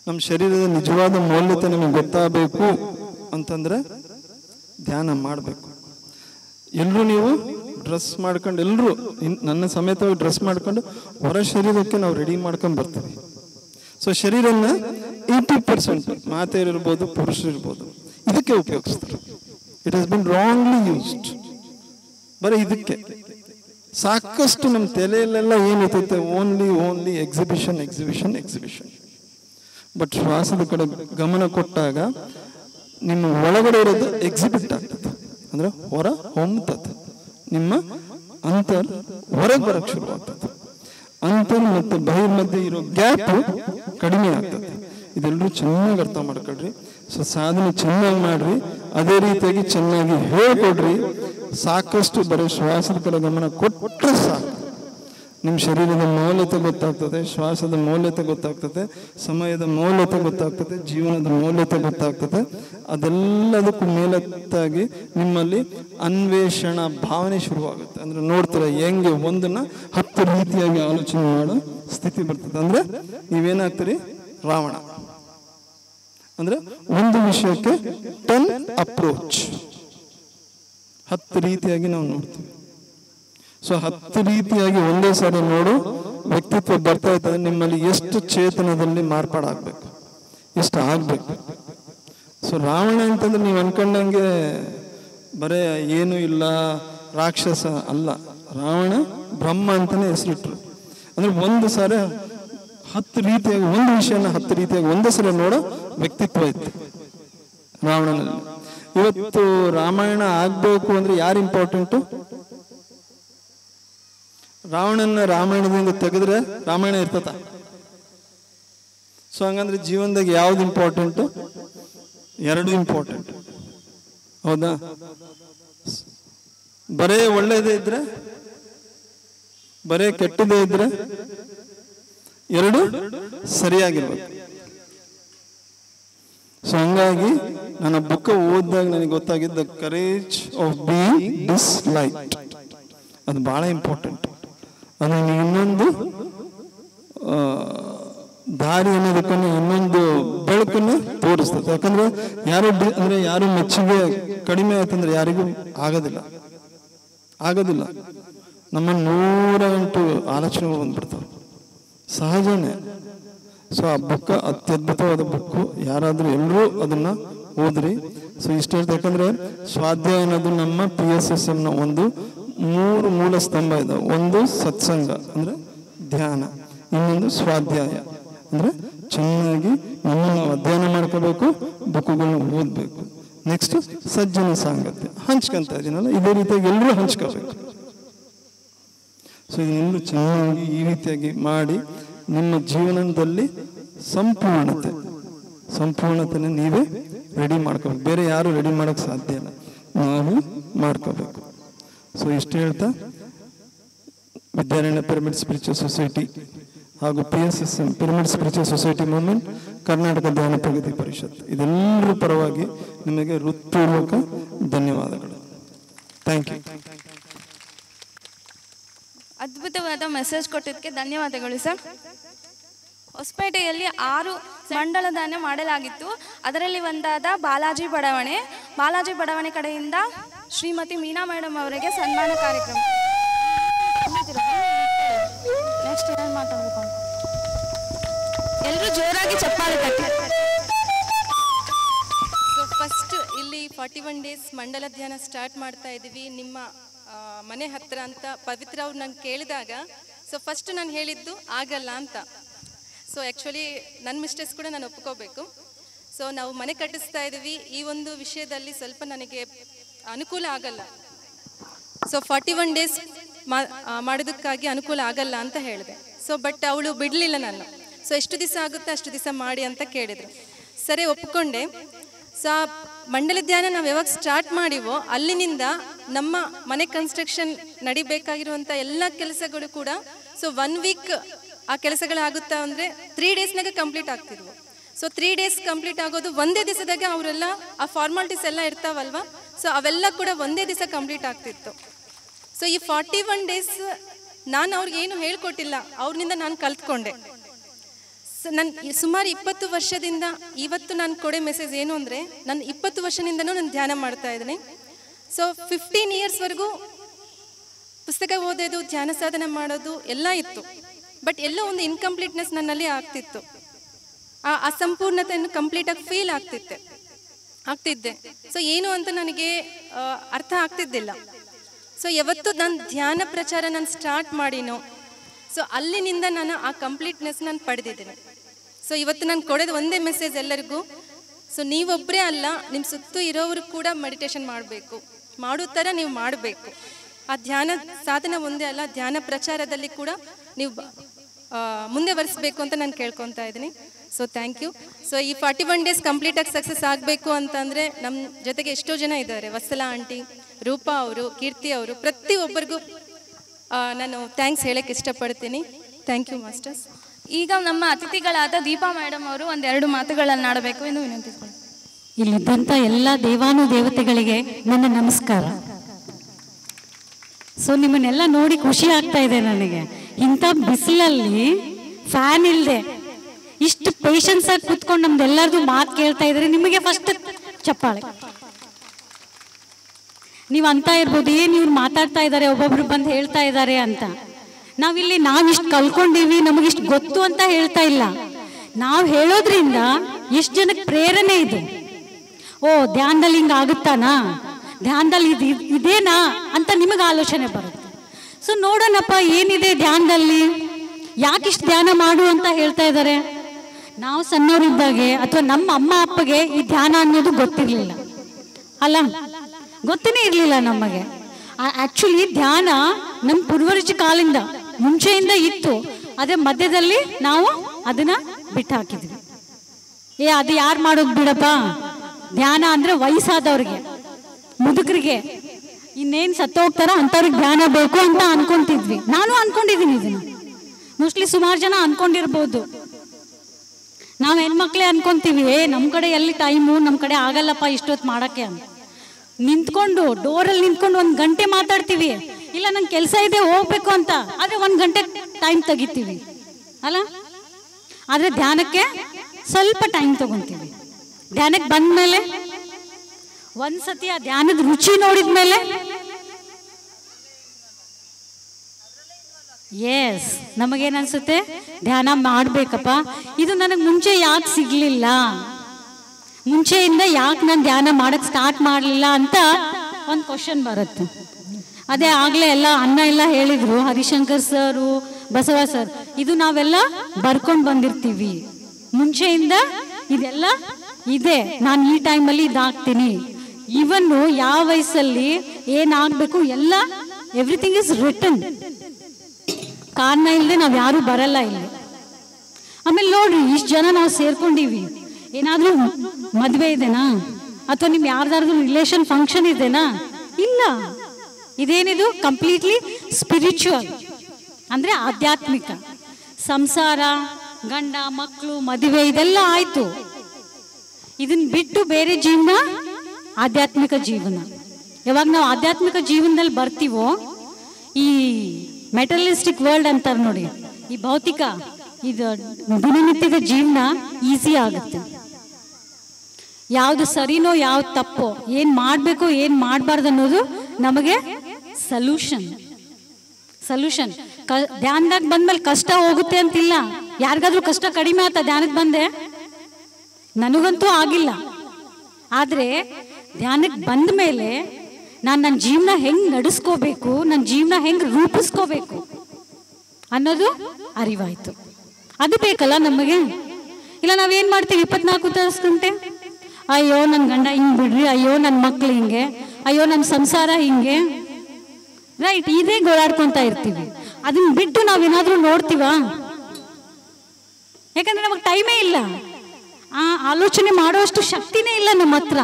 ನಮ್ಮ ಶರೀರದ ನಿಜವಾದ ಮೌಲ್ಯತೆ ನಮಗೆ ಗೊತ್ತಾಗಬೇಕು ಅಂತಂದ್ರೆ ಧ್ಯಾನ ಮಾಡಬೇಕು ಎಲ್ಲರೂ ನೀವು ಡ್ರೆಸ್ ಮಾಡ್ಕೊಂಡು ಎಲ್ಲರೂ ನನ್ನ ಸಮೇತವಾಗಿ ಡ್ರೆಸ್ ಮಾಡ್ಕೊಂಡು ಹೊರ ಶರೀರಕ್ಕೆ ನಾವು ರೆಡಿ ಮಾಡ್ಕೊಂಡು ಬರ್ತೀವಿ ಸೊ ಶರೀರನ ಏಯ್ಟಿ ಪರ್ಸೆಂಟ್ ಮಾತೆಯರಿರ್ಬೋದು ಪುರುಷರಿರ್ಬೋದು ಇದಕ್ಕೆ ಉಪಯೋಗಿಸ್ತಾರೆ it has been wrongly used ಬರೀ ಇದಕ್ಕೆ ಸಾಕಷ್ಟು ನಮ್ಮ ತಲೆಯಲ್ಲೆಲ್ಲ ಏನಿರ್ತೈತೆ only only exhibition exhibition exhibition but ಶ್ವಾಸದ ಕಡೆ ಗಮನ ಕೊಟ್ಟಾಗ ನಿಮ್ಮ ಒಳಗಡೆ ಇರೋದು ಎಕ್ಸಿಬಿಟ್ ಆಗ್ತದೆ ಅಂದ್ರೆ ಹೊರ ಹೊಮ್ತದೆ ನಿಮ್ಮ ಅಂತರ್ ಹೊರಗೆ ಬರಕ್ಕೆ ಶುರು ಆಗ್ತದೆ ಅಂತರ್ ಮತ್ತು ಬಹಿರ್ ಮಧ್ಯೆ ಇರೋ ಗ್ಯಾಪ್ ಕಡಿಮೆ ಆಗ್ತದೆ ಇದೆಲ್ಲರೂ ಚೆನ್ನಾಗಿ ಅರ್ಥ ಮಾಡ್ಕೊಳ್ರಿ ಸೊ ಸಾಧನೆ ಚೆನ್ನಾಗಿ ಮಾಡ್ರಿ ಅದೇ ರೀತಿಯಾಗಿ ಚೆನ್ನಾಗಿ ಹೇಳ್ಕೊಡ್ರಿ ಸಾಕಷ್ಟು ಬರೀ ಶ್ವಾಸದ ಕಡೆ ಗಮನ ಕೊಟ್ಟರೆ ಸಾಕು ನಿಮ್ಮ ಶರೀರದ ಮೌಲ್ಯತೆ ಗೊತ್ತಾಗ್ತದೆ ಶ್ವಾಸದ ಮೌಲ್ಯತೆ ಗೊತ್ತಾಗ್ತದೆ ಸಮಯದ ಮೌಲ್ಯತೆ ಗೊತ್ತಾಗ್ತದೆ ಜೀವನದ ಮೌಲ್ಯತೆ ಗೊತ್ತಾಗ್ತದೆ ಅದೆಲ್ಲದಕ್ಕೂ ಮೇಲತ್ತಾಗಿ ನಿಮ್ಮಲ್ಲಿ ಅನ್ವೇಷಣ ಭಾವನೆ ಶುರುವಾಗುತ್ತೆ ಅಂದ್ರೆ ನೋಡ್ತೀರ ಹೆಂಗೆ ಒಂದನ್ನ ಹತ್ತು ರೀತಿಯಾಗಿ ಆಲೋಚನೆ ಮಾಡೋ ಸ್ಥಿತಿ ಬರ್ತದೆ ಅಂದ್ರೆ ನೀವೇನಾಗ್ತೀರಿ ರಾವಣ ಅಂದ್ರೆ ಒಂದು ವಿಷಯಕ್ಕೆ ಟೆನ್ ಅಪ್ರೋಚ್ ಹತ್ತು ರೀತಿಯಾಗಿ ನಾವು ನೋಡ್ತೀವಿ ಸೊ ಹತ್ತು ರೀತಿಯಾಗಿ ಒಂದೇ ಸಾರಿ ನೋಡು ವ್ಯಕ್ತಿತ್ವ ಬರ್ತಾ ಇರ್ತದೆ ನಿಮ್ಮಲ್ಲಿ ಎಷ್ಟು ಚೇತನದಲ್ಲಿ ಮಾರ್ಪಾಡಾಗ್ಬೇಕು ಎಷ್ಟು ಆಗ್ಬೇಕು ಸೊ ರಾವಣ ಅಂತಂದ್ರೆ ನೀವು ಅನ್ಕೊಂಡಂಗೆ ಬರೇ ಏನು ಇಲ್ಲ ರಾಕ್ಷಸ ಅಲ್ಲ ರಾವಣ ಬ್ರಹ್ಮ ಅಂತಾನೆ ಹೆಸರಿಟ್ರು ಅಂದ್ರೆ ಒಂದು ಸಾರಿ ಹತ್ತು ರೀತಿಯಾಗಿ ಒಂದು ವಿಷಯನ ಹತ್ತು ರೀತಿಯಾಗಿ ಒಂದೇ ಸಲ ನೋಡೋ ವ್ಯಕ್ತಿತ್ವ ಇತ್ತು ರಾವಣನಲ್ಲಿ ಇವತ್ತು ರಾಮಾಯಣ ಆಗ್ಬೇಕು ಅಂದ್ರೆ ಯಾರು ಇಂಪಾರ್ಟೆಂಟು ರಾವಣನ ರಾಮಾಯಣದಿಂದ ತೆಗೆದ್ರೆ ರಾಮಾಯಣ ಇರ್ತತ ಸೊ ಹಂಗಂದ್ರೆ ಜೀವನದಾಗ ಯಾವ್ದು ಇಂಪಾರ್ಟೆಂಟು ಎರಡು ಇಂಪಾರ್ಟೆಂಟ್ ಹೌದಾ ಬರೇ ಒಳ್ಳೇದೇ ಇದ್ರೆ ಬರೇ ಕೆಟ್ಟದೇ ಇದ್ರೆ ಎರಡು ಸರಿಯಾಗಿರ್ಬೇಕು ಸೊ ಹಂಗಾಗಿ ನನ್ನ ಬುಕ್ ಓದಿದಾಗ ನನಗೆ ಗೊತ್ತಾಗಿದ್ದ courage of being dislike ಅದು ಬಹಳ ಇಂಪಾರ್ಟೆಂಟ್ ಅದು ನಿನಗೆ ಇನ್ನೊಂದು ಆ, ದಾರಿ ಅನ್ನೋದಕ್ಕನ್ನು ಇನ್ನೊಂದು ಬೆಳಕನ್ನು ತೋರಿಸ್ತದೆ ಯಾಕಂದ್ರೆ ಯಾರು ಡಿ- ಅಂದ್ರೆ ಯಾರು ಮೆಚ್ಚುಗೆ ಕಡಿಮೆ ಆಯ್ತಂದ್ರೆ ಯಾರಿಗೂ ಆಗೋದಿಲ್ಲ ಆಗೋದಿಲ್ಲ ನಮ್ಮ ನೂರ ಎಂಟು ಆಲೋಚನೆಗಳು ಬಂದ್ಬಿಡ್ತಾವೆ ಸಹಜನೇ ಸೊ ಆ ಬುಕ್ ಅತ್ಯದ್ಭುತವಾದ ಬುಕ್ಕು ಯಾರಾದರೂ ಎಲ್ಲರೂ ಅದನ್ನ ಓದ್ರಿ ಸೊ ಇಷ್ಟ ಹೇಳ್ತಾ ಯಾಕಂದ್ರೆ ಸ್ವಾಧ್ಯಾಯ ಅನ್ನೋದು ನಮ್ಮ ಪಿ ಎಸ್ ಎಸ್ ಎಮ್ನ ಒಂದು ಮೂರು ಮೂಲ ಸ್ತಂಭ ಇದೆ ಒಂದು ಸತ್ಸಂಗ ಅಂದ್ರೆ ಧ್ಯಾನ ಇನ್ನೊಂದು ಸ್ವಾಧ್ಯಾಯ ಅಂದ್ರೆ ಚೆನ್ನಾಗಿ ನಮ್ಮ ನಾವು ಅಧ್ಯಯನ ಮಾಡ್ಕೋಬೇಕು ಬುಕ್ಕುಗಳನ್ನ ಓದಬೇಕು ನೆಕ್ಸ್ಟ್ ಸಜ್ಜನ ಸಾಂಗತ್ಯ ಹಂಚ್ಕೊಂತ ಇದೀನಲ್ಲ ಇದೇ ರೀತಿಯಾಗಿ ಎಲ್ಲರೂ ಹಂಚ್ಕೋಬೇಕು ಸೊ ಇದನ್ನೆಲ್ಲರೂ ಚೆನ್ನಾಗಿ ಈ ರೀತಿಯಾಗಿ ಮಾಡಿ ನಿಮ್ಮ ಜೀವನದಲ್ಲಿ ಸಂಪೂರ್ಣತೆ ಸಂಪೂರ್ಣತೆನ ನೀವೇ ರೆಡಿ ಮಾಡ್ಕೋಬೇಕು ಬೇರೆ ಯಾರು ರೆಡಿ ಮಾಡೋಕ್ಕೆ ಸಾಧ್ಯ ಇಲ್ಲ ನಾವು ಮಾಡ್ಕೋಬೇಕು ಸೊ ಇಷ್ಟು ಹೇಳ್ತಾ ವಿದ್ಯಾರಣ್ಯ ಪಿರಮಿಡ್ ಸ್ಪಿರಿಚುವಲ್ ಸೊಸೈಟಿ ಹಾಗೂ P S S M pyramid spiritual society movement Karnataka Dhyana Pragathi ಪರಿಷತ್ ಇದೆಲ್ಲರ ಪರವಾಗಿ ನಿಮಗೆ ಹೃತ್ಪೂರ್ವಕ ಧನ್ಯವಾದಗಳು ಥ್ಯಾಂಕ್ ಯು ಅದ್ಭುತವಾದ ಮೆಸೇಜ್ ಕೊಟ್ಟಿದ್ದಕ್ಕೆ ಧನ್ಯವಾದಗಳು ಸರ್ ಹೊಸಪೇಟೆಯಲ್ಲಿ ಆರು ಮಂಡಲ ದಾನ ಮಾಡಲಾಗಿತ್ತು ಅದರಲ್ಲಿ ಒಂದಾದ ಬಾಲಾಜಿ ಬಡಾವಣೆ ಬಾಲಾಜಿ ಬಡಾವಣೆ ಕಡೆಯಿಂದ ಶ್ರೀಮತಿ ಮೀನಾ ಮೇಡಮ್ ಅವರಿಗೆ ಸನ್ಮಾನ ಕಾರ್ಯಕ್ರಮ ನೆಕ್ಸ್ಟ್ ಏನೇನು ಮಾತಾಡ್ಬೇಕು ಎಲ್ಲರೂ ಜೋರಾಗಿ ಚಪ್ಪಾಳೆ ತಟ್ಟಿ ಸೊ ಫಸ್ಟ್ ಇಲ್ಲಿ ಫಾರ್ಟಿ ಒನ್ ಡೇಸ್ ಮಂಡಲ ಧ್ಯಾನ ಸ್ಟಾರ್ಟ್ ಮಾಡ್ತಾ ಇದ್ದೀವಿ ನಿಮ್ಮ ಆ, ಮನೆ ಹತ್ರ ಅಂತ ಪವಿತ್ರ ಅವ್ರು ನಂಗೆ ಕೇಳಿದಾಗ ಸೊ ಫಸ್ಟ್ ನಾನು ಹೇಳಿದ್ದು ಆಗಲ್ಲ ಅಂತ ಸೊ ಆ್ಯಕ್ಚುಲಿ ನನ್ನ ಮಿಸ್ಟೇಕ್ಸ್ ಕೂಡ ನಾನು ಒಪ್ಕೋಬೇಕು ಸೊ ನಾವು ಮನೆ ಕಟ್ಟಿಸ್ತಾ ಇದ್ದೀವಿ ಈ ಒಂದು ವಿಷಯದಲ್ಲಿ ಸ್ವಲ್ಪ ನನಗೆ ಅನುಕೂಲ ಆಗಲ್ಲ ಸೊ ಫಾರ್ಟಿ ಒನ್ ಡೇಸ್ ಮಾಡೋದಕ್ಕಾಗಿ ಅನುಕೂಲ ಆಗಲ್ಲ ಅಂತ ಹೇಳಿದೆ ಸೊ ಬಟ್ ಅವಳು ಬಿಡಲಿಲ್ಲ ನಾನು ಸೊ ಎಷ್ಟು ದಿವಸ ಆಗುತ್ತೆ ಅಷ್ಟು ದಿವಸ ಮಾಡಿ ಅಂತ ಕೇಳಿದ್ರು ಸರಿ ಒಪ್ಕೊಂಡೆ ಸೊ ಆ ಮಂಡಲ ಧ್ಯಾನ ನಾವು ಯಾವಾಗ ಸ್ಟಾರ್ಟ್ ಮಾಡಿವೋ ಅಲ್ಲಿನಿಂದ ನಮ್ಮ ಮನೆ ಕನ್ಸ್ಟ್ರಕ್ಷನ್ ನಡಿಬೇಕಾಗಿರುವಂಥ ಎಲ್ಲ ಕೆಲಸಗಳು ಕೂಡ ಸೊ ಒನ್ ವೀಕ್ ಆ ಕೆಲಸಗಳಾಗುತ್ತಾ ಅಂದರೆ ತ್ರೀ ಡೇಸ್ನಾಗ ಕಂಪ್ಲೀಟ್ ಆಗ್ತಿದ್ವು ಸೊ ತ್ರೀ ಡೇಸ್ ಕಂಪ್ಲೀಟ್ ಆಗೋದು ಒಂದೇ ದಿವಸದಾಗ ಅವರೆಲ್ಲ ಆ ಫಾರ್ಮಾಲಿಟೀಸ್ ಎಲ್ಲ ಇರ್ತಾವಲ್ವಾ ಸೊ ಅವೆಲ್ಲ ಕೂಡ ಒಂದೇ ದಿವಸ ಕಂಪ್ಲೀಟ್ ಆಗ್ತಿತ್ತು ಸೊ ಈ ಫಾರ್ಟಿ ಒನ್ ಡೇಸ್ ನಾನು ಅವ್ರಿಗೆ ಏನು ಹೇಳ್ಕೊಟ್ಟಿಲ್ಲ ಅವ್ರನಿಂದ ನಾನು ಕಲ್ತ್ಕೊಂಡೆ ಸೊ ನನ್ನ ಸುಮಾರು ಇಪ್ಪತ್ತು ವರ್ಷದಿಂದ ಇವತ್ತು ನಾನು ಕೊಡೋ ಮೆಸೇಜ್ ಏನು ಅಂದರೆ ನಾನು ಇಪ್ಪತ್ತು ವರ್ಷದಿಂದನೂ ನಾನು ಧ್ಯಾನ ಮಾಡ್ತಾ ಇದ್ದೀನಿ ಸೊ ಫಿಫ್ಟೀನ್ ಇಯರ್ಸ್ವರೆಗೂ ಪುಸ್ತಕ ಓದೋದು ಧ್ಯಾನ ಸಾಧನೆ ಮಾಡೋದು ಎಲ್ಲ ಇತ್ತು ಬಟ್ ಎಲ್ಲ ಒಂದು ಇನ್ಕಂಪ್ಲೀಟ್ನೆಸ್ ನನ್ನಲ್ಲಿ ಆಗ್ತಿತ್ತು ಆ ಅಸಂಪೂರ್ಣತೆಯನ್ನು ಕಂಪ್ಲೀಟಾಗಿ ಫೀಲ್ ಆಗ್ತಿತ್ತೆ ಆಗ್ತಿದ್ದೆ ಸೊ ಏನು ಅಂತ ನನಗೆ ಆ, ಅರ್ಥ ಆಗ್ತಿದ್ದಿಲ್ಲ ಸೊ ಯಾವತ್ತು ನಾನು ಧ್ಯಾನ ಪ್ರಚಾರ ನಾನು ಸ್ಟಾರ್ಟ್ ಮಾಡಿನೋ ಸೊ ಅಲ್ಲಿನಿಂದ ನಾನು ಆ ಕಂಪ್ಲೀಟ್ನೆಸ್ ನಾನು ಪಡೆದಿದ್ದೇನೆ ಸೊ ಇವತ್ತು ನಾನು ಕೊಡೋದು ಒಂದೇ ಮೆಸೇಜ್ ಎಲ್ಲರಿಗೂ ಸೊ ನೀವೊಬ್ಬರೇ ಅಲ್ಲ ನಿಮ್ಮ ಸುತ್ತು ಇರೋರು ಕೂಡ ಮೆಡಿಟೇಷನ್ ಮಾಡಬೇಕು ಮಾಡೋ ಥರ ನೀವು ಮಾಡಬೇಕು ಆ ಧ್ಯಾನ ಸಾಧನ ಒಂದೇ ಅಲ್ಲ ಧ್ಯಾನ ಪ್ರಚಾರದಲ್ಲಿ ಕೂಡ ನೀವು ಬ- ಆ, ಮುಂದೆ ಬರೆಸಬೇಕು ಅಂತ ನಾನು ಕೇಳ್ಕೊತಾ ಇದ್ದೀನಿ ಸೊ ಥ್ಯಾಂಕ್ ಯು ಸೊ ಈ ಫಾರ್ಟಿ ಒನ್ ಡೇಸ್ ಕಂಪ್ಲೀಟಾಗಿ ಸಕ್ಸಸ್ ಆಗಬೇಕು ಅಂತಂದರೆ ನಮ್ಮ ಜೊತೆಗೆ ಎಷ್ಟೋ ಜನ ಇದ್ದಾರೆ ವತ್ಸಲ ಆಂಟಿ ರೂಪಾ ಅವರು ಕೀರ್ತಿ ಅವರು ಪ್ರತಿಯೊಬ್ಬರಿಗೂ ಆ, ನಾನು ಥ್ಯಾಂಕ್ಸ್ ಹೇಳಕ್ಕೆ ಇಷ್ಟಪಡ್ತೀನಿ ಥ್ಯಾಂಕ್ ಯು ಮಾಸ್ಟರ್ಸ್ ಈಗ ನಮ್ಮ ಅತಿಥಿಗಳಾದ ದೀಪಾ ಮೇಡಮ್ ಅವರು ಒಂದೆರಡು ಮಾತುಗಳನ್ನು ಆಡಬೇಕು ಎಂದು ವಿನಂತಿಸಿಕೊಳ್ಳಿ ಇಲ್ಲಿದ್ದಂಥ ಎಲ್ಲ ದೇವಾನು ದೇವತೆಗಳಿಗೆ ನನ್ನ ನಮಸ್ಕಾರ ಸೊ ನಿಮ್ಮನ್ನೆಲ್ಲ ನೋಡಿ ಖುಷಿ ಆಗ್ತಾ ಇದೆ ನನಗೆ ಇಂಥ ಬಿಸಿಲಲ್ಲಿ ಫ್ಯಾನ್ ಇಲ್ಲದೆ ಇಷ್ಟು ಪೇಷನ್ಸ್ ಆಗಿ ಕುತ್ಕೊಂಡು ನಮ್ದೆಲ್ಲರದು ಮಾತು ಕೇಳ್ತಾ ಇದ್ರೆ ನಿಮಗೆ ಫಸ್ಟ್ ಚಪ್ಪಾಳೆ ನೀವು ಅಂತ ಇರ್ಬೋದು ಏನು ಇವ್ರು ಮಾತಾಡ್ತಾ ಇದ್ದಾರೆ ಒಬ್ಬೊಬ್ರು ಬಂದು ಹೇಳ್ತಾ ಇದ್ದಾರೆ ಅಂತ ನಾವಿಲ್ಲಿ ನಾವಿಷ್ಟು ಕಲ್ಕೊಂಡಿವಿ ನಮಗಿಷ್ಟು ಗೊತ್ತು ಅಂತ ಹೇಳ್ತಾ ಇಲ್ಲ ನಾವು ಹೇಳೋದ್ರಿಂದ ಎಷ್ಟು ಜನಕ್ಕೆ ಪ್ರೇರಣೆ ಇದೆ ಓ ಧ್ಯಾನದಲ್ಲಿ ಹಿಂಗೆ ಆಗುತ್ತಾನಾ ಧ್ಯಾನದಲ್ಲಿ ಇದು ಇದು- ಇದೇನಾ ಅಂತ ನಿಮಗೆ ಆಲೋಚನೆ ಬರುತ್ತೆ ಸೊ ನೋಡೋಣಪ್ಪ ಏನಿದೆ ಧ್ಯಾನದಲ್ಲಿ ಯಾಕಿಷ್ಟು ಧ್ಯಾನ ಮಾಡು ಅಂತ ಹೇಳ್ತಾ ಇದ್ದಾರೆ ನಾವು ಸಣ್ಣವರಿದ್ದಾಗೆ ಅಥವಾ ನಮ್ಮ ಅಮ್ಮ ಅಪ್ಪಗೆ ಈ ಧ್ಯಾನ ಅನ್ನೋದು ಗೊತ್ತಿರಲಿಲ್ಲ ಅಲ್ಲ ಗೊತ್ತೇ ಇರಲಿಲ್ಲ ನಮಗೆ ಆಕ್ಚುಲಿ ಧ್ಯಾನ ನಮ್ಮ ಪೂರ್ವಜ ಕಾಲಿಂದ ಮುಂಚೆಯಿಂದ ಇತ್ತು ಅದೇ ಮಧ್ಯದಲ್ಲಿ ನಾವು ಅದನ್ನ ಬಿಟ್ಟು ಹಾಕಿದ್ವಿ ಏ ಅದು ಯಾರು ಮಾಡೋದು ಬಿಡಪ್ಪ ಧ್ಯಾನ ಅಂದ್ರೆ ವಯಸ್ಸಾದವ್ರಿಗೆ ಮುದುಕರಿಗೆ ಇನ್ನೇನ್ ಸತ್ತೋಗ್ತಾರ ಅಂಥವ್ರಿಗೆ ಧ್ಯಾನ ಬೇಕು ಅಂತ ಅನ್ಕೊಂತಿದ್ವಿ ನಾನು ಅನ್ಕೊಂಡಿದ್ದೀನಿ ಇದನ್ನ ಮೋಸ್ಟ್ಲಿ ಸುಮಾರು ಜನ ಅನ್ಕೊಂಡಿರ್ಬೋದು ನಾವು ಹೆಣ್ಮಕ್ಳೇ ಅನ್ಕೊಂತೀವಿ ಏ ನಮ್ಮ ಕಡೆ ಎಲ್ಲಿ ಟೈಮು ನಮ್ಮ ಕಡೆ ಆಗಲ್ಲಪ್ಪ ಇಷ್ಟೊತ್ತು ಮಾಡಕ್ಕೆ ಅಂತ ನಿಂತ್ಕೊಂಡು ಡೋರಲ್ಲಿ ನಿಂತ್ಕೊಂಡು ಒಂದು ಗಂಟೆ ಮಾತಾಡ್ತೀವಿ ಇಲ್ಲ ನಂಗೆ ಕೆಲಸ ಇದೆ ಹೋಗ್ಬೇಕು ಅಂತ ಆದರೆ ಒಂದು ಗಂಟೆ ಟೈಮ್ ತೆಗಿತೀವಿ ಅಲ್ಲ ಆದರೆ ಧ್ಯಾನಕ್ಕೆ ಸ್ವಲ್ಪ ಟೈಮ್ ತಗೊಂತೀವಿ ಧ್ಯಾನಕ್ಕೆ ಬಂದ್ಮೇಲೆ ಒಂದ್ಸತಿ ಆ ಧ್ಯಾನದ ರುಚಿ ನೋಡಿದ ಮೇಲೆ ಎಸ್ ನಮಗೇನನ್ಸುತ್ತೆ ಧ್ಯಾನ ಮಾಡಬೇಕಪ್ಪ ಇದು ನನಗೆ ಮುಂಚೆ ಯಾಕೆ ಸಿಗ್ಲಿಲ್ಲ ಮುಂಚೆಯಿಂದ ಯಾಕೆ ನಾನು ಧ್ಯಾನ ಮಾಡಕ್ ಸ್ಟಾರ್ಟ್ ಮಾಡಲಿಲ್ಲ ಅಂತ ಒಂದು ಕ್ವಶನ್ ಬರುತ್ತೆ ಅದೇ ಆಗಲೇ ಎಲ್ಲ ಅನ್ನ ಎಲ್ಲ ಹೇಳಿದ್ರು ಹರಿಶಂಕರ್ ಸರು ಬಸವ ಸರ್ ಇದು ನಾವೆಲ್ಲ ಬರ್ಕೊಂಡು ಬಂದಿರ್ತೀವಿ ಮುಂಚೆಯಿಂದ ಇದೆಲ್ಲ ಇದೆ ನಾನು ಈ ಟೈಮಲ್ಲಿ ಇದಾಗ್ತೀನಿ ಇವನ್ನು ಯಾವ ವಯಸ್ಸಲ್ಲಿ ಏನಾಗಬೇಕು ಎಲ್ಲ ಎವ್ರಿಥಿಂಗ್ ಇಸ್ ರಿಟರ್ನ್ ಕಾರಣ ಇಲ್ಲದೆ ನಾವು ಯಾರು ಬರಲ್ಲ ಇಲ್ಲಿ ಆಮೇಲೆ ನೋಡ್ರಿ ಇಷ್ಟು ಜನ ನಾವು ಸೇರ್ಕೊಂಡಿವಿ ಏನಾದರೂ ಮದುವೆ ಇದೆನಾ ಅಥವಾ ನಿಮ್ ಯಾರ್ದಾದ್ರು ರಿಲೇಷನ್ ಫಂಕ್ಷನ್ ಇದೆನಾ ಇಲ್ಲ ಇದೇನಿದು ಕಂಪ್ಲೀಟ್ಲಿ ಸ್ಪಿರಿಚುವಲ್ ಅಂದ್ರೆ ಆಧ್ಯಾತ್ಮಿಕ ಸಂಸಾರ ಗಂಡ ಮಕ್ಕಳು ಮದುವೆ ಇದೆಲ್ಲ ಆಯ್ತು ಇದನ್ನ ಬಿಟ್ಟು ಬೇರೆ ಜೀವನ ಆಧ್ಯಾತ್ಮಿಕ ಜೀವನ ಯಾವಾಗ ನಾವು ಆಧ್ಯಾತ್ಮಿಕ ಜೀವನದಲ್ಲಿ ಬರ್ತೀವೋ ಈ ಮೆಟಲಿಸ್ಟಿಕ್ ವರ್ಲ್ಡ್ ಅಂತಾರೆ ನೋಡಿ ಈ ಭೌತಿಕ ಇದು ದಿನನಿತ್ಯದ ಜೀವನ ಈಸಿ ಆಗುತ್ತೆ ಯಾವುದು ಸರಿನೋ ಯಾವ್ದು ತಪ್ಪೋ ಏನ್ ಮಾಡಬೇಕು ಏನ್ ಮಾಡಬಾರ್ದು ಅನ್ನೋದು ನಮಗೆ ಸಲ್ಯೂಷನ್ ಸಲ್ಯೂಷನ್ ಕ ಧ್ಯಾನದಾಗ ಬಂದ್ಮೇಲೆ ಕಷ್ಟ ಹೋಗುತ್ತೆ ಅಂತಿಲ್ಲ ಯಾರಿಗಾದ್ರೂ ಕಷ್ಟ ಕಡಿಮೆ ಆತ ಧ್ಯಾನಕ್ಕೆ ಬಂದೆ ನನಗಂತೂ ಆಗಿಲ್ಲ ಆದರೆ ಧ್ಯಾನಕ್ಕೆ ಬಂದ ಮೇಲೆ ನಾನು ನನ್ನ ಜೀವನ ಹೆಂಗ್ ನಡೆಸ್ಕೋಬೇಕು ನನ್ನ ಜೀವನ ಹೆಂಗ್ ರೂಪಿಸ್ಕೋಬೇಕು ಅನ್ನೋದು ಅರಿವಾಯ್ತು ಅದು ಬೇಕಲ್ಲ ನಮಗೆ ಇಲ್ಲ ನಾವೇನ್ ಮಾಡ್ತೀವಿ ಇಪ್ಪತ್ನಾಲ್ಕು ತಾಸು ಗಂಟೆ ಅಯ್ಯೋ ನನ್ನ ಗಂಡ ಹಿಂಗ್ ಬಿಡ್ರಿ ಅಯ್ಯೋ ನನ್ನ ಮಕ್ಳು ಹಿಂಗೆ ಅಯ್ಯೋ ನನ್ನ ಸಂಸಾರ ಹಿಂಗೆ ರೈಟ್ ಇದೇ ಗೋಳಾಡ್ಕೊಂತ ಇರ್ತೀವಿ ಅದನ್ನ ಬಿಟ್ಟು ನಾವೇನಾದ್ರೂ ನೋಡ್ತೀವಾ ಯಾಕಂದ್ರೆ ನಮಗೆ ಟೈಮೇ ಇಲ್ಲ ಆ ಆಲೋಚನೆ ಮಾಡುವಷ್ಟು ಶಕ್ತಿನೇ ಇಲ್ಲ ನಮ್ಮ ಹತ್ರ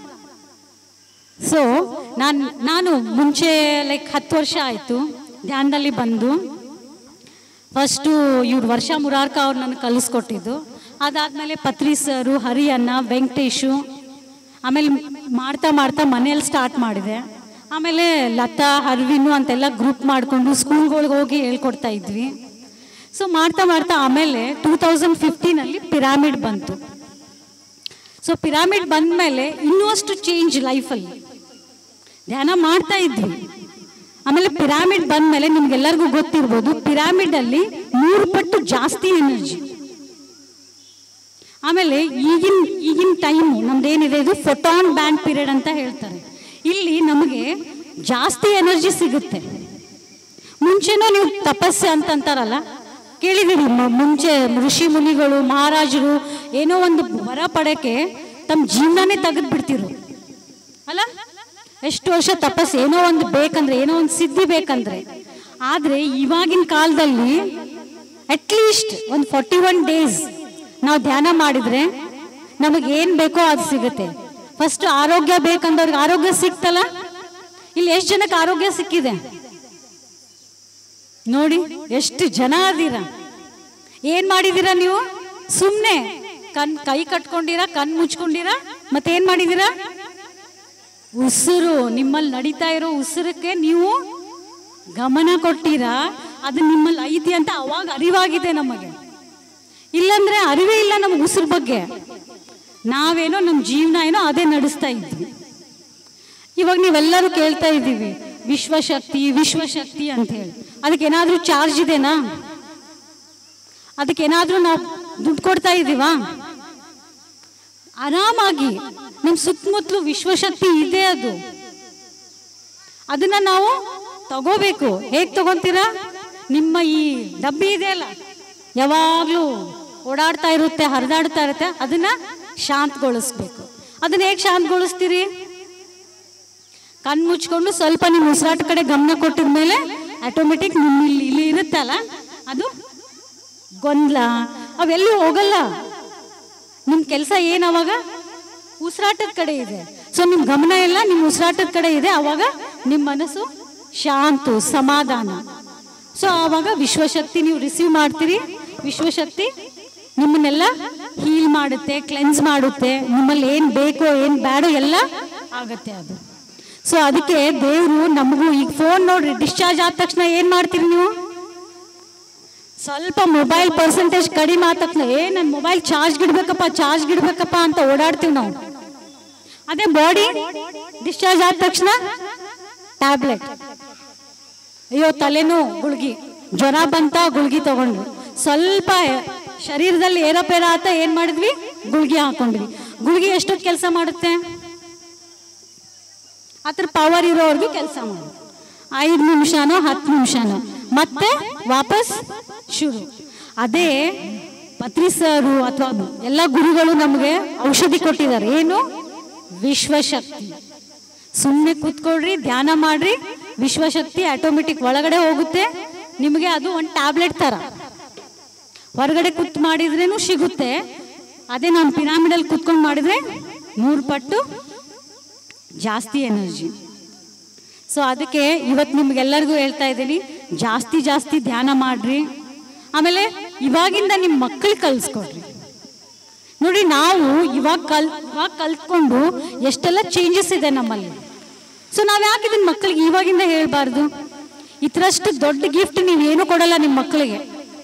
ಸೊ ನಾನು ನಾನು ಮುಂಚೆ ಲೈಕ್ ಹತ್ತು ವರ್ಷ ಆಯಿತು ಧ್ಯಾನದಲ್ಲಿ ಬಂದು ಫಸ್ಟು ಇವ್ರು ವರ್ಷ ಮುರಾರ್ಕ ಅವ್ರು ನನಗೆ ಕಲಿಸ್ಕೊಟ್ಟಿದ್ದು ಅದಾದಮೇಲೆ ಪತ್ರಿ ಸರು ಹರಿಯನ್ನ ವೆಂಕಟೇಶು ಆಮೇಲೆ ಮಾಡ್ತಾ ಮಾಡ್ತಾ ಮನೇಲಿ ಸ್ಟಾರ್ಟ್ ಮಾಡಿದೆ ಆಮೇಲೆ ಲತಾ ಹರ್ವಿನು ಅಂತೆಲ್ಲ ಗ್ರೂಪ್ ಮಾಡಿಕೊಂಡು ಸ್ಕೂಲ್ಗಳಿಗೆ ಹೋಗಿ ಹೇಳ್ಕೊಡ್ತಾ ಇದ್ವಿ ಸೊ ಮಾಡ್ತಾ ಮಾಡ್ತಾ ಆಮೇಲೆ ಟೂ ತೌಸಂಡ್ ಫಿಫ್ಟೀನಲ್ಲಿ ಪಿರಾಮಿಡ್ ಬಂತು ಸೊ ಪಿರಾಮಿಡ್ ಬಂದಮೇಲೆ ಇನ್ನೂ ಅಷ್ಟು ಚೇಂಜ್ ಲೈಫಲ್ಲಿ ಧ್ಯಾನ ಮಾಡ್ತಾ ಇದ್ವಿ ಆಮೇಲೆ ಪಿರಾಮಿಡ್ ಬಂದಮೇಲೆ ನಿಮ್ಗೆಲ್ಲರಿಗೂ ಗೊತ್ತಿರ್ಬೋದು ಪಿರಾಮಿಡ್ ಅಲ್ಲಿ ಮೂರು ಪಟ್ಟು ಜಾಸ್ತಿ ಎನರ್ಜಿ ಆಮೇಲೆ ಈಗಿನ ಈಗಿನ ಟೈಮು ನಮ್ದೇನಿದೆ ಇದು ಫೋಟಾನ್ ಬ್ಯಾಂಡ್ ಪೀರಿಯಡ್ ಅಂತ ಹೇಳ್ತಾರೆ ಇಲ್ಲಿ ನಮಗೆ ಜಾಸ್ತಿ ಎನರ್ಜಿ ಸಿಗುತ್ತೆ ಮುಂಚೆನೂ ನೀವು ತಪಸ್ಸೆ ಅಂತ ಅಂತಾರಲ್ಲ ಕೇಳಿದಿರಿ ಮ- ಮುಂಚೆ ಋಷಿ ಮುನಿಗಳು ಮಹಾರಾಜರು ಏನೋ ಒಂದು ವರ ಪಡಕ್ಕೆ ತಮ್ಮ ಜೀವನನೇ ತೆಗೆದು ಬಿಡ್ತಿರು ಅಲ್ಲ ಎಷ್ಟು ವರ್ಷ ತಪಸ್ಸು ಏನೋ ಒಂದು ಬೇಕಂದ್ರೆ ಏನೋ ಒಂದು ಸಿದ್ಧಿ ಬೇಕಂದ್ರೆ ಆದ್ರೆ ಇವಾಗಿನ ಕಾಲದಲ್ಲಿ ಅಟ್ಲೀಸ್ಟ್ ಒಂದು ಫಾರ್ಟಿ ಒನ್ ಡೇಸ್ ನಾವು ಧ್ಯಾನ ಮಾಡಿದ್ರೆ ನಮಗೆ ಏನ್ ಬೇಕೋ ಅದು ಸಿಗುತ್ತೆ ಫಸ್ಟ್ ಆರೋಗ್ಯ ಬೇಕಂದವ್ರಿಗೆ ಆರೋಗ್ಯ ಸಿಕ್ತಲ್ಲ ಇಲ್ಲಿ ಎಷ್ಟು ಜನಕ್ಕೆ ಆರೋಗ್ಯ ಸಿಕ್ಕಿದೆ ನೋಡಿ ಎಷ್ಟು ಜನ ಅದೀರ ಏನ್ ಮಾಡಿದೀರಾ ನೀವು ಸುಮ್ನೆ ಕಣ್ ಕೈ ಕಟ್ಕೊಂಡಿರಾ ಕಣ್ ಮುಚ್ಕೊಂಡಿರಾ ಮತ್ತೆ ಏನ್ ಮಾಡಿದೀರಾ ಉಸಿರು ನಿಮ್ಮಲ್ಲಿ ನಡೀತಾ ಇರೋ ಉಸಿರಕ್ಕೆ ನೀವು ಗಮನ ಕೊಟ್ಟಿರಾ ಅದು ನಿಮ್ಮಲ್ಲಿ ಐತಿ ಅಂತ ಅವಾಗ ಅರಿವಾಗಿದೆ ನಮಗೆ ಇಲ್ಲಂದ್ರೆ ಅರಿವೇ ಇಲ್ಲ ನಮ್ಗೆ ಉಸಿರು ಬಗ್ಗೆ ನಾವೇನೋ ನಮ್ಮ ಜೀವನ ಏನೋ ಅದೇ ನಡೆಸ್ತಾ ಇದ್ವಿ ಇವಾಗ ನೀವೆಲ್ಲರೂ ಕೇಳ್ತಾ ಇದ್ದೀವಿ ವಿಶ್ವಶಕ್ತಿ ವಿಶ್ವಶಕ್ತಿ ಅಂತ ಹೇಳಿ ಅದಕ್ಕೆ ಏನಾದ್ರೂ ಚಾರ್ಜ್ ಇದೆನಾ ಅದಕ್ಕೆ ಏನಾದ್ರೂ ನಾವು ದುಡ್ಡು ಕೊಡ್ತಾ ಇದ್ದೀವಾ ಆರಾಮಾಗಿ ನಮ್ಮ ಸುತ್ತಮುತ್ತಲು ವಿಶ್ವಶಕ್ತಿ ಇದೆ ಅದು ಅದನ್ನ ನಾವು ತಗೋಬೇಕು ಹೇಗ್ ತಗೊಂತೀರಾ ನಿಮ್ಮ ಈ ಡಬ್ಬಿ ಇದೆ ಅಲ್ಲ ಯಾವಾಗ್ಲೂ ಓಡಾಡ್ತಾ ಇರುತ್ತೆ ಹರಿದಾಡ್ತಾ ಇರುತ್ತೆ ಅದನ್ನ ಶಾಂತಗೊಳಿಸ್ಬೇಕು ಅದನ್ನ ಹೇಗ್ ಶಾಂತಗೊಳಿಸ್ತೀರಿ ಕಣ್ ಮುಚ್ಕೊಂಡು ಸ್ವಲ್ಪ ನಿಮ್ಮ ಉಸಿರಾಟ ಕಡೆ ಗಮನ ಕೊಟ್ಟಿದ ಮೇಲೆ ಆಟೋಮೆಟಿಕ್ ನಿಮ್ಮ ಇಲ್ಲಿ ಇಲ್ಲಿ ಇರುತ್ತಲ್ಲ ಅದು ಗೊಂದಲ ಅವೆಲ್ಲೂ ಹೋಗಲ್ಲ ನಿಮ್ಮ ಕೆಲಸ ಏನು ಅವಾಗ ಉಸಿರಾಟದ ಕಡೆ ಇದೆ ಸೊ ನಿಮ್ಮ ಗಮನ ಎಲ್ಲ ನಿಮ್ಮ ಉಸಿರಾಟದ ಕಡೆ ಇದೆ ಅವಾಗ ನಿಮ್ಮ ಮನಸ್ಸು ಶಾಂತು ಸಮಾಧಾನ ಸೊ ಆವಾಗ ವಿಶ್ವಶಕ್ತಿ ನೀವು ರಿಸೀವ್ ಮಾಡ್ತೀರಿ ವಿಶ್ವಶಕ್ತಿ ನಿಮ್ಮನ್ನೆಲ್ಲ ಹೀಲ್ ಮಾಡುತ್ತೆ ಕ್ಲೆನ್ಸ್ ಮಾಡುತ್ತೆ ನಿಮ್ಮಲ್ಲಿ ಏನು ಬೇಕೋ ಏನು ಬೇಡೋ ಎಲ್ಲ ಆಗತ್ತೆ ಅದು ಸೊ ಅದಕ್ಕೆ ದೇವರು ನಮಗೂ ಈಗ ಫೋನ್ ನೋಡ್ರಿ ಡಿಸ್ಚಾರ್ಜ್ ಆದ ತಕ್ಷಣ ಏನು ಮಾಡ್ತೀರಿ ನೀವು ಸ್ವಲ್ಪ ಮೊಬೈಲ್ ಪರ್ಸೆಂಟೇಜ್ ಕಡಿಮೆ ಆದ ತಕ್ಷಣ ಏ ನನ್ನ ಮೊಬೈಲ್ ಚಾರ್ಜ್ ಗಿಡ್ಬೇಕಪ್ಪ ಚಾರ್ಜ್ ಗಿಡ್ಬೇಕಪ್ಪ ಅಂತ ಓಡಾಡ್ತೀವಿ ನಾವು ಅದೇ ಬಾಡಿ ಡಿಸ್ಚಾರ್ಜ್ ಆದ ತಕ್ಷಣ ಟ್ಯಾಬ್ಲೆಟ್ ಅಯ್ಯೋ ತಲೆನೋ ಗುಳ್ಗಿ ಜ್ವರ ಬಂತ ಗುಳ್ಗಿ ತಗೊಂಡ್ವಿ ಸ್ವಲ್ಪ ಶರೀರದಲ್ಲಿ ಏರಪೇರ ಆತ ಏನ್ ಮಾಡಿದ್ವಿ ಗುಳ್ಗಿ ಹಾಕೊಂಡ್ವಿ ಗುಳ್ಗಿ ಎಷ್ಟೊತ್ತು ಕೆಲಸ ಮಾಡುತ್ತೆ ಅದ್ರ ಪವರ್ ಇರೋವರೆಗೂ ಕೆಲಸ ಮಾಡುತ್ತೆ ಐದು ನಿಮಿಷನೋ ಹತ್ತು ನಿಮಿಷನೋ ಮತ್ತೆ ವಾಪಸ್ ಶುರು ಅದೇ ಪತ್ರಿ ಸರು ಅಥವಾ ಎಲ್ಲ ಗುರುಗಳು ನಮಗೆ ಔಷಧಿ ಕೊಟ್ಟಿದ್ದಾರೆ ಏನು ವಿಶ್ವಶಕ್ತಿ ಸುಮ್ಮನೆ ಕೂತ್ಕೊಳ್ರಿ ಧ್ಯಾನ ಮಾಡ್ರಿ ವಿಶ್ವಶಕ್ತಿ ಆಟೋಮೆಟಿಕ್ ಒಳಗಡೆ ಹೋಗುತ್ತೆ ನಿಮಗೆ ಅದು ಒಂದು ಟ್ಯಾಬ್ಲೆಟ್ ತರ ಹೊರಗಡೆ ಕೂತ್ ಮಾಡಿದ್ರೇನು ಸಿಗುತ್ತೆ ಅದೇ ನಾನು ಪಿರಾಮಿಡಲ್ಲಿ ಕೂತ್ಕೊಂಡು ಮಾಡಿದ್ರೆ ಮೂರು ಪಟ್ಟು ಜಾಸ್ತಿ ಎನರ್ಜಿ ಸೊ ಅದಕ್ಕೆ ಇವತ್ತು ನಿಮ್ಗೆಲ್ಲರಿಗೂ ಹೇಳ್ತಾ ಇದ್ದೀನಿ ಜಾಸ್ತಿ ಜಾಸ್ತಿ ಧ್ಯಾನ ಮಾಡ್ರಿ ಆಮೇಲೆ ಇವಾಗಿಂದ ನಿಮ್ಮ ಮಕ್ಕಳಿಗೆ ಕಲಿಸ್ಕೊಡ್ರಿ ನೋಡಿ ನಾವು ಇವಾಗ ಕಲ್ ಇವಾಗ ಕಲ್ತ್ಕೊಂಡು ಎಷ್ಟೆಲ್ಲ ಚೇಂಜಸ್ ಇದೆ ನಮ್ಮಲ್ಲಿ ಸೊ ನಾವು ಯಾಕೆ ಇದನ್ನ ಮಕ್ಕಳಿಗೆ ಇವಾಗಿಂದ ಹೇಳ್ಬಾರ್ದು ಇತರಷ್ಟು ದೊಡ್ಡ ಗಿಫ್ಟ್ ನೀವೇನು ಕೊಡಲ್ಲ ನಿಮ್ಮ ಮಕ್ಕಳಿಗೆ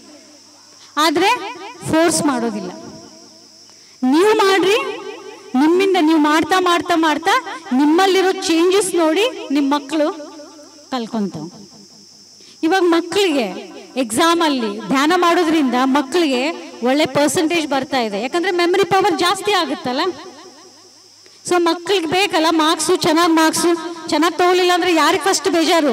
ಆದರೆ ಫೋರ್ಸ್ ಮಾಡೋದಿಲ್ಲ ನೀವು ಮಾಡ್ರಿ ನಿಮ್ಮಿಂದ ನೀವು ಮಾಡ್ತಾ ಮಾಡ್ತಾ ಮಾಡ್ತಾ ನಿಮ್ಮಲ್ಲಿರೋ ಚೇಂಜಸ್ ನೋಡಿ ನಿಮ್ಮ ಮಕ್ಕಳು ಕಲ್ಕೊಂತಾವ ಇವಾಗ ಮಕ್ಕಳಿಗೆ ಎಕ್ಸಾಮ್ ಅಲ್ಲಿ ಧ್ಯಾನ ಮಾಡೋದ್ರಿಂದ ಮಕ್ಕಳಿಗೆ ಒಳ್ಳೆ ಪರ್ಸೆಂಟೇಜ್ ಬರ್ತಾ ಇದೆ ಯಾಕಂದ್ರೆ ಮೆಮರಿ ಪವರ್ ಜಾಸ್ತಿ ಆಗುತ್ತಲ್ಲ ಸೊ ಮಕ್ಕಳಿಗೆ ಬೇಕಲ್ಲ ಮಾರ್ಕ್ಸು ಚೆನ್ನಾಗಿ ಮಾರ್ಕ್ಸು ಚೆನ್ನಾಗಿ ತಗೊಳ್ಳಿಲ್ಲ ಅಂದ್ರೆ ಯಾರಿಗೆ ಫಸ್ಟ್ ಬೇಜಾರು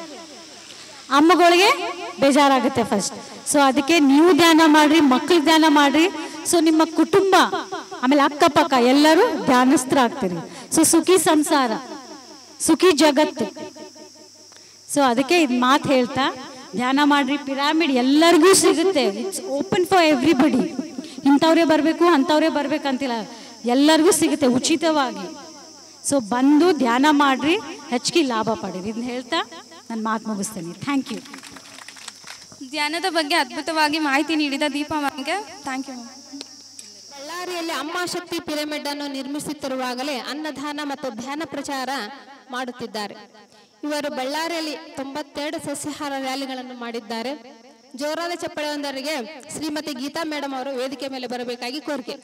ಅಮ್ಮಗಳಿಗೆ ಬೇಜಾರಾಗುತ್ತೆ ಫಸ್ಟ್ ಸೊ ಅದಕ್ಕೆ ನೀವು ಧ್ಯಾನ ಮಾಡ್ರಿ ಮಕ್ಕಳಿಗೆ ಧ್ಯಾನ ಮಾಡ್ರಿ ಸೊ ನಿಮ್ಮ ಕುಟುಂಬ ಆಮೇಲೆ ಅಕ್ಕಪಕ್ಕ ಎಲ್ಲರೂ ಧ್ಯಾನಸ್ಥರಾಗ್ತೀರಿ ಸೊ ಸುಖಿ ಸಂಸಾರ ಸುಖಿ ಜಗತ್ತು ಸೊ ಅದಕ್ಕೆ ಇದು ಮಾತು ಹೇಳ್ತಾ ಧ್ಯಾನ ಮಾಡ್ರಿ ಪಿರಾಮಿಡ್ ಎಲ್ಲರಿಗೂ ಸಿಗುತ್ತೆ ಇಟ್ಸ್ ಓಪನ್ ಫಾರ್ ಎವ್ರಿಬಡಿ ಇಂಥವ್ರೇ ಬರಬೇಕು ಅಂಥವ್ರೇ ಬರ್ಬೇಕಂತಿಲ್ಲ ಎಲ್ಲರಿಗೂ ಸಿಗುತ್ತೆ ಉಚಿತವಾಗಿ ಸೊ ಬಂದು ಧ್ಯಾನ ಮಾಡ್ರಿ ಹೆಚ್ಚಿಗೆ ಲಾಭ ಪಡೀರಿ ಇದನ್ನ ಹೇಳ್ತಾ ನಾನು ಮಾತು ಮುಗಿಸ್ತೇನೆ ಥ್ಯಾಂಕ್ ಯು ಧ್ಯಾನದ ಬಗ್ಗೆ ಅದ್ಭುತವಾಗಿ ಮಾಹಿತಿ ನೀಡಿದ ದೀಪಾ ಮ್ಯಾಮ್ಗೆ ಥ್ಯಾಂಕ್ ಯು ಮ್ಯಾಮ್ ಬಳ್ಳಾರಿಯಲ್ಲಿ ಅಮ್ಮ ಶಕ್ತಿ ಪಿರಮಿಡ್ ಅನ್ನು ನಿರ್ಮಿಸುತ್ತಿರುವಾಗಲೇ ಅನ್ನದಾನ ಮತ್ತು ಧ್ಯಾನ ಪ್ರಚಾರ ಮಾಡುತ್ತಿದ್ದಾರೆ ಇವರು ಬಳ್ಳಾರಿಯಲ್ಲಿ ತೊಂಬತ್ತೆರಡು ಸಸ್ಯಾಹಾರ ರ್ಯಾಲಿಗಳನ್ನು ಮಾಡಿದ್ದಾರೆ ಜೋರಾದ ಚಪ್ಪಳೆಯೊಂದರಿಗೆ ಶ್ರೀಮತಿ ಗೀತಾ ಮೇಡಮ್ ಅವರು ವೇದಿಕೆ ಮೇಲೆ ಬರಬೇಕಾಗಿ ಕೋರಿಕೆ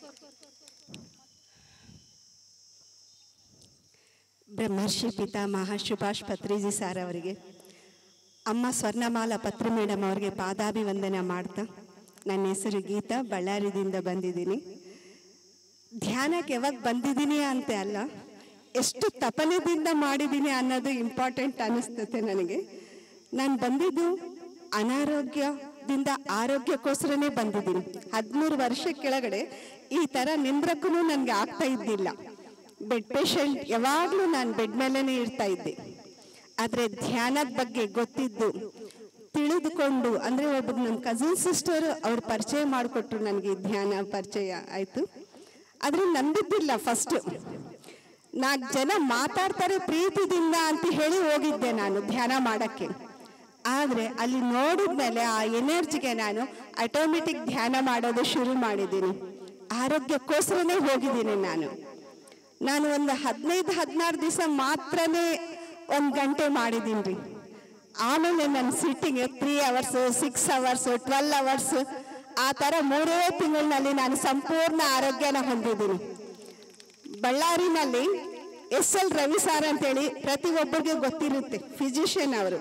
ಬ್ರಹ್ಮರ್ಷಿ ಪಿತಾಮಹ ಸುಭಾಷ್ ಪತ್ರಿಜಿ ಸಾರ್ ಅವರಿಗೆ ಅಮ್ಮ ಸ್ವರ್ಣಮಾಲಾ ಪತ್ರಿ ಮೇಡಮ್ ಅವರಿಗೆ ಪಾದಾಭಿವಂದನೆ ಮಾಡ್ತಾ ನನ್ನ ಹೆಸರು ಗೀತಾ ಬಳ್ಳಾರಿದಿಂದ ಬಂದಿದ್ದೀನಿ ಧ್ಯಾನಕ್ಕೆ ಯಾವಾಗ ಬಂದಿದ್ದೀನಿ ಅಂತ ಅಲ್ಲ ಎಷ್ಟು ತಪನೆದಿಂದ ಮಾಡಿದ್ದೀನಿ ಅನ್ನೋದು ಇಂಪಾರ್ಟೆಂಟ್ ಅನ್ನಿಸ್ತತೆ ನನಗೆ ನಾನು ಬಂದಿದ್ದು ಅನಾರೋಗ್ಯದಿಂದ ಆರೋಗ್ಯಕ್ಕೋಸ್ಕರನೇ ಬಂದಿದ್ದೀನಿ ಹದಿಮೂರು ವರ್ಷ ಕೆಳಗಡೆ ಈ ಥರ ನಿಂದ್ರಕ್ಕೂ ನನಗೆ ಆಗ್ತಾ ಇದ್ದಿಲ್ಲ ಬೆಡ್ ಪೇಷಂಟ್ ಯಾವಾಗಲೂ ನಾನು ಬೆಡ್ ಮೇಲೇ ಇರ್ತಾ ಇದ್ದೆ ಆದರೆ ಧ್ಯಾನದ ಬಗ್ಗೆ ಗೊತ್ತಿದ್ದು ತಿಳಿದುಕೊಂಡು ಅಂದರೆ ಒಬ್ಬ ನನ್ನ ಕಸಿನ್ ಸಿಸ್ಟರ್ ಅವ್ರು ಪರಿಚಯ ಮಾಡಿಕೊಟ್ರು ನನಗೆ ಧ್ಯಾನ ಪರಿಚಯ ಆಯಿತು ಆದರೆ ನಂಬಿದ್ದಿಲ್ಲ ಫಸ್ಟ್ ನಾಲ್ಕು ಜನ ಮಾತಾಡ್ತಾರೆ ಪ್ರೀತಿದಿಂದ ಅಂತ ಹೇಳಿ ಹೋಗಿದ್ದೆ ನಾನು ಧ್ಯಾನ ಮಾಡಕ್ಕೆ ಆದರೆ ಅಲ್ಲಿ ನೋಡಿದ್ಮೇಲೆ ಆ ಎನರ್ಜಿಗೆ ನಾನು ಆಟೋಮೆಟಿಕ್ ಧ್ಯಾನ ಮಾಡೋದು ಶುರು ಮಾಡಿದ್ದೀನಿ ಆರೋಗ್ಯಕ್ಕೋಸ್ಕರನೇ ಹೋಗಿದ್ದೀನಿ ನಾನು ನಾನು ಒಂದು ಹದಿನೈದು ಹದಿನಾರು ದಿವಸ ಮಾತ್ರನೇ ಒಂದು ಗಂಟೆ ಮಾಡಿದ್ದೀನಿ ರೀ ಆಮೇಲೆ ನನ್ನ sitting three hours six hours twelve hours ಆ ಥರ ಮೂರೇ ತಿಂಗಳಿನಲ್ಲಿ ನಾನು ಸಂಪೂರ್ಣ ಆರೋಗ್ಯನ ಹೊಂದಿದ್ದೀನಿ ಬಳ್ಳಾರಿನಲ್ಲಿ ಎಸ್ ಎಲ್ ರವಿ ಸಾರ್ ಅಂತೇಳಿ ಪ್ರತಿಯೊಬ್ಬರಿಗೆ ಗೊತ್ತಿರುತ್ತೆ ಫಿಸಿಷಿಯನ್ ಅವರು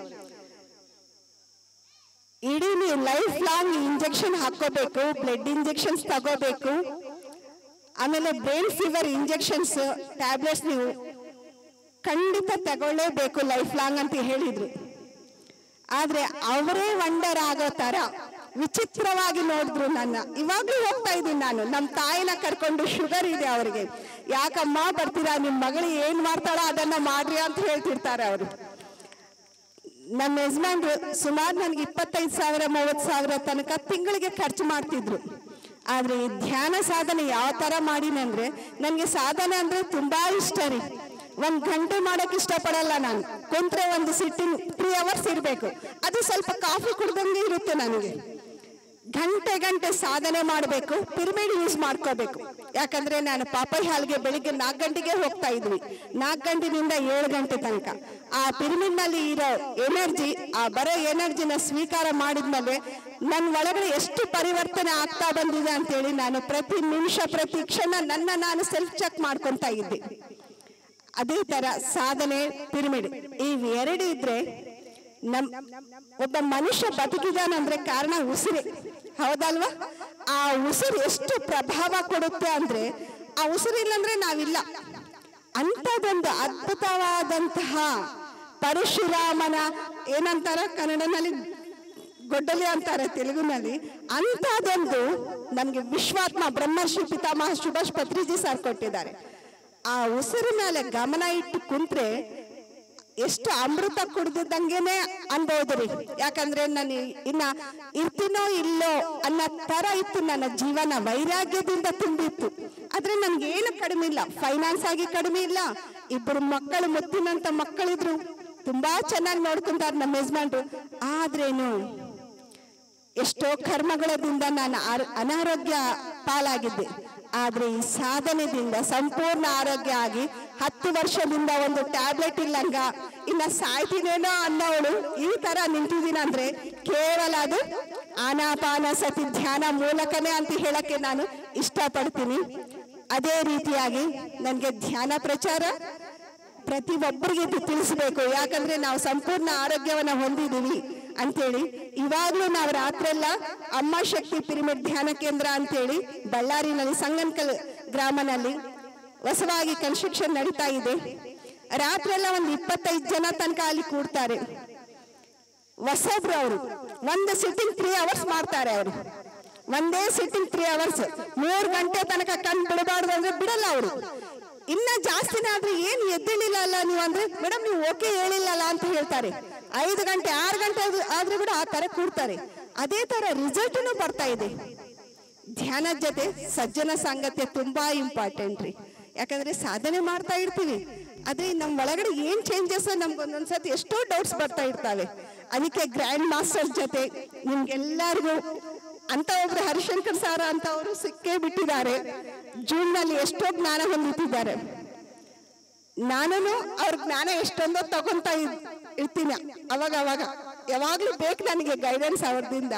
ಇಡೀ ನೀವು ಲೈಫ್ ಲಾಂಗ್ ಇಂಜೆಕ್ಷನ್ ಹಾಕೋಬೇಕು ಬ್ಲಡ್ ಇಂಜೆಕ್ಷನ್ಸ್ ತಗೋಬೇಕು ಆಮೇಲೆ ಬ್ರೈನ್ ಫೀವರ್ ಇಂಜೆಕ್ಷನ್ಸ್ ಟ್ಯಾಬ್ಲೆಟ್ಸ್ ನೀವು ಖಂಡಿತ ತಗೊಳ್ಳೇಬೇಕು ಲೈಫ್ ಲಾಂಗ್ ಅಂತ ಹೇಳಿದ್ರು ಆದ್ರೆ ಅವರೇ ವಂಡರ್ ಆಗೋ ತರ ವಿಚಿತ್ರವಾಗಿ ನೋಡಿದ್ರು ನನ್ನ ಇವಾಗ್ಲೂ ಹೋಗ್ತಾ ಇದ್ದೀನಿ ನಾನು ನಮ್ಮ ತಾಯಿನ ಕರ್ಕೊಂಡು ಶುಗರ್ ಇದೆ ಅವರಿಗೆ ಯಾಕಮ್ಮ ಬರ್ತೀರಾ ನಿಮ್ಮ ಮಗಳು ಏನ್ ಮಾಡ್ತಾಳೋ ಅದನ್ನ ಮಾಡ್ರಿ ಅಂತ ಹೇಳ್ತಿರ್ತಾರೆ ಅವರು ನಮ್ಮ ಯಜಮಾನ್ರು ಸುಮಾರು ನನಗೆ ಇಪ್ಪತ್ತೈದು ಸಾವಿರ ಮೂವತ್ತು ಸಾವಿರ ತನಕ ತಿಂಗಳಿಗೆ ಖರ್ಚು ಮಾಡ್ತಿದ್ರು ಆದ್ರೆ ಈ ಧ್ಯಾನ ಸಾಧನೆ ಯಾವ ತರ ಮಾಡೀನಂದ್ರೆ ನನಗೆ ಸಾಧನೆ ಅಂದ್ರೆ ತುಂಬಾ ಇಷ್ಟ ರೀ ಒಂದ್ ಗಂಟೆ ಮಾಡಕ್ ಇಷ್ಟಪಡಲ್ಲ ನಾನು ಕುಂತ್ರೆ ಒಂದು ಸಿಟ್ಟಿಂಗ್ ತ್ರೀ ಅವರ್ಸ್ ಇರಬೇಕು ಅದು ಸ್ವಲ್ಪ ಕಾಫಿ ಕುಡ್ದಂಗೆ ಇರುತ್ತೆ ನನಗೆ ಗಂಟೆ ಗಂಟೆ ಸಾಧನೆ ಮಾಡಬೇಕು ಪಿರಮಿಡ್ ಯೂಸ್ ಮಾಡ್ಕೋಬೇಕು ಯಾಕಂದ್ರೆ ನಾನು ಪಾಪೈ ಹಾಲ್ಗೆ ಬೆಳಿಗ್ಗೆ ನಾಲ್ಕು ಗಂಟೆಗೆ ಹೋಗ್ತಾ ಇದ್ವಿ ನಾಲ್ಕು ಗಂಟೆನಿಂದ ಏಳು ಗಂಟೆ ತನಕ ಆ ಪಿರಮಿಡ್ ನಲ್ಲಿ ಇರೋ ಎನರ್ಜಿ ಆ ಬರೋ ಎನರ್ಜಿನ ಸ್ವೀಕಾರ ಮಾಡಿದ್ಮೇಲೆ ನನ್ನ ಒಳಗಡೆ ಎಷ್ಟು ಪರಿವರ್ತನೆ ಆಗ್ತಾ ಬಂದಿದೆ ಅಂತೇಳಿ ನಾನು ಪ್ರತಿ ನಿಮಿಷ ಪ್ರತಿ ಕ್ಷಣ ನನ್ನ ನಾನು ಸೆಲ್ಫ್ ಚೆಕ್ ಮಾಡ್ಕೊಂತ ಇದ್ದೆ ಅದೇ ತರ ಸಾಧನೆ ಪಿರಮಿಡ್ ಇವೆರಡು ಇದ್ರೆ ನಮ್ ಒಬ್ಬ ಮನುಷ್ಯ ಬದುಕಿದಾನಂದ್ರೆ ಕಾರಣ ಉಸಿರೇ ಹೌದಲ್ವಾ ಆ ಉಸಿರು ಎಷ್ಟು ಪ್ರಭಾವ ಕೊಡುತ್ತೆ ಅಂದ್ರೆ ಆ ಉಸಿರಿಲ್ಲಂದ್ರೆ ನಾವಿಲ್ಲ ಅಂಥದ್ದೊಂದು ಅದ್ಭುತವಾದಂತಹ ಪರಶುರಾಮನ ಏನಂತಾರ ಕನ್ನಡನಲ್ಲಿ ಗೊಡ್ಡಲಿ ಅಂತಾರೆ ತೆಲುಗುನಲ್ಲಿ ಅಂಥದ್ದೊಂದು ನಮ್ಗೆ ವಿಶ್ವಾತ್ಮ ಬ್ರಹ್ಮರ್ಷಿ ಪಿತಾಮಹ ಸುಭಾಷ್ ಪತ್ರಿಜಿ ಸರ್ ಕೊಟ್ಟಿದ್ದಾರೆ ಆ ಉಸಿರು ಮೇಲೆ ಗಮನ ಇಟ್ಟು ಕುಂತ್ರೆ ಎಷ್ಟು ಅಮೃತ ಕುಡ್ದಿದ್ದಂಗೆನೆ ಅನ್ಬೋದು ರೀ ಯಾಕಂದ್ರೆ ನಾನು ಇನ್ನ ಇರ್ತೀನೋ ಇಲ್ಲೋ ಅನ್ನೋ ತರ ಇತ್ತು ನನ್ನ ಜೀವನ ವೈರಾಗ್ಯದಿಂದ ತುಂಬಿತ್ತು ಆದ್ರೆ ನನ್ಗೆ ಏನು ಕಡಿಮೆ ಇಲ್ಲ ಫೈನಾನ್ಸ್ ಆಗಿ ಕಡಿಮೆ ಇಲ್ಲ ಇಬ್ಬರು ಮಕ್ಕಳು ಮುತ್ತಿನಂತ ಮಕ್ಕಳಿದ್ರು ತುಂಬಾ ಚೆನ್ನಾಗಿ ನೋಡ್ಕೊಂತಾರೆ ನಮ್ಮ ಯಜಮಾನ್ರು ಆದ್ರೇನು ಎಷ್ಟೋ ಕರ್ಮಗಳದಿಂದ ನಾನು ಆರ್- ಅನಾರೋಗ್ಯ ಪಾಲಾಗಿದ್ದೆ ಆದ್ರೆ ಈ ಸಾಧನೆದಿಂದ ಸಂಪೂರ್ಣ ಆರೋಗ್ಯ ಆಗಿ ಹತ್ತು ವರ್ಷದಿಂದ ಒಂದು ಟ್ಯಾಬ್ಲೆಟ್ ಇಲ್ಲಂಗ ಇನ್ನ ಸಾಯ್ತೀನೇನೋ ಅನ್ನೋಳು ಈ ತರ ನಿಂತಿದ್ದೀನಿ ಅಂದ್ರೆ ಕೇವಲ ಅದು ಆನಾಪಾನ ಸತಿ ಧ್ಯಾನ ಮೂಲಕನೇ ಅಂತ ಹೇಳಕ್ಕೆ ನಾನು ಇಷ್ಟಪಡ್ತೀನಿ ಅದೇ ರೀತಿಯಾಗಿ ನನಗೆ ಧ್ಯಾನ ಪ್ರಚಾರ ಪ್ರತಿ ಒಬ್ಬರಿಗೆ ಇದು ತಿಳಿಸ್ಬೇಕು ಯಾಕಂದ್ರೆ ನಾವು ಸಂಪೂರ್ಣ ಆರೋಗ್ಯವನ್ನ ಹೊಂದಿದೀವಿ ಅಂತೇಳಿ ಇವಾಗ್ಲೂ ನಾವು ರಾತ್ರೆಲ್ಲ ಅಮ್ಮ ಶಕ್ತಿ ಪಿರಿಮಿಡ್ ಧ್ಯಾನ ಕೇಂದ್ರ ಅಂತೇಳಿ ಬಳ್ಳಾರಿನಲ್ಲಿ ಸಂಗನ್ಕಲ್ ಗ್ರಾಮನಲ್ಲಿ ಹೊಸವಾಗಿ ಕನ್ಸ್ಟ್ರಕ್ಷನ್ ನಡೀತಾ ಇದೆ ರಾತ್ರೆಲ್ಲ ಒಂದು ಇಪ್ಪತ್ತೈದು ಜನ ತನಕ ಅಲ್ಲಿ ಕೂಡ್ತಾರೆ ಹೊಸಬ್ರು ಅವರು ಒಂದು ಸಿಟ್ಟಿಂಗ್ ತ್ರೀ ಅವರ್ಸ್ ಮಾಡ್ತಾರೆ ಅವರು ಒಂದೇ ಸಿಟ್ಟಿಂಗ್ ತ್ರೀ ಅವರ್ಸ್ ಮೂರ್ ಗಂಟೆ ತನಕ ಕಣ್ ಬಿಡಬಾರ್ದು ಅಂದ್ರೆ ಬಿಡಲ್ಲ ಅವರು ಇನ್ನ ಜಾಸ್ತಿನೇ ಆದ್ರೆ ಏನ್ ಎದ್ದೇಳಿಲ್ಲ ಅಲ್ಲ ನೀವು ಅಂದ್ರೆ ಮೇಡಮ್ ನೀವು ಓಕೆ ಹೇಳಿಲ್ಲಲ್ಲ ಅಂತ ಹೇಳ್ತಾರೆ ಐದು ಗಂಟೆ ಆರು ಗಂಟೆ ಆದ್ರೂ- ಆದ್ರೂ ಕೂಡ ಆ ತರ ಕೂಡ್ತಾರೆ ಅದೇ ತರ ರಿಸಲ್ಟ್ನು ಬರ್ತಾ ಇದೆ ಧ್ಯಾನದ ಜೊತೆ ಸಜ್ಜನ ಸಾಂಗತ್ಯ ತುಂಬಾ ಇಂಪಾರ್ಟೆಂಟ್ ರೀ ಯಾಕಂದ್ರೆ ಸಾಧನೆ ಮಾಡ್ತಾ ಇರ್ತೀವಿ ಆದ್ರೆ ನಮ್ ಒಳಗಡೆ ಏನ್ ಚೇಂಜಸ್ ನಮ್ಗೆ ಒಂದೊಂದ್ಸತಿ ಎಷ್ಟೋ ಡೌಟ್ಸ್ ಬರ್ತಾ ಇರ್ತಾವೆ ಅದಕ್ಕೆ ಗ್ರ್ಯಾಂಡ್ ಮಾಸ್ಟರ್ ಜೊತೆ ನಿಮ್ಗೆಲ್ಲರಿಗೂ ಅಂತ ಒಬ್ರು ಹರಿಶಂಕರ್ ಸಾರ ಅಂತ ಅವರು ಸಿಕ್ಕೇ ಬಿಟ್ಟಿದ್ದಾರೆ ಜೂನ್ ನಲ್ಲಿ ಎಷ್ಟೋ ಜ್ಞಾನ ಹೊಂದುತ್ತಿದ್ದಾರೆ ನಾನು ಅವ್ರ ಜ್ಞಾನ ಎಷ್ಟೊಂದೋ ತಗೊಂತ ಇದ್- ಇರ್ತೀನಿ ಅವಾಗ ಅವಾಗ ಯಾವಾಗಲೂ ಬೇಕು ನನಗೆ ಗೈಡೆನ್ಸ್ ಅವ್ರದಿಂದ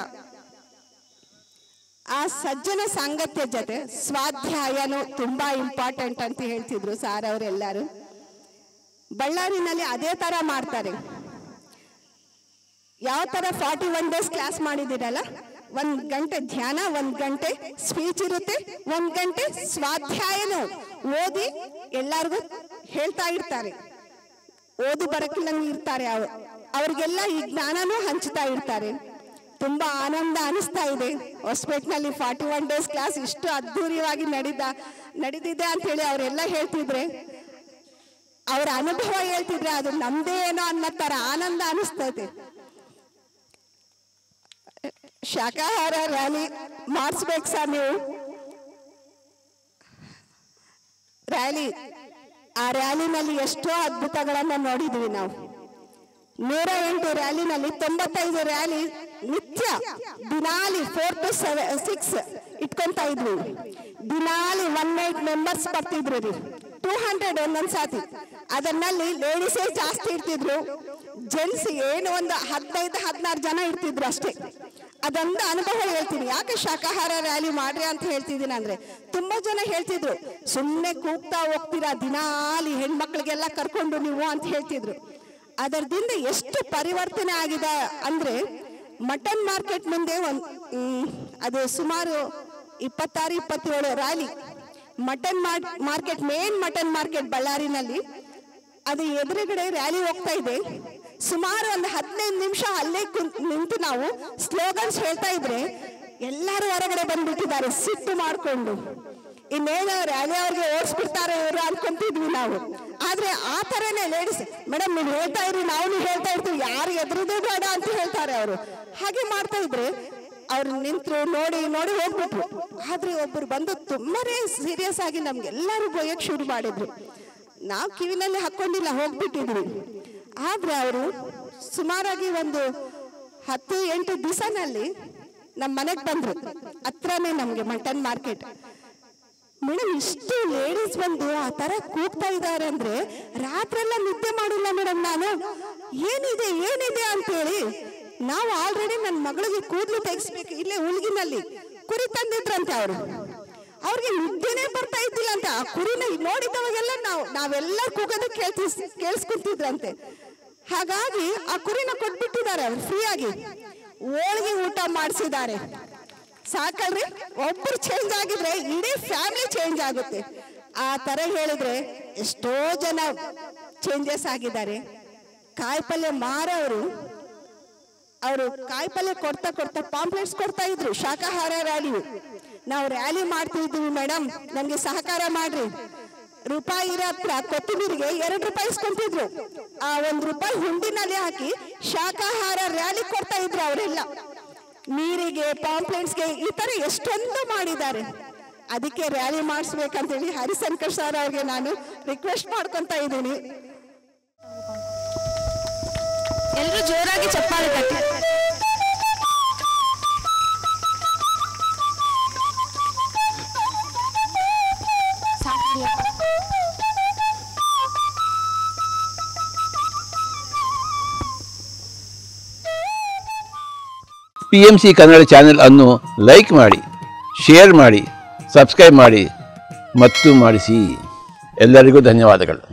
ಆ ಸಜ್ಜನ ಸಾಂಗತ್ಯ ಜೊತೆ ಸ್ವಾಧ್ಯಾಯನು ತುಂಬಾ ಇಂಪಾರ್ಟೆಂಟ್ ಅಂತ ಹೇಳ್ತಿದ್ರು ಸಾರ್ ಅವರೆಲ್ಲರೂ ಬಳ್ಳಾರಿನಲ್ಲಿ ಅದೇ ತರ ಮಾಡ್ತಾರೆ ಯಾವ ತರ ಫಾರ್ಟಿ ಒನ್ ಡೇಸ್ ಕ್ಲಾಸ್ ಮಾಡಿದಿರಲ್ಲ ಒಂದ್ ಗಂಟೆ ಧ್ಯಾನ ಒಂದ್ ಗಂಟೆ ಸ್ಪೀಚ್ ಇರುತ್ತೆ ಒಂದ್ ಗಂಟೆ ಸ್ವಾಧ್ಯಾಯನು ಓದಿ ಎಲ್ಲಾರ್ಗೂ ಹೇಳ್ತಾ ಇರ್ತಾರೆ ಓದಿ ಬರಕಿಲ್ಲಂಗೆ ಇರ್ತಾರೆ ಅವ್ರು ಅವ್ರಿಗೆಲ್ಲ ಈ ಜ್ಞಾನನೂ ಹಂಚ್ತಾ ಇರ್ತಾರೆ ತುಂಬಾ ಆನಂದ ಅನಿಸ್ತಾ ಇದೆ ಹೊಸಪೇಟ್ನಲ್ಲಿ ಫಾರ್ಟಿ ಒನ್ ಡೇಸ್ ಕ್ಲಾಸ್ ಇಷ್ಟು ಅದ್ಧೂರಿಯಾಗಿ ನಡೀದ ನಡೀತಿದೆ ಅಂತ ಹೇಳಿ ಅವರೆಲ್ಲ ಹೇಳ್ತಿದ್ರೆ ಅವರ ಅನುಭವ ಹೇಳ್ತಿದ್ರೆ ಅದು ನಮ್ದೇ ಏನೋ ಅನ್ನೋ ತರ ಆನಂದ ಅನಿಸ್ತೈತೆ ಶಾಖಾಹಾರ ರ್ಯಾಲಿ ಮಾಡಿಸ್ಬೇಕು ಸರ್ ನೀವು ರ್ಯಾಲಿ ಆ ರ್ಯಾಲಿನಲ್ಲಿ ಎಷ್ಟೋ ಅದ್ಭುತಗಳನ್ನ ನೋಡಿದ್ವಿ ನಾವು ನೂರ ಎಂಟು ರ್ಯಾಲಿನಲ್ಲಿ ತೊಂಬತ್ತೈದು ರ್ಯಾಲಿ ನಿತ್ಯ ದಿನಾಲಿ ಫೋರ್ ಟು ಸೆವೆನ್ ಸಿಕ್ಸ್ ಇಟ್ಕೊಂತ ಇದ್ವಿ ದಿನಾಲಿ ಒನ್ ಏಟ್ ಮೆಂಬರ್ಸ್ ಬರ್ತಿದ್ರು ರೀ ಟೂ ಹಂಡ್ರೆಡ್ ಒಂದೊಂದ್ ಸಾತಿ ಅದನ್ನಲ್ಲಿ ಲೇಡೀಸೇ ಜಾಸ್ತಿ ಇರ್ತಿದ್ರು ಜೆಂಟ್ಸ್ ಏನು ಒಂದು ಹದಿನೈದು ಹದಿನಾರು ಜನ ಇರ್ತಿದ್ರು ಅಷ್ಟೇ ಅದೊಂದು ಅನುಭವ ಹೇಳ್ತೀನಿ ಯಾಕೆ ಶಾಖಾಹಾರ ರ್ಯಾಲಿ ಮಾಡ್ರಿ ಅಂತ ಹೇಳ್ತಿದ್ದೀನಿ ಅಂದ್ರೆ ತುಂಬಾ ಜನ ಹೇಳ್ತಿದ್ರು ಸುಮ್ಮನೆ ಕೂಗ್ತಾ ಹೋಗ್ತೀರಾ ದಿನಾಲಿ ಹೆಣ್ಮಕ್ಳಿಗೆಲ್ಲ ಕರ್ಕೊಂಡು ನೀವು ಅಂತ ಹೇಳ್ತಿದ್ರು ಅದರದಿಂದ ಎಷ್ಟು ಪರಿವರ್ತನೆ ಆಗಿದೆ ಅಂದ್ರೆ ಮಟನ್ ಮಾರ್ಕೆಟ್ ಮುಂದೆ ಒಂದ್ ಮ್, ಅದು ಸುಮಾರು ಇಪ್ಪತ್ತಾರು ಇಪ್ಪತ್ತೇಳು rally mutton market main mutton market ಬಳ್ಳಾರಿನಲ್ಲಿ ಅದು ಎದುರುಗಡೆ ರ್ಯಾಲಿ ಹೋಗ್ತಾ ಇದೆ ಸುಮಾರು ಒಂದು ಹದಿನೈದು ನಿಮಿಷ ಅಲ್ಲೇ ಕುಂತ್ ನಿಂತು ನಾವು ಸ್ಲೋಗನ್ಸ್ ಹೇಳ್ತಾ ಇದ್ರೆ ಎಲ್ಲರೂ ಹೊರಗಡೆ ಬಂದ್ಬಿಟ್ಟಿದ್ದಾರೆ ಸಿಟ್ಟು ಮಾಡ್ಕೊಂಡು ಇನ್ನೇನು ರ್ಯಾಲಿ ಅವ್ರಿಗೆ ಓಡಿಸ್ಬಿಡ್ತಾರೆ ಇವರು ಅನ್ಕೊಂತಿದ್ವಿ ನಾವು ಆದ್ರೆ ಆ ತರನೇ ಲೇಡೀಸ್ ಮೇಡಮ್ ನೀವು ಹೇಳ್ತಾ ಇರಿ ನಾವು ಹೇಳ್ತಾ ಇರ್ತೀವಿ ಯಾರು ಎದುರುದೇ ಬೇಡ ಅಂತ ಹೇಳ್ತಾರೆ ಅವರು ಹಾಗೆ ಮಾಡ್ತಾ ಇದ್ರೆ ಅವ್ರು ನಿಂತ್ರು ನೋಡಿ ನೋಡಿ ಹೋಗ್ಬಿಟ್ರು ಆದ್ರೆ ಒಬ್ರು ಬಂದು ತುಂಬಾನೇ ಸೀರಿಯಸ್ ಆಗಿ ನಮ್ಗೆಲ್ಲರೂ ಬೊಯ್ಯಕ್ ಶುರು ಮಾಡಿದ್ರು ನಾವು ಕಿವಿನಲ್ಲಿ ಹಾಕೊಂಡಿಲ್ಲ ಹೋಗ್ಬಿಟ್ಟಿದ್ವಿ ಆದ್ರೆ ಅವರು ಸುಮಾರಾಗಿ ಒಂದು ಹತ್ತು ಎಂಟು ದಿವಸನಲ್ಲಿ ನಮ್ಮ ಮನೆಗೆ ಬಂದ್ರು ಹತ್ರನೇ ನಮ್ಗೆ ಮಟನ್ ಮಾರ್ಕೆಟ್ ಮೇಡಮ್ ಇಷ್ಟು ಲೇಡೀಸ್ ಬಂದು ಆ ತರ ಕೂಗ್ತಾ ಇದ್ದಾರೆ ಅಂದ್ರೆ ರಾತ್ರೆಲ್ಲ ನಿದ್ದೆ ಮಾಡಿಲ್ಲ ಮೇಡಮ್ ನಾನು ಏನಿದೆ ಏನಿದೆ ಅಂತೇಳಿ ನಾವು ಆಲ್ರೆಡಿ ನನ್ನ ಮಗಳಿಗೆ ಕೂದಲು ತೆಗಿಸ್ಬೇಕು ಇಲ್ಲೇ ಉಳ್ಗಿನಲ್ಲಿ ಕುರಿ ತಂದಿದ್ರಂತೆ ಅವರು ಅವ್ರಿಗೆ ನಿದ್ದೆನೇ ಬರ್ತಾ ಇದ್ದಿಲ್ಲ ಅಂತ ಆ ಕುರಿನ ನೋಡಿದವಾಗೆಲ್ಲ ನಾವು ನಾವೆಲ್ಲ ಕೂಗೋದು ಕೇಳ್ತಿ ಕೇಳಿಸ್ಕೊಂತಿದ್ರಂತೆ ಹಾಗಾಗಿ ಆ ಕುರಿನ ಕೊಟ್ಬಿಟ್ಟಿದ್ದಾರೆ ಅವ್ರು ಫ್ರೀಯಾಗಿ ಹೋಳಿಗೆ ಊಟ ಮಾಡಿಸಿದ್ದಾರೆ ಸಾಕಲ್ರಿ ಒಬ್ರು ಚೇಂಜ್ ಆಗಿದ್ರೆ ಇಡೀ ಫ್ಯಾಮಿಲಿ ಚೇಂಜ್ ಆಗುತ್ತೆ ಆ ತರ ಹೇಳಿದ್ರೆ ಎಷ್ಟೋ ಜನ ಚೇಂಜಸ್ ಆಗಿದ್ದಾರೆ ಕಾಯಿಪಲ್ಯ ಮಾರವರು ಅವರು ಕಾಯಿಪಲ್ಯ ಕೊಡ್ತಾ ಕೊಡ್ತಾ ಪಾಂಪ್ಲೆಟ್ಸ್ ಕೊಡ್ತಾ ಇದ್ರು ಶಾಖಾಹಾರ ರ್ಯಾಲಿ ನಾವು ರ್ಯಾಲಿ ಮಾಡ್ತಿದ್ವಿ ಮೇಡಮ್ ನಮ್ಗೆ ಸಹಕಾರ ಮಾಡ್ರಿ ರೂಪಾಯಿ ಇರೋ ಹತ್ರ ಕೊತ್ತಿಮೀರಿಗೆ ಎರಡು ರೂಪಾಯಿ ಇಸ್ಕೊಂತಿದ್ರು ಆ ಒಂದ್ ರೂಪಾಯಿ ಹುಂಡಿನಲ್ಲಿ ಹಾಕಿ ಶಾಖಾಹಾರ ರ್ಯಾಲಿ ಕೊಡ್ತಾ ಇದ್ರು ಅವರೆಲ್ಲ ನೀರಿಗೆ ಪಾಂಪ್ಲೆಟ್ಸ್ಗೆ ಈ ತರ ಎಷ್ಟೊಂದು ಮಾಡಿದ್ದಾರೆ ಅದಕ್ಕೆ ರ್ಯಾಲಿ ಮಾಡಿಸ್ಬೇಕಂತೇಳಿ ಹರಿಶಂಕರ್ ಸರ್ ಅವ್ರಿಗೆ ನಾನು ರಿಕ್ವೆಸ್ಟ್ ಮಾಡ್ಕೊಂತ ಇದ್ದೀನಿ ಎಲ್ಲರೂ ಜೋರಾಗಿ ಚಪ್ಪಾಳೆ ತಟ್ಟಿ P M C Kannada channel ಅನ್ನು ಲೈಕ್ ಮಾಡಿ ಶೇರ್ ಮಾಡಿ ಸಬ್ಸ್ಕ್ರೈಬ್ ಮಾಡಿ ಮತ್ತು ಮಾಡಿಸಿ ಎಲ್ಲರಿಗೂ ಧನ್ಯವಾದಗಳು